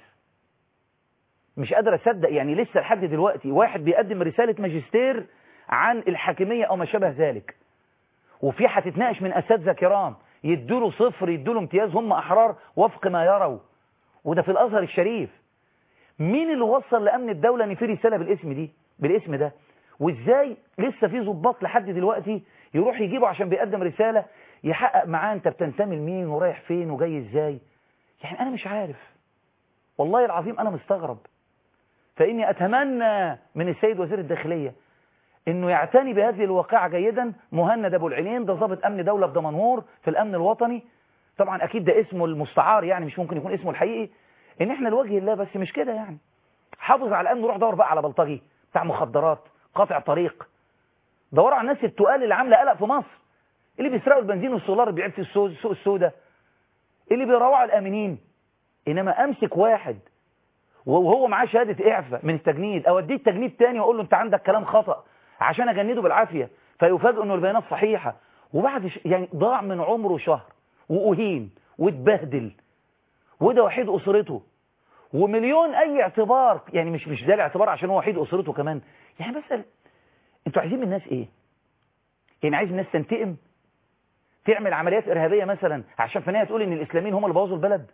مش قادر أصدق يعني لسه لحد دلوقتي واحد بيقدم رسالة ماجستير عن الحاكمية أو ما شابه ذلك وفي هتتناقش من أساتذة كرام يدوله صفر يدوله امتياز هم أحرار وفق ما يروا وده في الأزهر الشريف مين اللي وصل لأمن الدولة إن في رسالة بالاسم دي بالاسم ده وإزاي لسه في ضباط لحد دلوقتي يروح يجيبه عشان بيقدم رسالة يحقق معاه أنت بتنتمي لمين ورايح فين وجاي إزاي يعني أنا مش عارف والله العظيم أنا مستغرب فإني أتمنى من السيد وزير الداخلية انه يعتني بهذه الواقعة جيدا مهند ابو العينين ده ضابط امن دولة في دمنهور في الامن الوطني طبعا اكيد ده اسمه المستعار يعني مش ممكن يكون اسمه الحقيقي ان احنا لوجه الله بس مش كده يعني حافظ على الامن وروح دور بقى على بلطجي بتاع مخدرات قاطع طريق دور على الناس التقال اللي عامله قلق في مصر اللي بيسرقوا البنزين والسولار اللي بيبيع في السوق السوق السوداء اللي بيروعوا الامنين انما امسك واحد وهو معاه شهاده اعفاء من التجنيد اوديه التجنيد تاني واقول له انت عندك كلام خطأ عشان اجنده بالعافيه فيفاجئ انه البيانات صحيحه وبعد ش... يعني ضاع من عمره شهر واهين واتبهدل وده وحيد اسرته ومليون اي اعتبار يعني مش مش ده الاعتبار عشان هو وحيد اسرته كمان يعني بس انتوا عايزين من الناس ايه يعني عايز الناس تنتقم تعمل عمليات ارهابيه مثلا عشان في النهايه تقول ان الاسلاميين هم اللي بوظوا البلد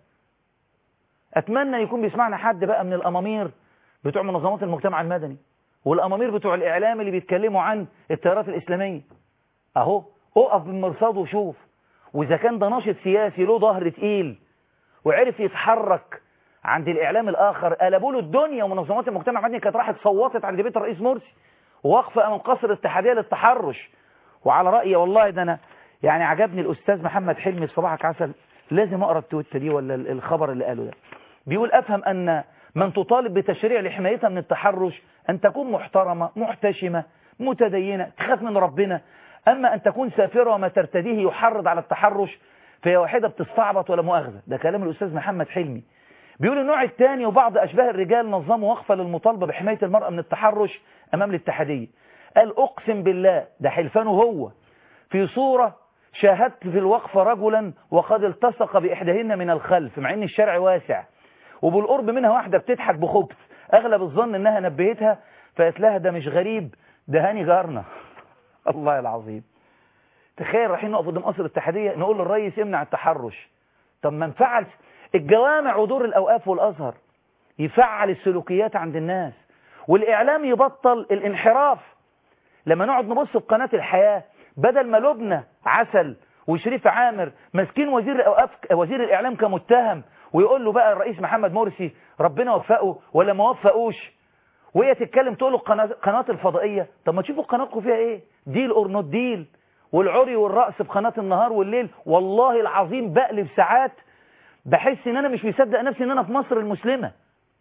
اتمنى يكون بيسمعنا حد بقى من الامامير بتوع منظمات المجتمع المدني والامامير بتوع الاعلام اللي بيتكلموا عن التيارات الاسلاميه اهو اقف بالمرصاد وشوف واذا كان ده ناشط سياسي له ظهر تقيل وعرف يتحرك عند الاعلام الاخر قلبوا له الدنيا ومنظمات المجتمع المدني كانت راحت صوتت عند بيت الرئيس مرسي واقفه امام قصر الاتحاديه للتحرش وعلى رايي والله ده انا يعني عجبني الاستاذ محمد حلمي صباحك عسل لازم اقرا التويته دي ولا الخبر اللي قاله ده بيقول افهم ان من تطالب بتشريع لحمايتها من التحرش أن تكون محترمة محتشمة متدينة تخاف من ربنا أما أن تكون سافرة وما ترتديه يحرض على التحرش فهي واحدة بتستعبط ولا مؤاخذة ده كلام الأستاذ محمد حلمي بيقول النوع الثاني وبعض أشباه الرجال نظموا وقفة للمطالبة بحماية المرأة من التحرش أمام الاتحادية قال أقسم بالله ده حلفانه هو في صورة شاهدت في الوقفة رجلا وقد التصق بإحداهن من الخلف مع أن الشارع واسع وبالقرب منها واحدة بتضحك بخبث أغلب الظن إنها نبهتها فقالت لها ده مش غريب ده هاني جارنا الله العظيم تخيل رايحين نقف قدام قصر الاتحادية نقول للرئيس امنع التحرش طب ما نفعل الجوامع ودور الأوقاف والأزهر يفعل السلوكيات عند الناس والإعلام يبطل الانحراف لما نقعد نبص في قناة الحياة بدل ما لبنى عسل وشريف عامر ماسكين وزير الأوقاف وزير الاعلام كمتهم ويقول له بقى الرئيس محمد مرسي ربنا وفقه ولا ما وفقوش وهي تتكلم تقول له القناه قناه الفضائيه طب ما تشوفوا قناتكم فيها ايه ديل اور نوت ديل والعري والرقص في قناه النهار والليل والله العظيم بقلب ساعات بحس ان انا مش مصدق نفسي ان انا في مصر المسلمه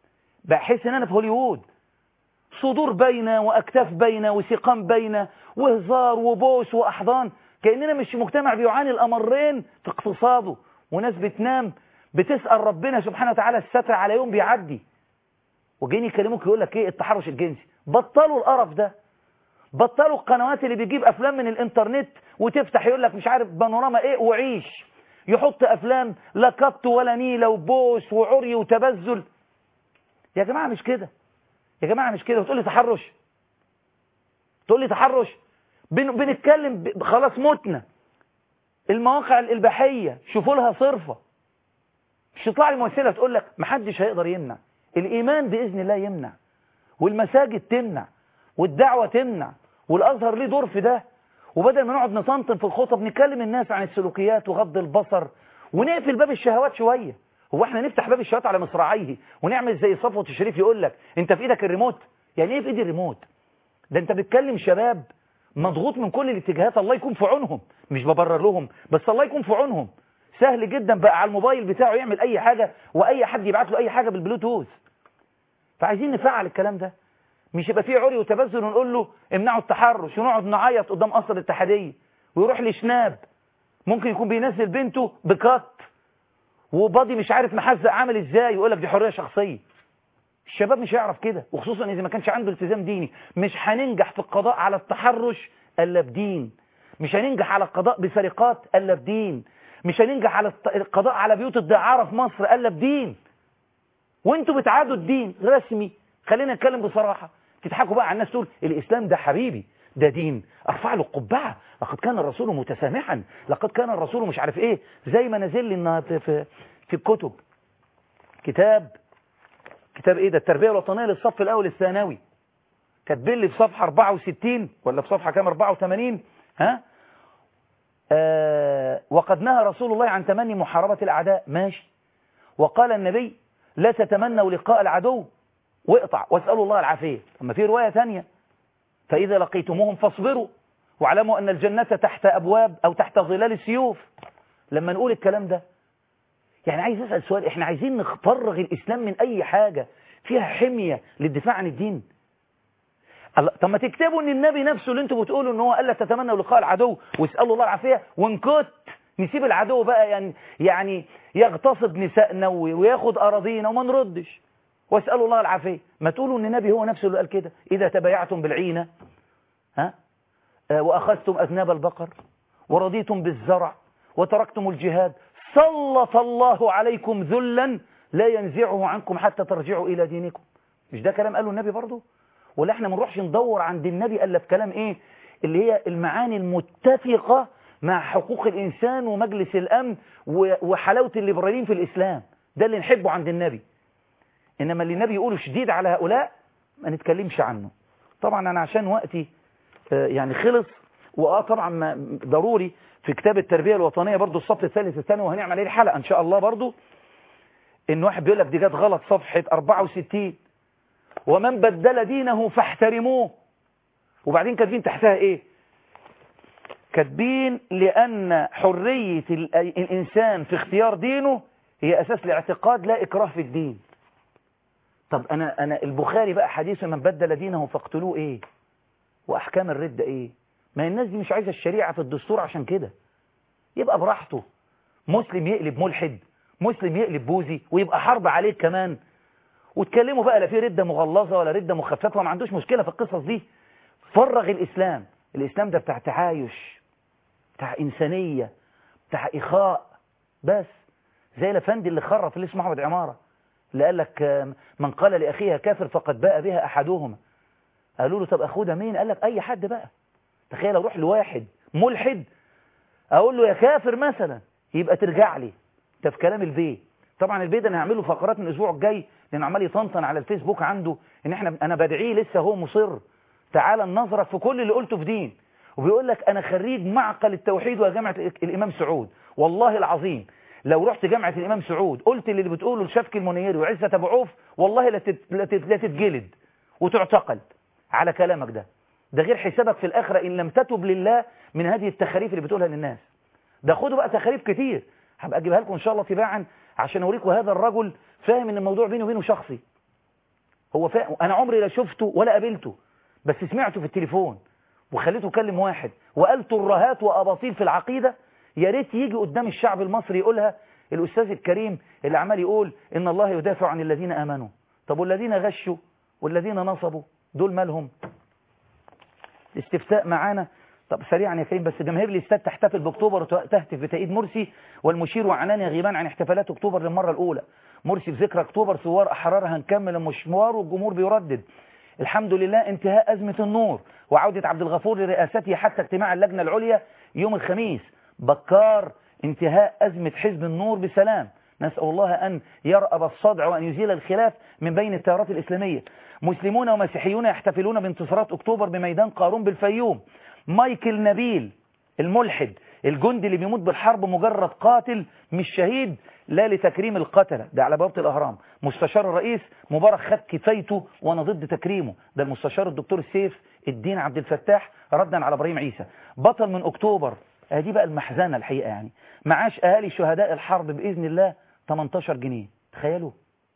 بحس ان انا في هوليوود صدور باينه واكتاف باينه وسقام باينه وهزار وبوس واحضان كاننا مش مجتمع بيعاني الامرين في اقتصاده وناس بتنام بتسال ربنا سبحانه وتعالى الستر على يوم بيعدي وجايين يكلموك يقول لك ايه التحرش الجنسي بطلوا القرف ده بطلوا القنوات اللي بيجيب افلام من الانترنت وتفتح يقول لك مش عارف بانوراما ايه وعيش يحط افلام لا كت ولا نيله وبوس وعري وتبذل يا جماعه مش كده يا جماعه مش كده وتقول لي تحرش تقول لي تحرش بن... بنتكلم ب... خلاص متنا المواقع الاباحيه شوفوا لها صرفه مش تطلع لي ممثله تقول لك محدش هيقدر يمنع الايمان باذن الله يمنع والمساجد تمنع والدعوه تمنع والازهر ليه دور في ده وبدل ما نقعد نطنطن في الخطب نكلم الناس عن السلوكيات وغض البصر ونقفل باب الشهوات شويه هو احنا نفتح باب الشهوات على مصراعيه ونعمل زي صفوه الشريف يقول لك انت في ايدك الريموت يعني ايه في ايدي الريموت ده انت بتكلم شباب مضغوط من كل الاتجاهات الله يكون في عونهم مش ببرر لهم بس الله يكون في عونهم سهل جدا بقى على الموبايل بتاعه يعمل اي حاجه واي حد يبعت له اي حاجه بالبلوتوث فعايزين نفعل الكلام ده مش يبقى فيه عري وتبذل ونقول له امنعوا التحرش ونقعد نعيط قدام قصر الاتحاديه ويروح لشناب ممكن يكون بينزل بنته بكات وباضي مش عارف محزق عامل ازاي ويقول لك دي حريه شخصيه الشباب مش هيعرف كده وخصوصا اذا ما كانش عنده التزام ديني مش هننجح في القضاء على التحرش الا بدين مش هننجح على القضاء بسرقات الا بدين مش هننجح على القضاء على بيوت الدعاره في مصر الا بدين وانتوا بتعادوا الدين رسمي خلينا نتكلم بصراحه تضحكوا بقى على الناس تقول الاسلام ده حبيبي ده دين ارفع له القبعه لقد كان الرسول متسامحا لقد كان الرسول مش عارف ايه زي ما نازل لي النهارده في في الكتب كتاب كتاب ايه ده التربيه الوطنيه للصف الاول الثانوي كاتبين لي في صفحه 64 ولا في صفحه كام 84 ها آه وقد نهى رسول الله عن تمني محاربه الاعداء ماشي وقال النبي لا تتمنوا لقاء العدو واقطع واسالوا الله العافيه اما في روايه ثانيه فاذا لقيتموهم فاصبروا واعلموا ان الجنه تحت ابواب او تحت ظلال السيوف لما نقول الكلام ده يعني عايز اسال سؤال احنا عايزين نفرغ الاسلام من اي حاجه فيها حميه للدفاع عن الدين الله طب ما تكتبوا ان النبي نفسه اللي انتوا بتقولوا ان هو قال لا تتمنوا لقاء العدو واسالوا الله العافيه ونكت نسيب العدو بقى يعني يعني يغتصب نسائنا وياخد اراضينا وما نردش واسالوا الله العافيه ما تقولوا ان النبي هو نفسه اللي قال كده اذا تبايعتم بالعينه ها آه واخذتم اذناب البقر ورضيتم بالزرع وتركتم الجهاد سلط الله عليكم ذلا لا ينزعه عنكم حتى ترجعوا الى دينكم مش ده كلام قاله النبي برضه ولا احنا ما نروحش ندور عند النبي الا في كلام ايه اللي هي المعاني المتفقه مع حقوق الانسان ومجلس الامن وحلاوه الليبراليين في الاسلام ده اللي نحبه عند النبي انما اللي النبي يقوله شديد على هؤلاء ما نتكلمش عنه طبعا انا عشان وقتي يعني خلص واه طبعا ما ضروري في كتاب التربيه الوطنيه برضو الصف الثالث الثاني وهنعمل عليه حلقه ان شاء الله برضو ان واحد بيقول لك دي جت غلط صفحه 64 ومن بدل دينه فاحترموه وبعدين كاتبين تحتها ايه كاتبين لان حريه الانسان في اختيار دينه هي اساس الاعتقاد لا اكراه في الدين طب انا انا البخاري بقى حديث من بدل دينه فاقتلوه ايه واحكام الرده ايه ما الناس دي مش عايزه الشريعه في الدستور عشان كده يبقى براحته مسلم يقلب ملحد مسلم يقلب بوذي ويبقى حرب عليك كمان وتكلموا بقى لا في رده مغلظه ولا رده مخففه وما عندوش مشكله في القصص دي فرغ الاسلام الاسلام ده بتاع تعايش بتاع انسانيه بتاع اخاء بس زي الافندي اللي خرف اللي اسمه احمد عماره اللي قال لك من قال لاخيها كافر فقد باء بها احدهما قالوا له طب اخوه ده مين قال لك اي حد بقى تخيل اروح لواحد ملحد اقول له يا كافر مثلا يبقى ترجع لي ده في كلام البي طبعا البي ده انا هعمله فقرات من الاسبوع الجاي لان عمال يطنطن على الفيسبوك عنده ان احنا انا بدعيه لسه هو مصر تعالى نظرك في كل اللي قلته في دين وبيقول لك انا خريج معقل التوحيد وجامعه الامام سعود والله العظيم لو رحت جامعه الامام سعود قلت اللي بتقوله لشفكي المنيري وعزه ابو عوف والله لا تت- لا تت- لا تتجلد وتعتقل على كلامك ده ده غير حسابك في الاخره ان لم تتب لله من هذه التخاريف اللي بتقولها للناس ده خدوا بقى تخاريف كتير هبقى اجيبها لكم ان شاء الله تباعا عشان اوريكم هذا الرجل فاهم ان الموضوع بينه وبينه شخصي هو فاهم انا عمري لا شفته ولا قابلته بس سمعته في التليفون وخليته يكلم واحد وقال ترهات واباطيل في العقيده يا ريت يجي قدام الشعب المصري يقولها الاستاذ الكريم اللي عمال يقول ان الله يدافع عن الذين امنوا طب والذين غشوا والذين نصبوا دول مالهم استفتاء معانا طب سريعا يا كريم بس جماهير الاستاد تحتفل باكتوبر وتهتف بتأييد مرسي والمشير وعنان يغيبان عن احتفالات اكتوبر للمره الاولى مرسي في ذكرى اكتوبر ثوار احرار هنكمل المشوار والجمهور بيردد الحمد لله انتهاء ازمه النور وعوده عبد الغفور لرئاسته حتى اجتماع اللجنه العليا يوم الخميس بكار انتهاء ازمه حزب النور بسلام نسأل الله أن يرأب الصدع وأن يزيل الخلاف من بين التيارات الإسلامية مسلمون ومسيحيون يحتفلون بانتصارات أكتوبر بميدان قارون بالفيوم مايكل نبيل الملحد الجندي اللي بيموت بالحرب مجرد قاتل مش شهيد لا لتكريم القتلة ده على بوابة الأهرام مستشار الرئيس مبارك خد كفايته وأنا ضد تكريمه ده المستشار الدكتور السيف الدين عبد الفتاح ردا على إبراهيم عيسى بطل من أكتوبر دي بقى المحزنة الحقيقة يعني معاش أهالي شهداء الحرب بإذن الله 18 جنيه تخيلوا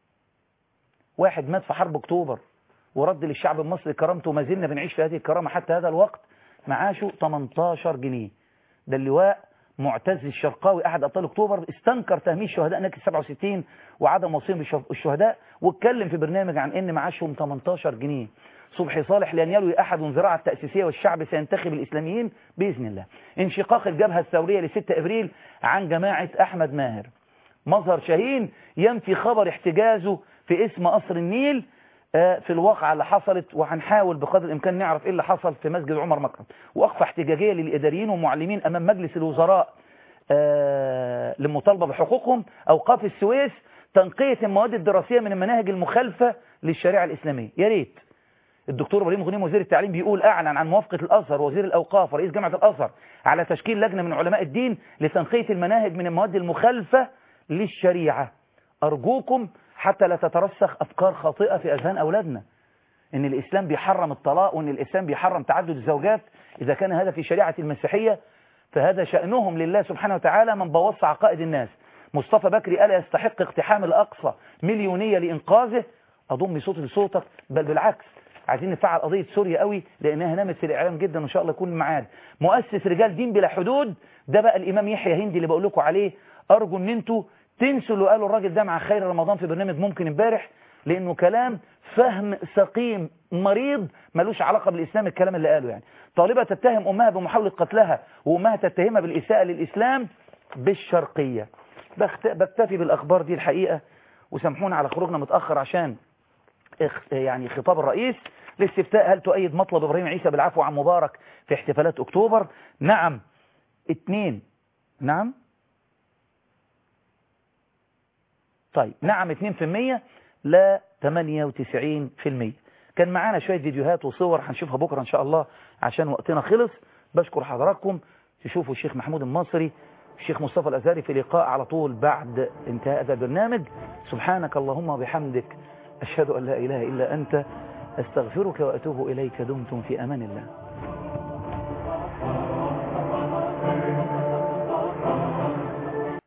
واحد مات في حرب أكتوبر ورد للشعب المصري كرامته وما زلنا بنعيش في هذه الكرامة حتى هذا الوقت معاشه 18 جنيه ده اللواء معتز الشرقاوي أحد أبطال أكتوبر استنكر تهميش شهداء نكس 67 وعدم وصيهم بالشهداء واتكلم في برنامج عن إن معاشهم 18 جنيه صبحي صالح لأن يلوي أحد ذراع التأسيسية والشعب سينتخب الإسلاميين بإذن الله انشقاق الجبهة الثورية ل 6 إبريل عن جماعة أحمد ماهر مظهر شاهين ينفي خبر احتجازه في اسم قصر النيل في الواقعة اللي حصلت وهنحاول بقدر الإمكان نعرف إيه اللي حصل في مسجد عمر مكرم وقفة احتجاجية للإداريين والمعلمين أمام مجلس الوزراء للمطالبة بحقوقهم أوقاف السويس تنقية المواد الدراسية من المناهج المخالفة للشريعة الإسلامية يا ريت الدكتور ابراهيم غنيم وزير التعليم بيقول اعلن عن موافقه الازهر وزير الاوقاف ورئيس جامعه الازهر على تشكيل لجنه من علماء الدين لتنقيه المناهج من المواد المخالفه للشريعه ارجوكم حتى لا تترسخ افكار خاطئه في اذهان اولادنا ان الاسلام بيحرم الطلاق وان الاسلام بيحرم تعدد الزوجات اذا كان هذا في شريعه المسيحيه فهذا شانهم لله سبحانه وتعالى من بوظ عقائد الناس مصطفى بكري الا يستحق اقتحام الاقصى مليونيه لانقاذه اضم صوتي لصوتك بل بالعكس عايزين نفعل قضية سوريا قوي لأنها نامت في الإعلام جدا وإن شاء الله يكون الميعاد مؤسس رجال دين بلا حدود ده بقى الإمام يحيى هندي اللي بقول لكم عليه أرجو إن أنتوا تنسوا اللي قاله الراجل ده مع خير رمضان في برنامج ممكن امبارح لأنه كلام فهم سقيم مريض ملوش علاقة بالإسلام الكلام اللي قاله يعني طالبة تتهم أمها بمحاولة قتلها وأمها تتهمها بالإساءة للإسلام بالشرقية بكتفي بالأخبار دي الحقيقة وسامحونا على خروجنا متأخر عشان يعني خطاب الرئيس الاستفتاء هل تؤيد مطلب إبراهيم عيسى بالعفو عن مبارك في احتفالات أكتوبر نعم اثنين نعم طيب نعم 2% لا 98% كان معانا شوية فيديوهات وصور هنشوفها بكرة إن شاء الله عشان وقتنا خلص بشكر حضراتكم تشوفوا الشيخ محمود المصري الشيخ مصطفى الأزهري في لقاء على طول بعد انتهاء هذا البرنامج سبحانك اللهم وبحمدك أشهد أن لا إله إلا أنت أستغفرك وأتوب إليك دمتم في أمان الله